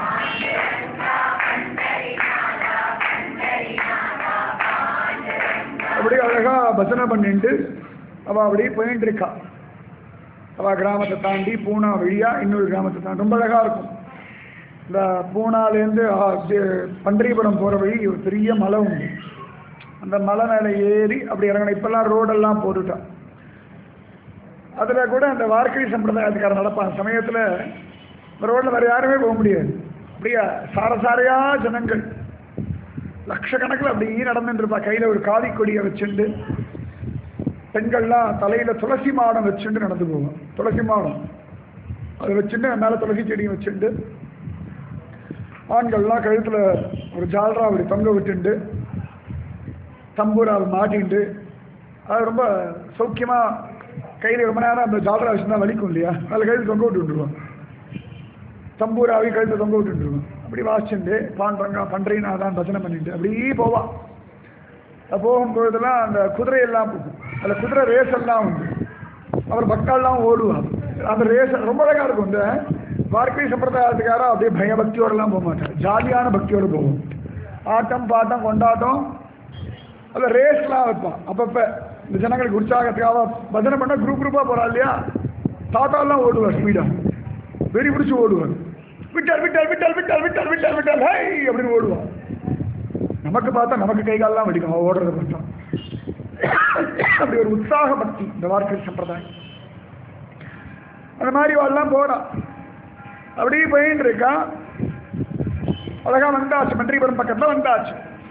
அப்படியே அழகா பஜனை பண்ணிட்டு அவ அப்படியே போயிட்டு இருக்கா அவ கிராமத்தை தாண்டி பூனா வழியா இன்னொரு கிராமத்தை தாண்டி ரொம்ப அழகா இருக்கும் இந்த பூனாலேருந்து ஆ, இது பண்டரிபுரம் போற வழி ஒரு பெரிய மலை உண்டு அந்த மலை மேலே ஏறி அப்படி இறங்கணும் இப்பெல்லாம் ரோடெல்லாம் போட்டுட்டான் அதுல கூட அந்த வார்க்கை சம்பிரதாயத்துக்காரன் நடப்பான் சமயத்துல இந்த ரோட்ல வேற யாருமே போக முடியாது அப்படியே சாரசாரையா ஜனங்கள் லட்சக்கணக்கில் அப்படி நடந்துட்டு இருப்பா கையில ஒரு காவி கொடியை வச்சுண்டு பெண்கள்லாம் தலையில துளசி மாடம் வச்சுண்டு நடந்து போவோம் துளசி மாடம் அதை வச்சுட்டு மேல துளசி செடியும் வச்சுண்டு ஆண்கள்லாம் கழுத்துல ஒரு ஜால்ரா அப்படி தொங்க விட்டுண்டு தம்பூரால் மாட்டிண்டு அது ரொம்ப சௌக்கியமா கையில் ரொம்ப நேரம் அந்த ஜால்ரா வச்சுருந்தா வலிக்கும் இல்லையா அதில் கழுத்து தொங்க விட்டு விட்டுருவோம் தம்பூராவி கழுத்தை தொங்க விட்டு விட்டுருவோம் அப்படி வாசிச்சுண்டு பாண்டங்க பண்றீனா தான் பஜனை பண்ணிட்டு அப்படியே போவான் அது போகும்பொழுதெல்லாம் அந்த குதிரையெல்லாம் போகும் அதில் குதிரை ரேஸ் எல்லாம் உண்டு அவர் பக்கால்லாம் ஓடுவார் அந்த ரேஸ் ரொம்ப அழகா இருக்கும் இந்த வார்க்கை சம்பிரதாயத்துக்காரா அப்படியே பயபக்தியோடலாம் போக மாட்டார் ஜாலியான பக்தியோடு போவோம் ஆட்டம் பாட்டம் கொண்டாட்டம் அதில் ரேஸ்லாம் வைப்பான் அப்பப்போ இந்த ஜனங்களுக்கு உற்சாகத்துக்காக பஜனை பண்ண குரூப் குரூப்பாக போகிறா இல்லையா தாத்தாலாம் ஓடுவார் ஸ்பீடாக வெறி பிடிச்சி ஓடுவார் விட்டால் விட்டால் விட்டால் விட்டால் விட்டால் விட்டால் விட்டால் ஹை அப்படின்னு ஓடுவான் நமக்கு பார்த்தா நமக்கு கை காலெல்லாம் வெடிக்கும் அவன் ஓடுறத பார்த்தா அப்படி ஒரு உற்சாக பக்தி இந்த வார்த்தை சம்பிரதாயம் அந்த மாதிரி வாழலாம் போறான் அப்படியே போயின்னு இருக்கான் அழகா வந்தாச்சு மன்றிபுரம் பக்கத்துல வந்தாச்சு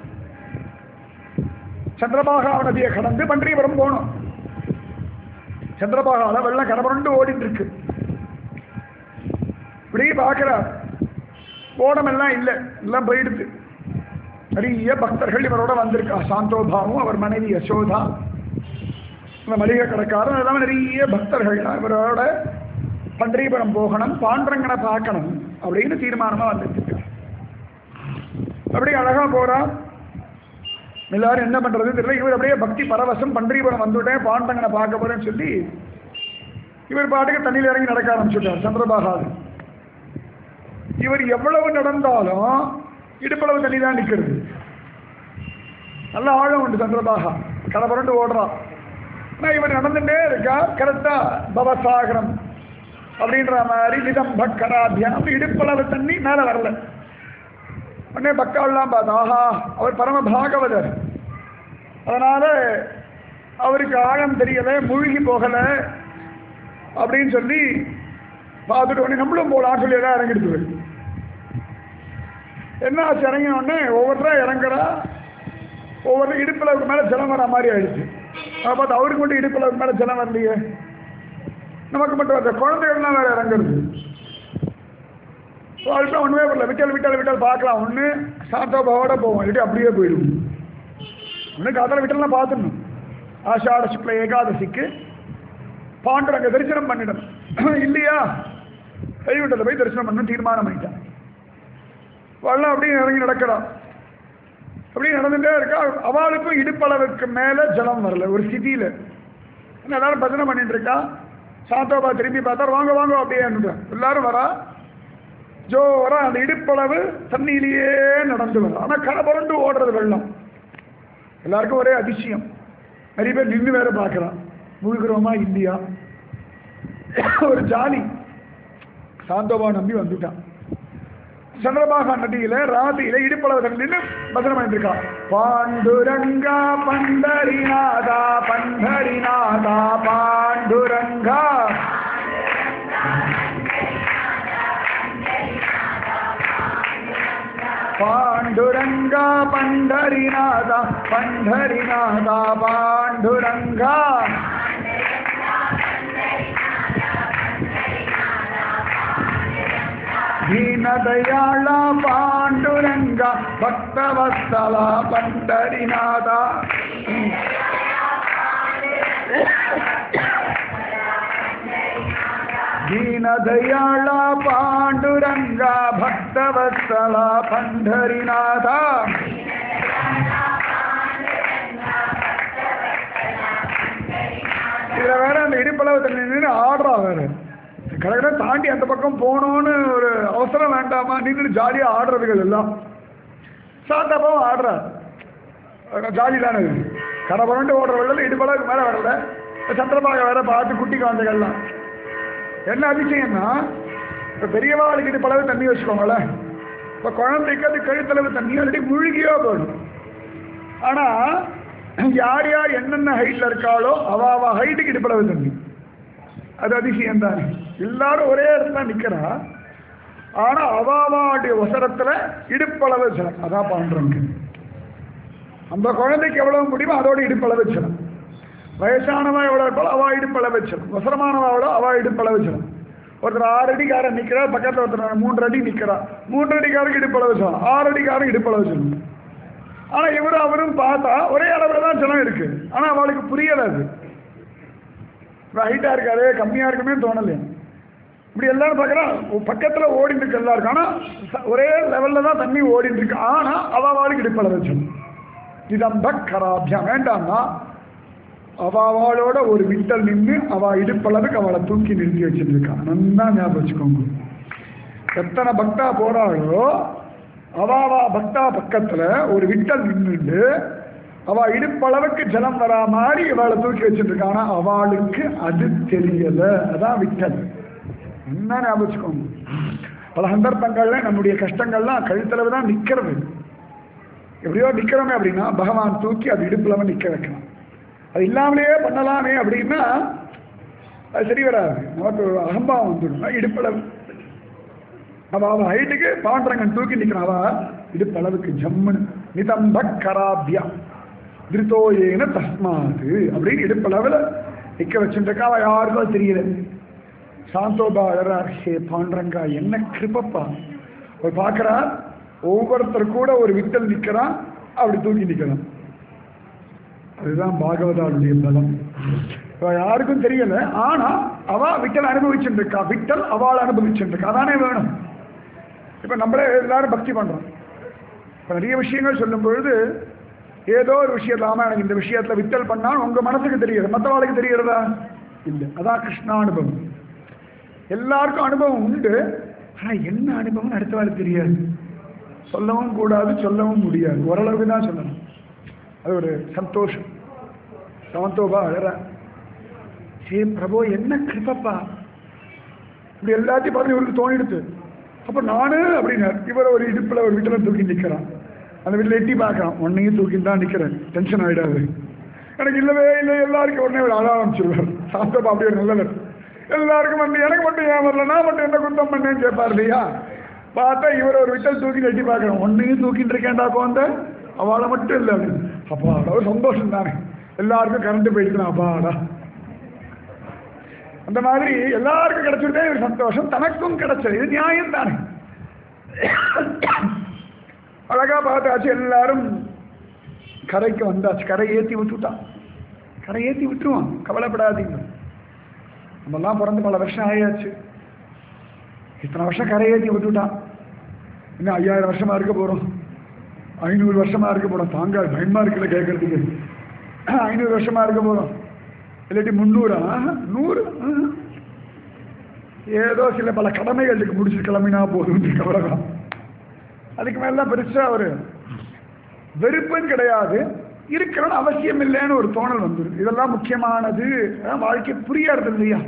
சந்திரபாகா நதியை கடந்து பன்றிபுரம் போனோம் சந்திரபாகால வெள்ளம் கடபுரண்டு ஓடிட்டு இருக்கு இப்படி பார்க்கிறார் ஓடம் எல்லாம் இல்லை எல்லாம் போயிடுது நிறைய பக்தர்கள் இவரோட வந்திருக்கா சாந்தோபாவும் அவர் மனைவி யசோதா இந்த மளிகை கடைக்காரன் அதெல்லாம் நிறைய பக்தர்கள் இவரோட பண்டரிபுரம் போகணும் பாண்டரங்கனை பார்க்கணும் அப்படின்னு தீர்மானமா வந்துட்டு இருக்கார் அப்படி அழகா போறான் எல்லாரும் என்ன பண்றது தெரியல இவர் அப்படியே பக்தி பரவசம் பண்டரிபுரம் வந்துட்டேன் பாண்டங்கனை பார்க்க போறேன்னு சொல்லி இவர் பாட்டுக்கு தண்ணியில் இறங்கி நடக்க ஆரம்பிச்சுட்டார் சந்திரபாகாது இவர் எவ்வளவு நடந்தாலும் இடுப்பளவு தண்ணி தான் நிற்கிறது நல்ல ஆழம் உண்டு சந்திரபாகா கடை புரண்டு ஓடுறான் ஆனால் இவர் நடந்துட்டே இருக்கா கரெக்டா பவசாகரம் அப்படின்ற மாதிரி நிதம் பக்கராபியம் அப்படி இடுப்பளவு தண்ணி மேலே வரல உடனே பக்காவெல்லாம் பார்த்தா ஆஹா அவர் பரம பாகவதர் அதனால அவருக்கு ஆழம் தெரியல மூழ்கி போகல அப்படின்னு சொல்லி பார்த்துட்டு உடனே நம்மளும் போலான்னு சொல்லி எல்லாம் இறங்கிடுச்சு என்ன ஆச்சு இறங்கின உடனே ஒவ்வொருத்தரா இறங்குறா ஒவ்வொரு இடுப்பில் மேலே ஜலம் வர மாதிரி ஆயிடுச்சு அதை பார்த்து அவருக்கு மட்டும் இடுப்பில் மேலே ஜலம் வரலையே நமக்கு மட்டும் அந்த குழந்தைகள்லாம் வேற இறங்குறது வாழ்க்கை ஒன்றுமே வரல விட்டல் விட்டல் விட்டல் பார்க்கலாம் ஒன்று சாந்தோபாவோட போவோம் இல்லாட்டி அப்படியே போயிடும் ஒன்று காதல விட்டல்லாம் பார்த்துடணும் ஆஷாட சுக்ல ஏகாதசிக்கு பாண்டரங்க தரிசனம் பண்ணிடணும் இல்லையா கைவிட்டதை போய் தரிசனம் பண்ணணும் தீர்மானம் பண்ணிட்டான் வரலாம் அப்படியே இறங்கி நடக்கலாம் அப்படியே நடந்துட்டே இருக்கா அவளுக்கும் இடுப்பளவுக்கு மேலே ஜலம் வரல ஒரு சிதியில் எல்லாரும் பஜனை பண்ணிட்டு இருக்கா சாந்தோபா திரும்பி பார்த்தா வாங்க வாங்க அப்படியே எல்லாரும் வரா ஜோரா அந்த இடுப்பளவு தண்ணியிலேயே நடந்து வரும் ஆனால் கடை புரண்டு ஓடுறது வெள்ளம் எல்லாருக்கும் ஒரே அதிசயம் நிறைய பேர் நின்று வேற பார்க்குறான் முழுகிறோமா இல்லையா ஒரு ஜாலி சாந்தோபா நம்பி வந்துட்டான் சந்திரபாகா நதியில ராத்திரியில இடுப்பளவர்கள் நின்று பசனம் பண்ணிட்டு இருக்கா பாண்டுரங்கா பண்டரிநாதா பண்டரிநாதா பாண்டுரங்கா பாண்டுரங்கா பண்டரிநாதா பண்டரிநாதா பாண்டுரங்கா ದೀನದಯಾಳ ಪಾಂಡುರಂಗ ಭಕ್ತವತ್ಸಲ ಪಂಡರಿನಾಥ ದೀನದಯಾಳ ಪಾಂಡುರಂಗ ಭಕ್ತವತ್ಸಲ ಪಂಡರಿನಾಥ இதுல வேற அந்த இடுப்பளவத்தில் நின்று ஆடுறா வேற கடற்கரை தாண்டி அந்த பக்கம் போகணும்னு ஒரு அவசரம் வேண்டாமா நின்று ஜாலியாக ஆடுறதுகள் எல்லாம் சாத்தாப்பாவும் ஆடுறார் ஜாலி தானே இது கடை புரண்டு ஓடுற வெள்ளம் இடுப்பளவுக்கு மேலே வரல சந்திரபாக வேற பார்த்து குட்டி குழந்தைகள்லாம் என்ன அதிசயம்னா இப்போ பெரியவாளுக்கு இடுப்பளவு தண்ணி வச்சுக்கோங்களேன் இப்போ குழந்தைக்கு அது கழுத்தளவு தண்ணி ஆல்ரெடி முழுகியோ போயிடும் ஆனால் யார் யார் என்னென்ன ஹைட்டில் இருக்காளோ அவ அவ ஹைட்டுக்கு இடுப்பளவு தண்ணி அது அதிசயம் தானே எல்லாரும் ஒரே இடத்துல நிக்கிறா ஆனா அவாவாடைய ஒசரத்துல இடுப்பளவு ஜலம் அதான் பாண்டுறங்க அந்த குழந்தைக்கு எவ்வளவு முடியுமோ அதோட இடுப்பளவு ஜலம் வயசானவா எவ்வளவு இருப்பாளோ அவா இடுப்பளவு ஜலம் ஒசரமானவா எவ்வளோ அவா இடுப்பளவு ஜலம் ஒருத்தர் ஆறு அடிக்காரன் நிக்கிறா பக்கத்துல ஒருத்தர் மூன்று அடி நிக்கிறா மூன்று அடிக்காரருக்கு இடுப்பளவு ஜலம் ஆறு அடிக்காரருக்கு இடுப்பளவு ஜலம் ஆனா இவரும் அவரும் பார்த்தா ஒரே அளவுல தான் ஜலம் இருக்கு ஆனா அவளுக்கு புரியல அது ஹைட்டாக இருக்காரு கம்மியாக இருக்குமே தோணலையா இப்படி எல்லாரும் பார்க்குறோம் பக்கத்தில் ஓடிட்டு இருக்கு எல்லாருக்கும் ஆனால் ஒரே லெவலில் தான் தண்ணி ஓடிட்டு இருக்கு ஆனால் அவாவாளுக்கு இடுப்பள வச்சு இதம்ப கராபியம் வேண்டாம்னா அவாவாளோட ஒரு விட்டல் நின்று அவ இடுப்பளவுக்கு அவளை தூக்கி நிறுத்தி வச்சுருக்கான் நல்லா ஞாபகம் வச்சுக்கோங்க எத்தனை பக்தா போறாளோ அவாவா பக்தா பக்கத்துல ஒரு விட்டல் நின்றுட்டு அவ இடுப்பளவுக்கு ஜலம் வரா மாதிரி இவளை தூக்கி வச்சுருக்கானா அவளுக்கு அது தெரியல அதான் விட்டல் என்ன ஞாபகம் வச்சுக்கோங்க பல சந்தர்ப்பங்கள்ல நம்முடைய கஷ்டங்கள்லாம் கழுத்தளவு தான் நிக்கிறது எப்படியோ நிக்கிறோமே அப்படின்னா பகவான் தூக்கி அது இடுப்புலவ நிக்க வைக்கலாம் அது இல்லாமலேயே பண்ணலாமே அப்படின்னா அது சரி வராது நமக்கு ஒரு அகம்பாவம் வந்துடும் இடுப்பளவு அவ அவ ஹைட்டுக்கு பாண்டரங்கன் தூக்கி நிற்கிறான் அவ இடுப்பளவுக்கு ஜம்முன்னு நிதம்ப கராபியா திருத்தோயேன தஸ்மாது அப்படின்னு இடுப்பளவில் நிற்க வச்சுருக்கா அவ யாருக்கும் அது தெரியல சாந்தோபா அழறார் ஹே பாண்டரங்கா என்ன கிருப்பப்பா அவர் பார்க்குறா ஒவ்வொருத்தர் கூட ஒரு விட்டல் நிற்கிறான் அப்படி தூக்கி நிற்கிறான் அதுதான் பாகவதாளுடைய பலம் இவ யாருக்கும் தெரியல ஆனா அவ விட்டல் அனுபவிச்சுட்டு இருக்கா விட்டல் அவள் அனுபவிச்சுட்டு இருக்கா அதானே வேணும் இப்ப நம்மளே எல்லாரும் பக்தி பண்றோம் இப்ப நிறைய விஷயங்கள் சொல்லும் பொழுது ஏதோ ஒரு விஷயத்துல ஆமா எனக்கு இந்த விஷயத்துல விட்டல் பண்ணால் உங்க மனசுக்கு தெரியுது மற்றவாளுக்கு தெரிகிறதா இல்லை அதான் கிருஷ்ணானுபவம் எல்லாருக்கும் அனுபவம் உண்டு ஆனா என்ன அனுபவம் அடுத்தவாளுக்கு தெரியாது சொல்லவும் கூடாது சொல்லவும் முடியாது ஓரளவுக்கு தான் சொல்லணும் அது ஒரு சந்தோஷம் சமந்தோபா அழற சே பிரபு என்ன கிருப்பப்பா இப்படி எல்லாத்தையும் பார்த்து இவருக்கு தோணிடுது அப்ப நானு அப்படின்னார் இவர் ஒரு இடுப்புல ஒரு வீட்டில் தூக்கி நிற்கிறான் அந்த வீட்டில் எட்டி பார்க்கறான் உன்னையும் தூக்கி தான் நிற்கிறேன் டென்ஷன் ஆகிடாது எனக்கு இல்லவே இல்லை எல்லாருக்கும் உடனே ஒரு அழ ஆரம்பிச்சிருவார் சாந்தோபா அப்படி ஒரு நல்லவர் எல்லாருக்கும் வந்து எனக்கு மட்டும் ஏன் வரல நான் மட்டும் என்ன குத்தம் பண்ணேன்னு கேட்பார் இல்லையா பார்த்தா இவர் ஒரு விட்டல் தூக்கி எட்டி பார்க்கறோம் ஒன்னையும் தூக்கிட்டு இருக்கேன்டா குழந்தை அவளை மட்டும் இல்லை அப்படின்னு அப்பாடா ஒரு சந்தோஷம் தானே எல்லாருக்கும் கரண்ட் போயிடுச்சுனா அப்பாடா அந்த மாதிரி எல்லாருக்கும் கிடைச்சிருந்தே ஒரு சந்தோஷம் தனக்கும் கிடைச்சது இது நியாயம் தானே அழகா பார்த்தாச்சு எல்லாரும் கரைக்கு வந்தாச்சு கரை ஏற்றி விட்டுட்டான் கரை ஏற்றி விட்டுருவான் கவலைப்படாதீங்க நம்மெல்லாம் பிறந்து பல வருஷம் ஆயாச்சு இத்தனை வருஷம் கரை ஏற்றி விட்டுட்டான் இன்னும் ஐயாயிரம் வருஷமா இருக்க போறோம் ஐநூறு வருஷமா இருக்க போறோம் தாங்க பயமா இருக்குல்ல கேட்கறதுக்கு ஐநூறு வருஷமா இருக்க போறோம் இல்லாட்டி முந்நூறா நூறு ஆஹா. ஏதோ சில பல கடமைகளுக்கு முடிச்சு கிளம்பினா போதும் அவ்வளவுதான் அதுக்கு மேல பெருசா ஒரு வெறுப்புன்னு கிடையாது இருக்கணும்னு அவசியம் இல்லைன்னு ஒரு தோணல் வந்துடும் இதெல்லாம் முக்கியமானது அதான் வாழ்க்கை புரியாது இல்லையா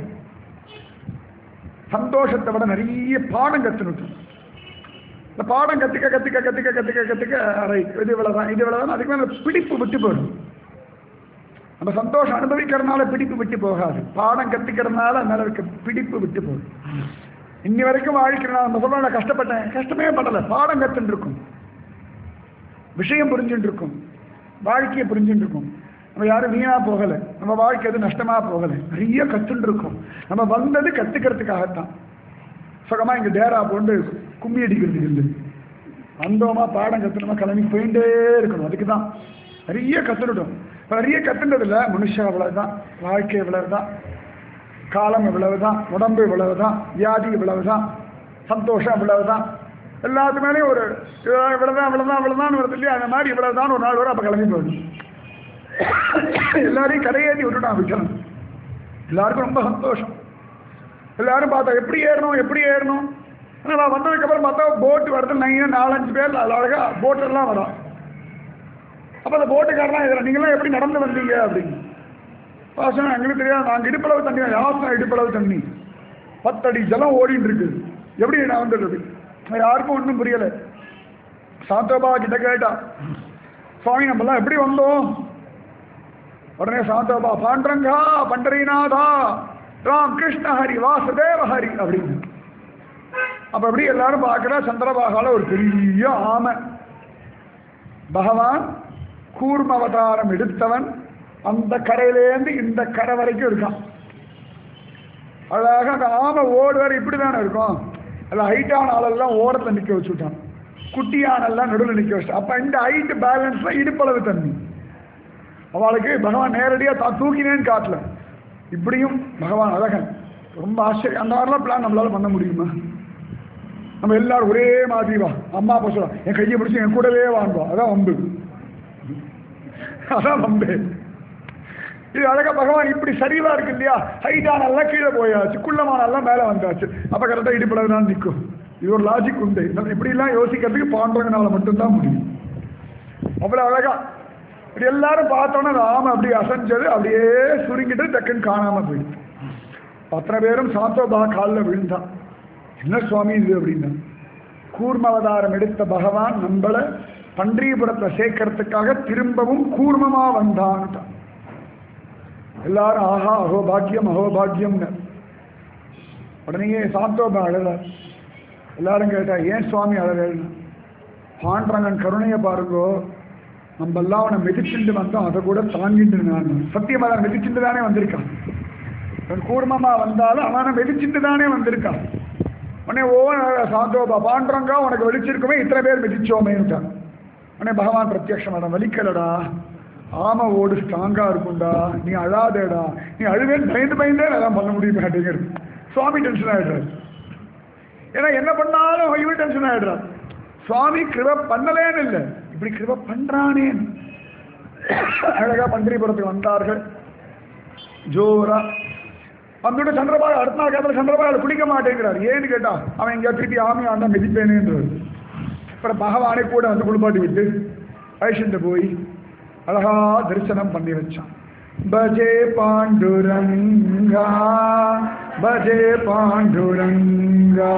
சந்தோஷத்தை விட நிறைய பாடம் கற்றுனுட்டு இந்த பாடம் கற்றுக்க கற்றுக்க கற்றுக்க கற்றுக்க கற்றுக்க ரைட் இது இவ்வளோதான் இது இவ்வளோதான் அதுக்கு மேலே பிடிப்பு விட்டு போயிடும் நம்ம சந்தோஷம் அனுபவிக்கிறதுனால பிடிப்பு விட்டு போகாது பாடம் கற்றுக்கிறதுனால மேலே இருக்க பிடிப்பு விட்டு போகுது இன்னி வரைக்கும் வாழ்க்கை நான் நம்ம சொல்ல நான் கஷ்டப்பட்டேன் கஷ்டமே படலை பாடம் கற்றுன்னு இருக்கும் விஷயம் புரிஞ்சுட்டு இருக்கும் வாழ்க்கையை புரிஞ்சுட்டு இருக்கும் நம்ம யாரும் வீணா போகலை நம்ம வாழ்க்கை எதுவும் நஷ்டமா போகலை நிறைய கற்றுன்னு இருக்கும் நம்ம வந்தது கற்றுக்கிறதுக்காகத்தான் சுகமா இங்கே டேரா போண்டு கும்மி அடிக்கிறதுக்கு இல்லை வந்தோமா பாடம் கற்றுனோமா கிளம்பி போயிட்டே இருக்கணும் அதுக்கு தான் நிறைய கற்றுக்கிட்டோம் நிறைய கற்றுனதில்ல மனுஷன் அவ்வளவுதான் வாழ்க்கை இவ்வளவுதான் காலம் இவ்வளவுதான் உடம்பு இவ்வளவுதான் வியாதி இவ்வளவுதான் சந்தோஷம் இவ்வளவுதான் எல்லாத்து மேலேயும் ஒரு இவ்வளவு- இவ்வளவுதான் இவ்வளவுதான் இவ்வளவுதான் வருது இல்லையா அந்த மாதிரி இவ்வளவுதான் ஒரு நாள் வரும் அப்போ கிளம்பி போயிடும் எல்லாரையும் கரையேற்றி விட்டுட்டான் விக்ரம் எல்லாருக்கும் ரொம்ப சந்தோஷம் எல்லாரும் பார்த்தா எப்படி ஏறணும் எப்படி ஏறணும் ஆனால் நான் வந்ததுக்கப்புறம் பார்த்தா போட்டு வருது நைன் நாலஞ்சு பேர் அழகா போட்டெல்லாம் வரும் அப்போ அந்த போட்டுக்காரெல்லாம் இதில் நீங்களாம் எப்படி நடந்து வந்தீங்க அப்படின்னு பாசனம் எங்களுக்கு தெரியாது நாங்கள் இடுப்பளவு தண்ணி யாசனம் இடுப்பளவு தண்ணி பத்தடி ஜலம் ஓடிட்டு இருக்கு எப்படி நான் வந்துடுறது யாருக்கும் ஒன்றும் புரியலை சாந்தோபா கிட்ட கேட்டா சுவாமி நம்மலாம் எப்படி வந்தோம் உடனே சாந்தோபா பாண்டரங்கா பண்டரிநாதா ராம் கிருஷ்ண ஹரி வாசுதேவ ஹரி அப்படின்னு அப்ப எப்படி எல்லாரும் பார்க்கறா சந்திரபாகால ஒரு பெரிய ஆமை பகவான் கூர்ம அவதாரம் எடுத்தவன் அந்த கரையிலேருந்து இந்த கரை வரைக்கும் இருக்கான் அழகாக அந்த ஆமை ஓடுவார் இப்படி தானே இருக்கும் அதில் ஹைட்டான ஆளெல்லாம் ஓரத்தில் நிற்க வச்சுட்டான் குட்டியானெல்லாம் நடுவில் நிற்க வச்சுட்டான் அப்போ இந்த ஹைட் பேலன்ஸில் இடுப்பளவு தண்ணி அவளுக்கு பகவான் நேரடியாக தான் தூக்கினேன்னு காட்டல இப்படியும் பகவான் அழகன் ரொம்ப ஆச்சரியம் அந்த மாதிரிலாம் பிளான் நம்மளால பண்ண முடியுமா நம்ம எல்லாரும் ஒரே மாதிரி வா அம்மா அப்பா சொல்லலாம் என் கையை பிடிச்சி என் கூடவே வாங்குவோம் அதான் வம்பு அதான் வம்பு இது அழகா பகவான் இப்படி சரிவா இருக்கு இல்லையா ஹைட்டானெல்லாம் கீழே போயாச்சு குள்ளமானெல்லாம் மேலே வந்தாச்சு அப்போ கரெக்டாக இடுப்பளவு தான் நிற்கும் இது ஒரு லாஜிக் உண்டு நம்ம இப்படிலாம் யோசிக்கிறதுக்கு பாண்டவங்கனால மட்டும்தான் முடியும் அவ்வளோ அழகா இப்படி எல்லாரும் பார்த்தோன்னே அந்த ஆமை அப்படியே அசைஞ்சது அப்படியே சுருங்கிட்டு டக்குன்னு காணாம போயிடுச்சு அத்தனை பேரும் சாந்தோபா காலில் விழுந்தான் என்ன சுவாமி இது அப்படின்னா கூர்ம அவதாரம் எடுத்த பகவான் நம்மளை பன்றியபுரத்தில் சேர்க்கறதுக்காக திரும்பவும் கூர்மமா வந்தான்ட்டான் எல்லாரும் ஆஹா அஹோ பாக்கியம் அஹோ பாக்கியம்னு உடனே சாந்தோபா அழகார் எல்லாரும் கேட்டா ஏன் சுவாமி அழகல்னு பாண்டரங்கன் கருணையை பாருங்கோ நம்ம எல்லாம் அவனை மிதிச்சுட்டு வந்தோம் அதை கூட தாங்கிட்டு நான் சத்தியமாக அவன் மிதிச்சுட்டு தானே வந்திருக்கான் அவன் கூர்மமா வந்தாலும் அவனை மிதிச்சுட்டு தானே வந்திருக்கான் உடனே ஓ சாந்தோபா பாண்டரங்கா உனக்கு வெளிச்சிருக்குமே இத்தனை பேர் மிதிச்சோமேன்ட்டான் உடனே பகவான் பிரத்யக்ஷம் மேடம் வலிக்கலடா ஆமை ஓடு ஸ்ட்ராங்கா இருக்கும்டா நீ அழாதேடா நீ அழுவேன் பயந்து பயந்தே அதான் பண்ண முடியும் அப்படிங்கிறது சுவாமி டென்ஷன் ஆயிடுறாரு ஏன்னா என்ன பண்ணாலும் இவன் டென்ஷன் ஆயிடுறார் சுவாமி கிருப பண்ணலேன்னு இல்லை இப்படி கிருப பண்றானேன்னு அழகா பந்திரிபுரத்துக்கு வந்தார்கள் ஜோரா வந்துட்டு சந்திரபாகு அடுத்த நாள் கேட்டால் சந்திரபாகு குளிக்க மாட்டேங்கிறார் ஏன்னு கேட்டா அவன் எங்கேயா திருப்பி ஆமி ஆண்டா மிதிப்பேனேன்றார் அப்புறம் பகவானை கூட வந்து குளிப்பாட்டி விட்டு அழிச்சுட்டு போய் அழகா தரிசனம் பண்ணி வச்சான் பஜே பாண்டுரங்கா பஜே பாண்டுரங்கா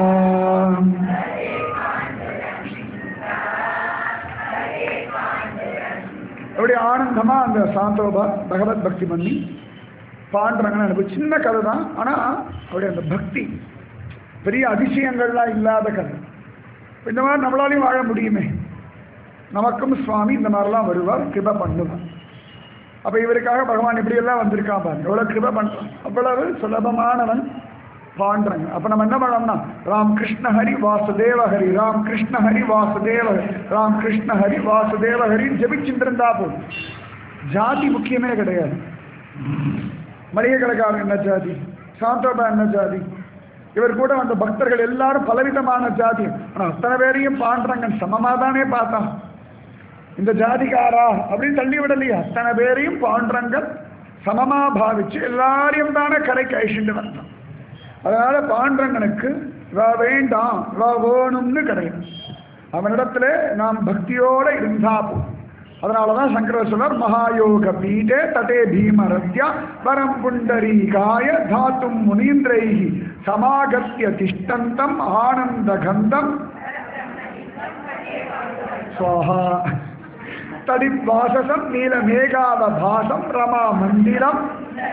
அப்படி ஆனந்தமா அந்த சாந்தோபா பகவத் பக்தி பண்ணி பாண்டுறங்கன்னு எனக்கு சின்ன கதை தான் ஆனா அவருடைய அந்த பக்தி பெரிய அதிசயங்கள்லாம் இல்லாத கதை இந்த மாதிரி நம்மளாலையும் வாழ முடியுமே நமக்கும் சுவாமி இந்த மாதிரிலாம் வருவார் கிருப பண்ணுவார் அப்ப இவருக்காக பகவான் இப்படியெல்லாம் வந்திருக்கான் பாருங்க எவ்வளவு கிருப பண்றான் அவ்வளவு சுலபமானவன் பாண்டுறங்க அப்ப நம்ம என்ன பண்ணோம்னா ராம் கிருஷ்ண ஹரி வாசுதேவ ஹரி ராம் கிருஷ்ண ஹரி வாசுதேவ ஹரி ராம் கிருஷ்ண ஹரி வாசுதேவ ஹரி ஜெபிச்சுட்டு இருந்தா போதும் ஜாதி முக்கியமே கிடையாது மளிகை கடைக்காரன் என்ன ஜாதி சாந்தோபா என்ன ஜாதி இவர் கூட வந்த பக்தர்கள் எல்லாரும் பலவிதமான ஜாதி ஆனா அத்தனை பேரையும் பாண்டரங்கன் சமமா தானே பார்த்தான் இந்த ஜாதிகாரா அப்படின்னு தள்ளி விடலையே அத்தனை பேரையும் பாண்டரங்கன் சமமா பாவிச்சு எல்லாரையும் தானே கரைக்கு அழிச்சுட்டு வந்தான் அதனால பாண்டரங்கனுக்கு இவ வேண்டாம் இவ வேணும்னு கிடையாது அவனிடத்துல நாம் பக்தியோட இருந்தா போதும் அதனாலதான் சங்கரர் சொன்னார் மகாயோக பீடே ததே பீமரத்யா வரம் புண்டரீகாய தாத்தும் முனீந்திரைஹி சமாகத்திய திஷ்டந்தம் ஆனந்த கந்தம் சுவாஹா தடிவாசசம் நீல மேகாவபாசம் ரமா மந்திரம்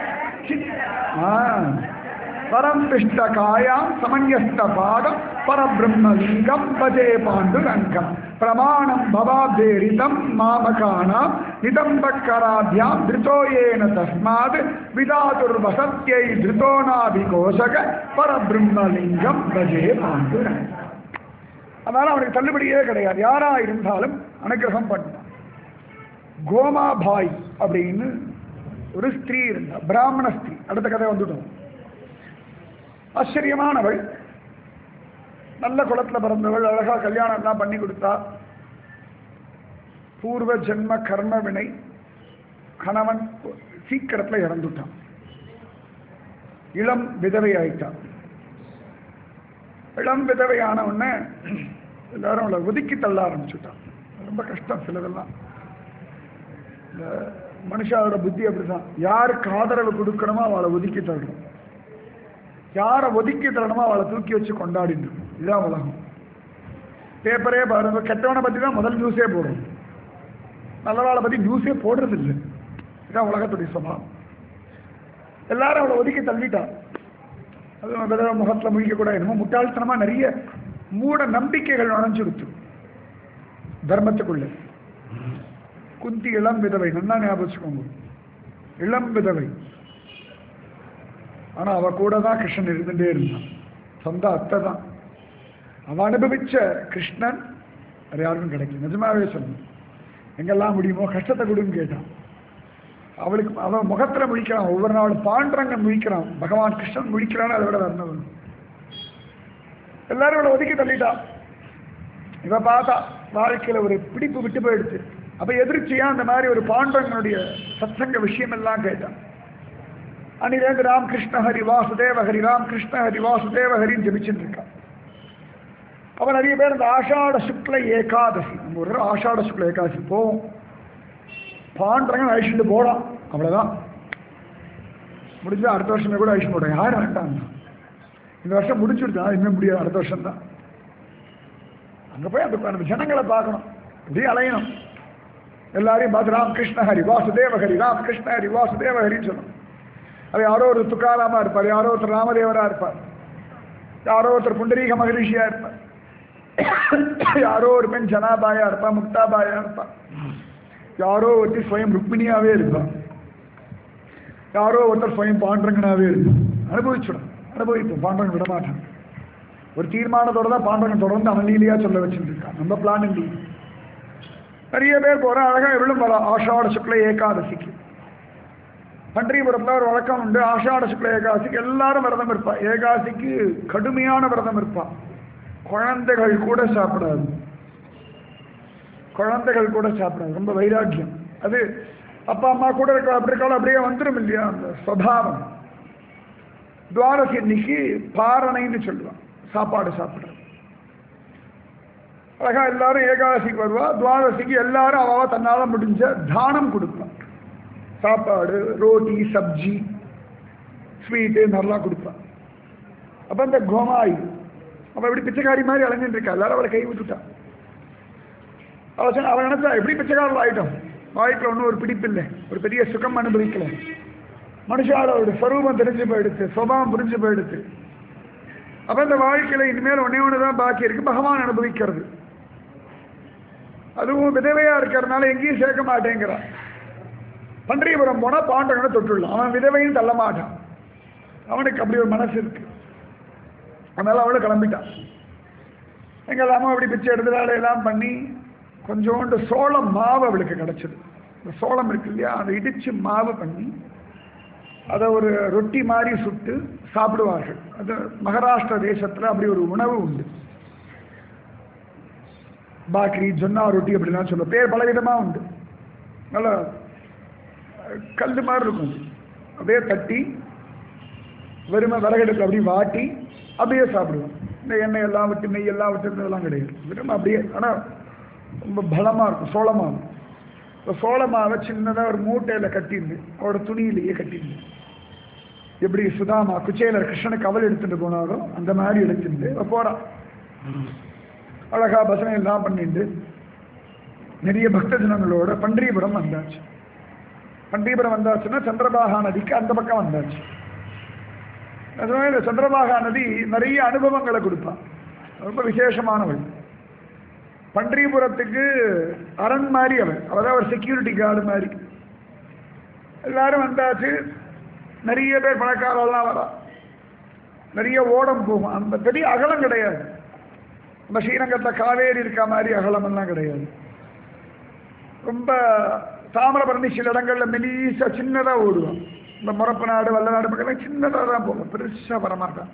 பரம் பிஷ்டகாயாம் சமன்யஸ்த பாதம் பரபிரம்மலிங்கம் பஜே பாண்டுரங்கம் பிரமாணம் பவாபேரிதம் மாமகானாம் நிதம்பக்கராபியாம் திருத்தோயேன தஸ்மாத் விதாதுர்வசத்யை திருத்தோனாபிகோஷக பரபிரம்மலிங்கம் பஜே பாண்டுரங்கம் அதனால அவனுக்கு தள்ளுபடியே கிடையாது யாரா இருந்தாலும் அனுகிரகம் பண்ணான் கோமாபாய் அப்படின்னு ஒரு ஸ்திரீ இருந்தா பிராமண ஸ்திரீ அடுத்த கதை வந்துட்டோம் ஆச்சரியமானவள் நல்ல குலத்துல பிறந்தவள் அழகா கல்யாணம் எல்லாம் பண்ணி கொடுத்தா பூர்வ ஜென்ம கர்ம வினை கணவன் சீக்கிரத்துல இறந்துட்டான் இளம் விதவை ஆயிட்டான் இளம் விதவையான உடனே எல்லாரும் அவளை ஒதுக்கி தள்ள ஆரம்பிச்சுட்டான் ரொம்ப கஷ்டம் சிலதெல்லாம் இந்த மனுஷாவோட புத்தி அப்படிதான் யாருக்கு ஆதரவு கொடுக்கணுமோ அவளை ஒதுக்கி தள்ளணும் யாரை ஒதுக்கி தள்ளணுமோ அவளை தூக்கி வச்சு கொண்டாடிட்டு இதுதான் உலகம் பேப்பரே பாருங்க கெட்டவனை பத்தி தான் முதல் நியூஸே போடும் நல்லவாளை பத்தி நியூஸே போடுறது இல்லை இதுதான் உலகத்துடைய சுபாவம் எல்லாரும் அவளை ஒதுக்கி தள்ளிட்டா அது விதவை முகத்தில் முழிக்க கூட என்னமோ முட்டாள்தனமா நிறைய மூட நம்பிக்கைகள் நுழைஞ்சுடுத்து தர்மத்துக்குள்ள குந்தி இளம் விதவை நல்லா ஞாபகம் வச்சுக்கோங்க இளம் விதவை ஆனா அவ கூட தான் கிருஷ்ணன் இருந்துட்டே இருந்தான் சொந்த அத்தை தான் அவ அனுபவிச்ச கிருஷ்ணன் வேற யாருக்கும் கிடைக்கல நிஜமாவே சொல்லணும் எங்கெல்லாம் முடியுமோ கஷ்டத்தை கொடுன்னு கேட்டான் அவளுக்கு அவன் முகத்துல முழிக்கிறான் ஒவ்வொரு நாளும் பாண்டரங்கன் முழிக்கிறான் பகவான் கிருஷ்ணன் முழிக்கிறான்னு அதை விட வரணும் எல்லாரும் இவளை ஒதுக்கி தள்ளிட்டா இவ பார்த்தா வாழ்க்கையில ஒரு பிடிப்பு விட்டு போயிடுச்சு அப்ப எதிர்ச்சியா அந்த மாதிரி ஒரு பாண்டவனுடைய சத்சங்க விஷயம் எல்லாம் கேட்டான் அன்னிலேருந்து ராம் கிருஷ்ண ஹரி வாசுதேவ ஹரி ராம் கிருஷ்ண ஹரி வாசுதேவ ஹரின்னு ஜபிச்சுட்டு இருக்கான் அவன் நிறைய பேர் இந்த ஆஷாட சுக்ல ஏகாதசி நம்ம ஒரு தடவை ஆஷாட சுக்ல ஏகாதசி போவோம் பாண்டரங்க அழிச்சுட்டு போடான் அவ்வளவுதான் முடிஞ்சா அடுத்த வருஷமே கூட அழிச்சு போட்டேன் யாரும் வேண்டாம் இந்த வருஷம் முடிச்சுடுச்சா இன்னும் முடியாது அடுத்த வருஷம் தான் அங்க போய் அந்த அந்த ஜனங்களை பார்க்கணும் இப்படியே அலையணும் எல்லாரையும் பார்த்து ராம் கிருஷ்ண ஹரி வாசுதேவ ஹரி ராம் கிருஷ்ண ஹரி வாசுதேவ ஹரின்னு சொல்லணும் அது யாரோ ஒரு துக்காராமா இருப்பார் யாரோ ஒருத்தர் ராமதேவரா இருப்பார் யாரோ ஒருத்தர் புண்டரீக மகரிஷியா இருப்பார் யாரோ ஒரு பெண் ஜனாபாயா இருப்பா முக்தாபாயா இருப்பா யாரோ ஒருத்தி ஸ்வயம் ருக்மிணியாவே இருப்பான் யாரோ ஒருத்தர் ஸ்வயம் பாண்டரங்கனாவே இருப்பான் அனுபவிச்சுடும் அனுபவிப்போம் பாண்டரங்கன் விட மாட்டான் ஒரு தீர்மானத்தோட தான் பாண்டரங்கன் தொடர்ந்து அமளியிலேயா சொல்ல வச்சுட்டு இருக்கான் நம்ம பிளான் இல்லை நிறைய பேர் போற அழகா இவளும் வர ஆஷாட சுக்ல ஏகாதசிக்கு பன்றிபுரத்தில் ஒரு வழக்கம் உண்டு ஆஷாட சுக்ல ஏகாதசிக்கு எல்லாரும் விரதம் இருப்பா ஏகாதசிக்கு கடுமையான விரதம் இருப்பா குழந்தைகள் கூட சாப்பிடாது குழந்தைகள் கூட சாப்பிடாது ரொம்ப வைராக்கியம் அது அப்பா அம்மா கூட இருக்க அப்படி இருக்காலும் அப்படியே வந்துடும் இல்லையா அந்த சுவாவம் துவாரசி இன்னைக்கு பாரணைன்னு சொல்லுவான் சாப்பாடு சாப்பிடுறது அழகா எல்லாரும் ஏகாதசிக்கு வருவா துவாதசிக்கு எல்லாரும் அவ தன்னால முடிஞ்ச தானம் கொடுப்பான் சாப்பாடு ரோட்டி சப்ஜி ஸ்வீட்டு நல்லா கொடுப்பான் அப்ப இந்த கோமாய் அவ எப்படி பிச்சைக்காரி மாதிரி அலைஞ்சிட்டு இருக்கா எல்லாரும் அவளை கை விட்டுட்டான் அவள் சொன்ன அவள் நினைச்சா எப்படி பிச்சைக்காரர்கள் ஆயிட்டோம் வாழ்க்கையில் ஒன்றும் ஒரு பிடிப்பு இல்லை ஒரு பெரிய சுகம் அனுபவிக்கல மனுஷாவோட ஸ்வரூபம் தெரிஞ்சு போயிடுச்சு சுபாவம் புரிஞ்சு போயிடுச்சு அப்ப இந்த வாழ்க்கையில இனிமேல் ஒன்னே ஒன்று தான் பாக்கி இருக்கு பகவான் அனுபவிக்கிறது அதுவும் விதவையா இருக்கிறதுனால எங்கேயும் சேர்க்க மாட்டேங்கிறான் பன்றியபுரம் போனா பாண்டவனை தொட்டுடலாம் அவன் விதவையும் தள்ள மாட்டான் அவனுக்கு அப்படி ஒரு மனசு இருக்கு அதனால அவளை கிளம்பிட்டான் எங்க அம்மா அப்படி பிச்சை எடுத்து வேலையெல்லாம் பண்ணி கொஞ்சோண்டு சோளம் மாவு அவளுக்கு கிடைச்சது இந்த சோளம் இருக்கு இல்லையா அதை இடிச்சு மாவு பண்ணி அதை ஒரு ரொட்டி மாதிரி சுட்டு சாப்பிடுவார்கள் அது மகாராஷ்டிர தேசத்தில் அப்படி ஒரு உணவு உண்டு பாக்ரி ஜொன்னா ரொட்டி அப்படிலாம் சொல்ல பேர் பலவிதமாக உண்டு நல்ல கல் மாதிரி இருக்கும் அப்படியே தட்டி வெறுமை விறகெடுத்து அப்படியே வாட்டி அப்படியே சாப்பிடுவோம் இந்த எண்ணெய் எல்லாம் விட்டு நெய் எல்லாம் விட்டு இதெல்லாம் கிடையாது வெறுமை அப்படியே ஆனால் ரொம்ப பலமாக இருக்கும் சோளமாக இருக்கும் இப்போ சோளமாவை சின்னதாக ஒரு மூட்டையில் கட்டிருந்து அவரோட துணியிலேயே கட்டிருந்து எப்படி சுதாமா குச்சேலர் கிருஷ்ணனுக்கு அவள் எடுத்துட்டு போனாரோ அந்த மாதிரி எடுத்துட்டு அவ போறான் அழகா பசனை எல்லாம் பண்ணிட்டு நிறைய பக்த ஜனங்களோட பண்டீபுரம் வந்தாச்சு பண்டீபுரம் வந்தாச்சுன்னா சந்திரபாகா நதிக்கு அந்த பக்கம் வந்தாச்சு அதனால இந்த சந்திரபாகா நதி நிறைய அனுபவங்களை கொடுப்பான் ரொம்ப விசேஷமானவள் பண்டீபுரத்துக்கு அரண் மாதிரி அவள் அவதான் ஒரு செக்யூரிட்டி கார்டு மாதிரி எல்லாரும் வந்தாச்சு நிறைய பேர் பணக்காரெல்லாம் வரா நிறைய ஓடம் போகும் அந்த பெரிய அகலம் கிடையாது நம்ம ஸ்ரீரங்கத்தில் காவேரி இருக்க மாதிரி அகலமெல்லாம் கிடையாது ரொம்ப தாமிரபரணி சில இடங்கள்ல மெலிசா சின்னதா ஓடுவோம் இந்த முறப்பு நாடு வல்ல நாடு பக்கம் சின்னதாக தான் போகும் பெருசா வரமாட்டான்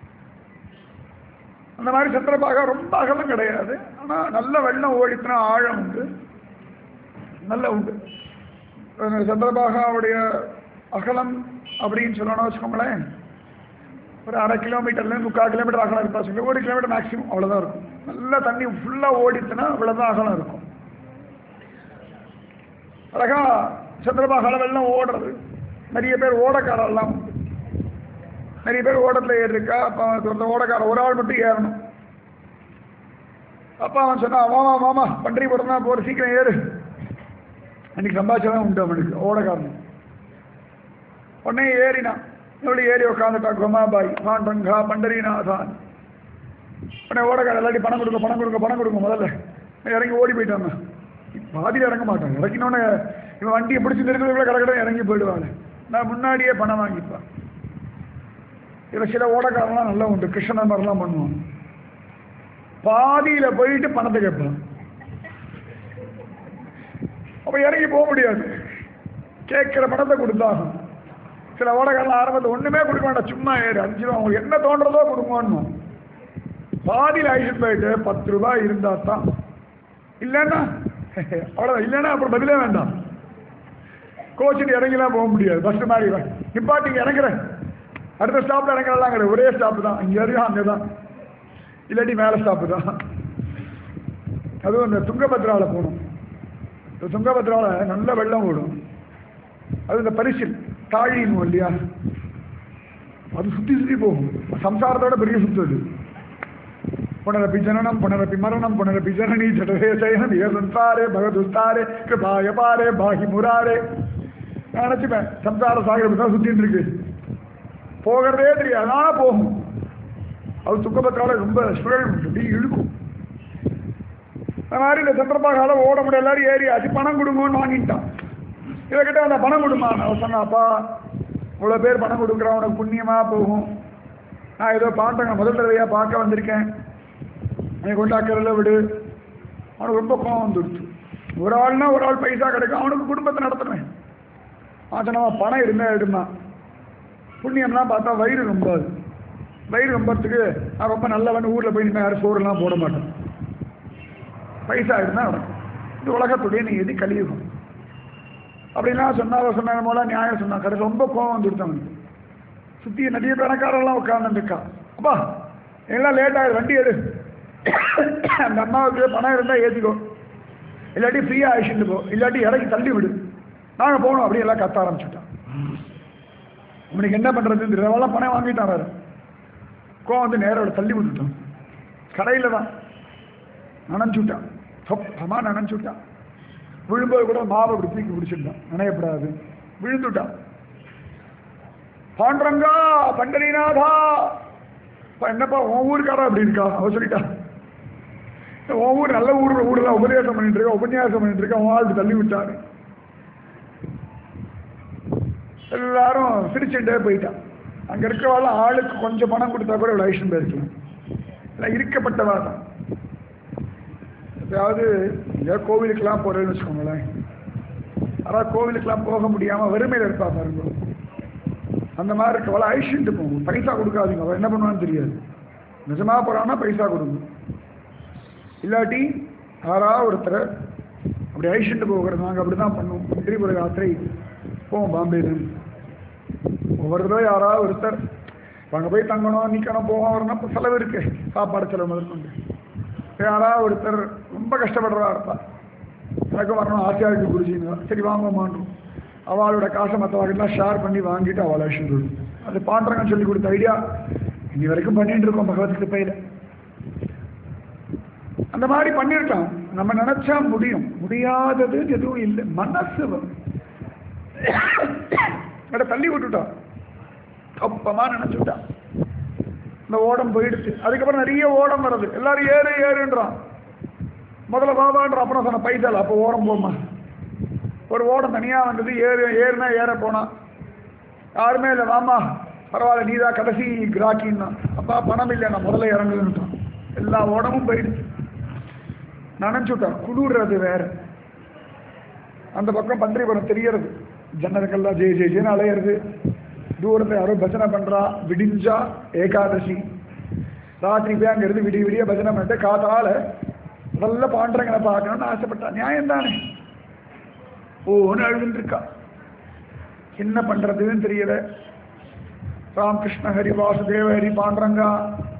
அந்த மாதிரி சந்திரபாகா ரொம்ப அகலம் கிடையாது ஆனா நல்ல வெள்ளம் ஓடித்துனா ஆழம் உண்டு நல்ல உண்டு அந்த சந்திரபாகாவுடைய அகலம் அப்படின்னு சொல்லணும் வச்சுக்கோங்களேன் ஒரு அரை கிலோமீட்டர்ல முக்கால் கிலோமீட்டர் அகலம் இருப்பா சொல்லி ஒரு கிலோமீட்டர் மேக்ஸிமம் அவ்வளவுதான் இருக்கும் நல்ல தண்ணி ஃபுல்லா ஓடித்துனா அவ்வளவுதான் அகலம் இருக்கும் அழகா சந்திரபாகால வெள்ளம் ஓடுறது நிறைய பேர் ஓடக்காரெல்லாம் உண்டு நிறைய பேர் ஓடத்துல ஏறிருக்கா அப்போ அந்த ஓடக்கார ஒரு ஆள் மட்டும் ஏறணும் அப்பா அவன் சொன்னான் மாமா மாமா பன்றி போடுறா போற சீக்கிரம் ஏறு அன்னைக்கு சம்பாதிச்சதான் உண்டு அவனுக்கு ஓடக்காரன் உடனே ஏறினான் இவ்வளோ ஏறி உட்காந்துட்டா குமாபாய் பாண்டங்கா பண்டரிநாதான் உடனே ஓடக்கார எல்லாட்டி பணம் கொடுங்க பணம் கொடுங்க பணம் கொடுங்க முதல்ல இறங்கி ஓடி போயிட்டாங்க பாதியில் இறங்க மாட்டாங்க இறக்கினோடனே இவன் வண்டியை பிடிச்சி நிறுத்ததுக்குள்ள கடற்கடை இறங்கி போயிடுவாங்க நான் முன்னாடியே பணம் வாங்கிப்பேன் இதில் சில ஓடக்காரெல்லாம் நல்லா உண்டு கிருஷ்ணன் மாதிரிலாம் பண்ணுவான் பாதியில் போயிட்டு பணத்தை கேட்பான் அப்போ இறங்கி போக முடியாது கேட்குற பணத்தை கொடுத்தாகும் சில ஓடக்காரெல்லாம் ஆரம்பத்தில் ஒன்றுமே கொடுக்க வேண்டாம் சும்மா ஏறு அஞ்சு ரூபா உங்களுக்கு என்ன தோன்றதோ கொடுங்கன்னு பாதியில் ஆயிட்டு போயிட்டு பத்து ரூபாய் இருந்தா தான் இல்லைன்னா அவ்வளோதான் இல்லைன்னா அப்புறம் பதிலே வேண்டாம் கோச்சிட்டு இறங்கிலாம் போக முடியாது பஸ் மாதிரி நிப்பாட்டிங்க இறங்குறேன் அடுத்த ஸ்டாப்பில் இறங்கலாம் கிடையாது ஒரே ஸ்டாப்பு தான் இங்கே வரையும் அங்கே தான் இல்லாட்டி மேலே ஸ்டாப்பு தான் அதுவும் இந்த துங்கபத்ராவில் போகணும் இந்த துங்கபத்ராவில் நல்ல வெள்ளம் ஓடும் அது இந்த பரிசில் தாழின்னு இல்லையா அது சுற்றி சுற்றி போகும் சம்சாரத்தோட பெரிய சுத்து அது புனரப்பி ஜனனம் புனரப்பி மரணம் புனரப்பி ஜனனி ஜடவே சயனம் ஏ சம்சாரே பகதுஸ்தாரே கிருபாய பாரே பாகி முராரே நான் நினச்சிப்பேன் சம்சார சாகரம் தான் சுற்றிட்டு இருக்கு போகிறதே தெரியாது ஆனா போகும் அது துக்கபத்தால ரொம்ப சுழல் உண்டு அப்படி இழுக்கும் அந்த மாதிரி இந்த சந்திரபாகால ஓட முடியல எல்லாரும் ஏறி அது பணம் கொடுங்கன்னு வாங்கிட்டான் இவகிட்ட அந்த பணம் கொடுமா நான் சொன்னாப்பா இவ்வளோ பேர் பணம் கொடுக்குறான் உனக்கு புண்ணியமாக போகும் நான் ஏதோ பாண்டங்க முதல் தடவையாக பார்க்க வந்திருக்கேன் நீ கொண்டு அக்கறையில் விடு அவனுக்கு ரொம்ப கோவம் வந்துடுச்சு ஒரு ஆள்னா ஒரு ஆள் பைசா கிடைக்கும் அவனுக்கு குடும்பத்தை நடத்துனேன் ஆச்சனமா பணம் இருந்தால் எடுமா புண்ணியம்லாம் பார்த்தா வயிறு ரொம்ப வயிறு ரொம்பறதுக்கு நான் ரொம்ப நல்லவன் ஊரில் போய் இனிமேல் யாரும் சோறுலாம் போட மாட்டேன் பைசா இருந்தால் நடக்கும் இது உலகத்துடைய நீ எது கலியுகம் அப்படிலாம் சொன்னால சொன்ன போல நியாயம் சொன்னான் கடை ரொம்ப கோவம் வந்துடுச்சு அவனுக்கு சுற்றி நிறைய பணக்காரெல்லாம் உட்காந்துருக்கா அப்பா எல்லாம் லேட் ஆகுது வண்டி எடு அந்த அம்மாவுக்கு பணம் இருந்தால் ஏற்றிக்கோ இல்லாட்டி ஃப்ரீயாக அழிச்சுட்டு போ இல்லாட்டி இறக்கி தள்ளி விடு நாங்கள் போகணும் அப்படி எல்லாம் கத்த ஆரம்பிச்சுட்டான் அவனுக்கு என்ன பண்ணுறதுன்னு தெரியல அவெல்லாம் பணம் வாங்கிட்டான் வேறு கோவம் வந்து நேரோட தள்ளி விட்டுட்டான் கடையில் தான் நனைஞ்சு விட்டான் சொப்பமாக நனைஞ்சு விட்டான் விழும்போது கூட மாவை இப்படி தூக்கி பிடிச்சிருந்தான் நனையப்படாது விழுந்துட்டான் பாண்டரங்கா பண்டரிநாதா அப்பா, என்னப்பா உன் ஊருக்காரா அப்படி இருக்கா அவ சொல்லிட்டா உன் ஊர் நல்ல ஊர் ஊர்ல உபதேசம் பண்ணிட்டு இருக்கா உபன்யாசம் பண்ணிட்டு இருக்கா உன் ஆளுக்கு தள்ளி விட்டாரு எல்லாரும் சிரிச்சுட்டே போயிட்டான் அங்க இருக்கிறவாள் ஆளுக்கு கொஞ்சம் பணம் கொடுத்தா கூட இவ்வளோ ஐஷன் போயிருக்கலாம் இல்லை இருக்கப்பட்டவா தான் அதாவது எங்கேயா கோவிலுக்கெல்லாம் போறேன்னு வச்சுக்கோங்களேன் அதாவது கோவிலுக்கெல்லாம் போக முடியாம வறுமையில் இருப்பா பாருங்க அந்த மாதிரி இருக்கவள ஐஷன்ட்டு போகும் பைசா கொடுக்காதீங்க அவள் என்ன பண்ணுவான்னு தெரியாது நிஜமா போறான்னா பைசா கொடுங்க இல்லாட்டி யாராவது ஒருத்தர் அப்படி ஐஷன்ட்டு போகிறது நாங்கள் அப்படி தான் பண்ணுவோம் திரிபுர யாத்திரை போவோம் பாம்பேல ஒவ்வொரு தடவை யாராவது ஒருத்தர் அங்கே போய் தங்கணும் நிற்கணும் போவோம் வரணும் அப்போ செலவு இருக்கு சாப்பாடு செலவு முதற்கொண்டு யாராவது ஒருத்தர் ரொம்ப கஷ்டப்படுறதா இருப்பா எனக்கு வரணும் ஆசையாக இருக்கு குருஜின்னு சரி வாங்க மாட்டோம் அவளோட காசை மற்றவாக்கெல்லாம் ஷேர் பண்ணி வாங்கிட்டு அவளை அழிச்சுட்டு அது பாண்டரங்கன்னு சொல்லி கொடுத்த ஐடியா இன்னி வரைக்கும் பண்ணிட்டு இருக்கோம் பகவத் கிருப்பையில் அந்த மாதிரி பண்ணிருக்கலாம் நம்ம நினைச்சா முடியும் முடியாதது எதுவும் இல்லை மனசு வரும். அட தள்ளி விட்டுட்டா தப்பமா நினைச்சுட்டா இந்த ஓடம் போயிடுச்சு அதுக்கப்புறம் நிறைய ஓடம் வருது எல்லாரும் ஏறு ஏறுன்றான் முதல்ல பாபான்ற அப்புறம் சொன்ன பைசால அப்போ ஓடம் போமா ஒரு ஓடம் தனியா வந்தது ஏறு ஏறுனா ஏற போனா யாருமே இல்லை வாமா பரவாயில்ல நீதான் கடைசி கிராக்கின்னா அப்பா பணம் இல்லை நான் முதல்ல இறங்குதுன்ட்டான் எல்லா ஓடமும் போயிடுச்சு நனைஞ்சுட்டான் குளிர்றது வேற அந்த பக்கம் பன்றிபுரம் தெரியறது ஜன்னலுக்கெல்லாம் ஜெய ஜெய ஜெயன்னு அலையிறது தூரத்தில் யாரோ பஜனை பண்றா விடிஞ்சா ஏகாதசி ராத்திரி போய் அங்க இருந்து விடிய விடிய பஜனை பண்ணிட்டு காத்தால நல்ல பாண்டரங்களை பார்க்கணும்னு ஆசைப்பட்டா நியாயம் தானே ஓன்னு அழுதுன்னு இருக்கா என்ன பண்றதுன்னு தெரியல ராமகிருஷ்ண ஹரி வாசுதேவ ஹரி பாண்டரங்கா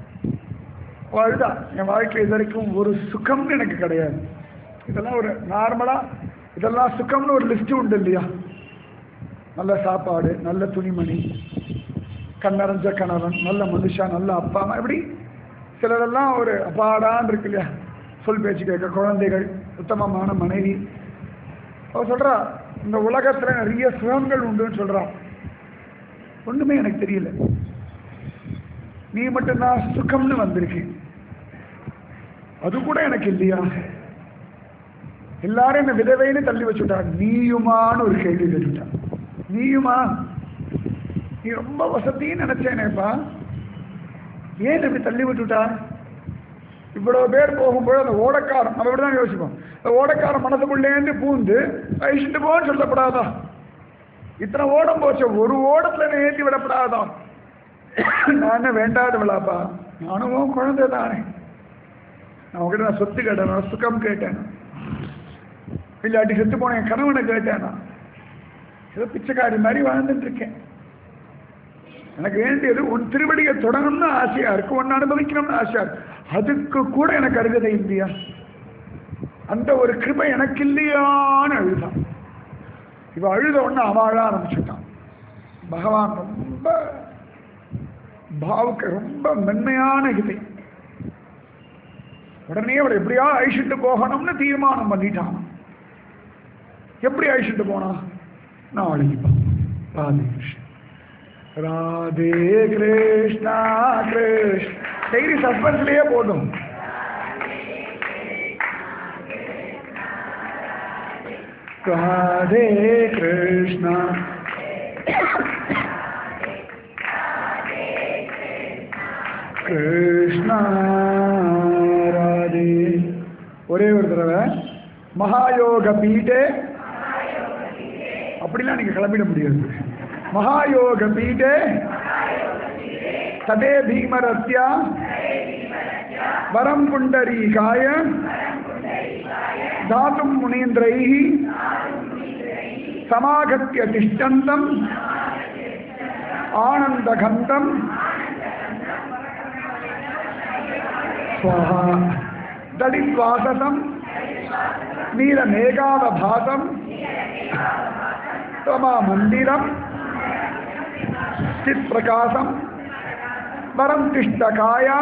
அழுதா என் வாழ்க்கையில் இது வரைக்கும் ஒரு சுகம்னு எனக்கு கிடையாது இதெல்லாம் ஒரு நார்மலா இதெல்லாம் சுகம்னு ஒரு லிஸ்ட் உண்டு இல்லையா நல்ல சாப்பாடு நல்ல துணிமணி கண்ணறைஞ்ச கணவன் நல்ல மனுஷா நல்ல அப்பா அம்மா இப்படி சிலரெல்லாம் ஒரு அப்பாடான் இருக்கு இல்லையா சொல் பேச்சு கேட்க குழந்தைகள் உத்தமமான மனைவி அவ சொல்றா இந்த உலகத்துல நிறைய சுகங்கள் உண்டுன்னு சொல்றா ஒண்ணுமே எனக்கு தெரியல நீ மட்டும்தான் சுகம்னு வந்திருக்கேன் அது கூட எனக்கு இல்லையா எல்லாரும் என்ன விதவைன்னு தள்ளி வச்சுட்டா நீயுமான்னு ஒரு கேள்வி கேட்டுட்டா நீயுமா நீ ரொம்ப வசதின்னு நினைச்சேனேப்பா ஏன் இப்படி தள்ளி விட்டுட்டா இவ்வளவு பேர் போகும்போது அந்த ஓடக்காரன் நம்ம இப்படி தான் யோசிப்போம் அந்த ஓடக்காரன் மனசுக்குள்ளேந்து பூந்து அழிச்சுட்டு போன்னு சொல்லப்படாதா இத்தனை ஓடம் போச்சு ஒரு ஓடத்துல என்னை ஏற்றி விடப்படாதா நான் என்ன வேண்டாத விழாப்பா நானும் உன் குழந்தை தானே நான் உங்ககிட்ட நான் சொத்து கேட்டேன் நான் சுகம் கேட்டேன் இல்லாட்டி செத்து போன என் கணவனை கேட்டேன் நான் ஏதோ பிச்சைக்காரி மாதிரி வாழ்ந்துட்டு இருக்கேன் எனக்கு வேண்டியது உன் திருவடியை தொடரணும்னு ஆசையா இருக்கு ஒன்னு அனுபவிக்கணும்னு ஆசையா இருக்கு அதுக்கு கூட எனக்கு அருகதை இல்லையா அந்த ஒரு கிருபை எனக்கு இல்லையான்னு அழுதான் இவ அழுத உடனே அவழ ஆரம்பிச்சுட்டான் பகவான் ரொம்ப பாவுக்கு ரொம்ப மென்மையான இதை உடனே அவளை எப்படியா அழிச்சுட்டு போகணும்னு தீர்மானம் பண்ணிட்டான் எப்படி அழிச்சுட்டு போனா நாளைக்கு ராதே கிருஷ்ண ராதே கிருஷ்ணா கிருஷ்ண டெய்லி சஸ்பென்ஸ்லயே போதும் ராதே கிருஷ்ணா கிருஷ்ணா ராதே ஒரே ஒரு தடவை மகாயோக பீட்டே அப்படிலாம் நீங்க கிளம்பிட முடியாது மகாயோக பீட்டே ததே பீமரத்யா வரம் புண்டரீகாய தாத்தும் முனீந்திரைः சமாகத்திய திஷ்டந்தம் ஆனந்தகந்தம் ஸ்வாஹா தடித்வாசசம் நீலமேகாவபாசம் त्वमा मन्दिरं चित्प्रकाशं वरं तिष्ठकायां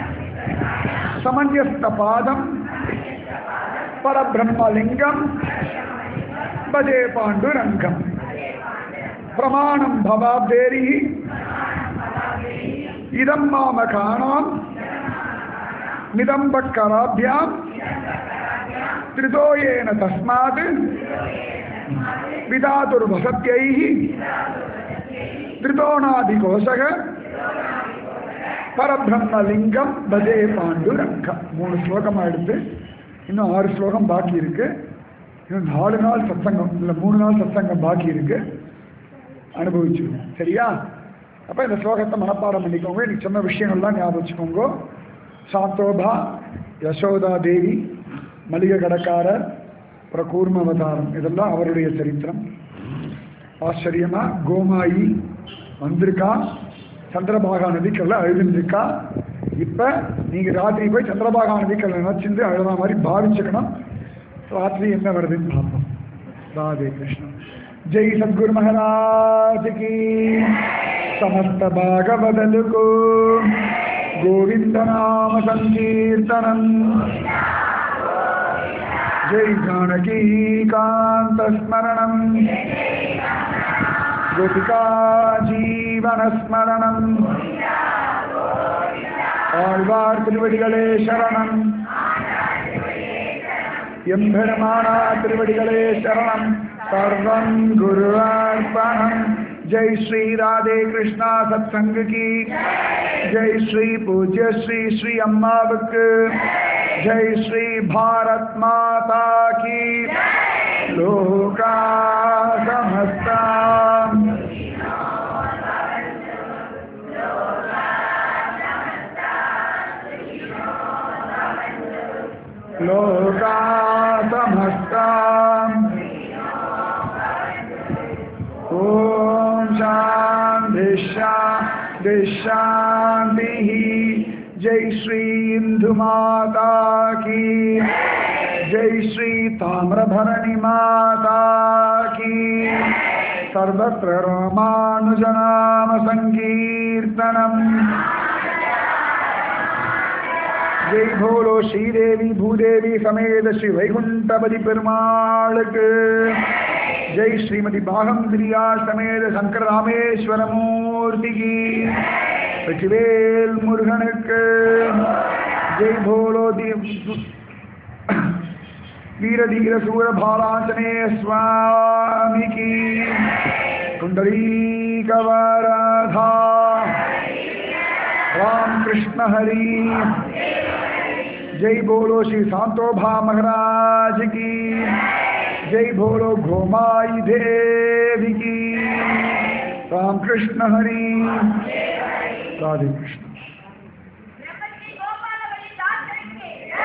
समन्यस्तपादं परब्रह्मलिङ्गं भजे पाण्डुरङ्गं प्रमाणं भवाब्देरिः इदं मामकानां निदम्बकराभ्यां त्रितोयेन तस्मात् விதாதுர்வசத்யைः திரிதோணாதிகோஷக பரபிரம்மலிங்கம் பஜே பாண்டுரங்கம் மூணு ஸ்லோகமா எடுத்து இன்னும் ஆறு ஸ்லோகம் பாக்கி இருக்கு இன்னும் நாலு நாள் சத்சங்கம் இல்லை மூணு நாள் சத்சங்கம் பாக்கி இருக்கு அனுபவிச்சுக்கணும் சரியா அப்ப இந்த ஸ்லோகத்தை மனப்பாடம் பண்ணிக்கோங்க இன்னைக்கு சொன்ன விஷயங்கள்லாம் ஞாபகம் வச்சுக்கோங்க சாந்தோபா யசோதா தேவி மளிகை கடைக்காரர் அப்புறம் கூர்ம அவதாரம் இதெல்லாம் அவருடைய சரித்திரம் ஆச்சரியமா கோமாயி வந்திருக்கா சந்திரபாகா நதிக்கல்ல அழுதுருக்கா இப்ப நீங்க ராத்திரி போய் சந்திரபாகா நதிக்கல்ல நினைச்சிருந்து அழுத மாதிரி பாவிச்சுக்கணும் ராத்திரி என்ன வருதுன்னு பார்ப்போம் ராதே கிருஷ்ணன் ஜெய் சத்குரு மகாராஜ் கி சமஸ்த பாகவதலுக்கு கோவிந்த நாம சங்கீர்த்தனம் ஜெய் ஜானகி காந்த ஸ்மரணம் கோபிகா ஜீவனஸ்மரணம் ஆழ்வார் திருவடிகளே சரணம் எம்பெருமானா திருவடிகளே சரணம் சர்வம் குருவார்ப்பணம் ஜெய் ஸ்ரீ ராதே கிருஷ்ணா சத்சங்க கி ஜெய் ஸ்ரீ பூஜ்ய ஸ்ரீ ஸ்ரீ அம்மாவுக்கு ஜெய் ஸ்ரீ பாரத் மாதா கி லோகா சமஸ்தா लोका समस्ता ॐ शान्ति शान्ति शान्तिः जय श्री इंदु माता की जय श्री ताम्रभरणि माता की सर्वत्र रामानुजनाम सङ्कीर्तनम् ஜெய் போலோ ஸ்ரீதேவி பூதேவி சமேத ஸ்ரீ வைகுண்டபதி பெருமாளுக்கு ஜெய் ஸ்ரீமதி பாகம் பிரியா சமேத சங்கர ராமேஸ்வர மூர்த்திக்கு வெற்றிவேல் முருகனுக்கு ஜெய் போலோ தி வீர தீர சூர பாலாஞ்சனே சுவாமிக்கு குண்டலீகவராதா राम कृष्ण हरि जय बोलो श्री सांतोभा महाराज की जय बोलो गोमाई देवी की राम कृष्ण हरि राधे कृष्ण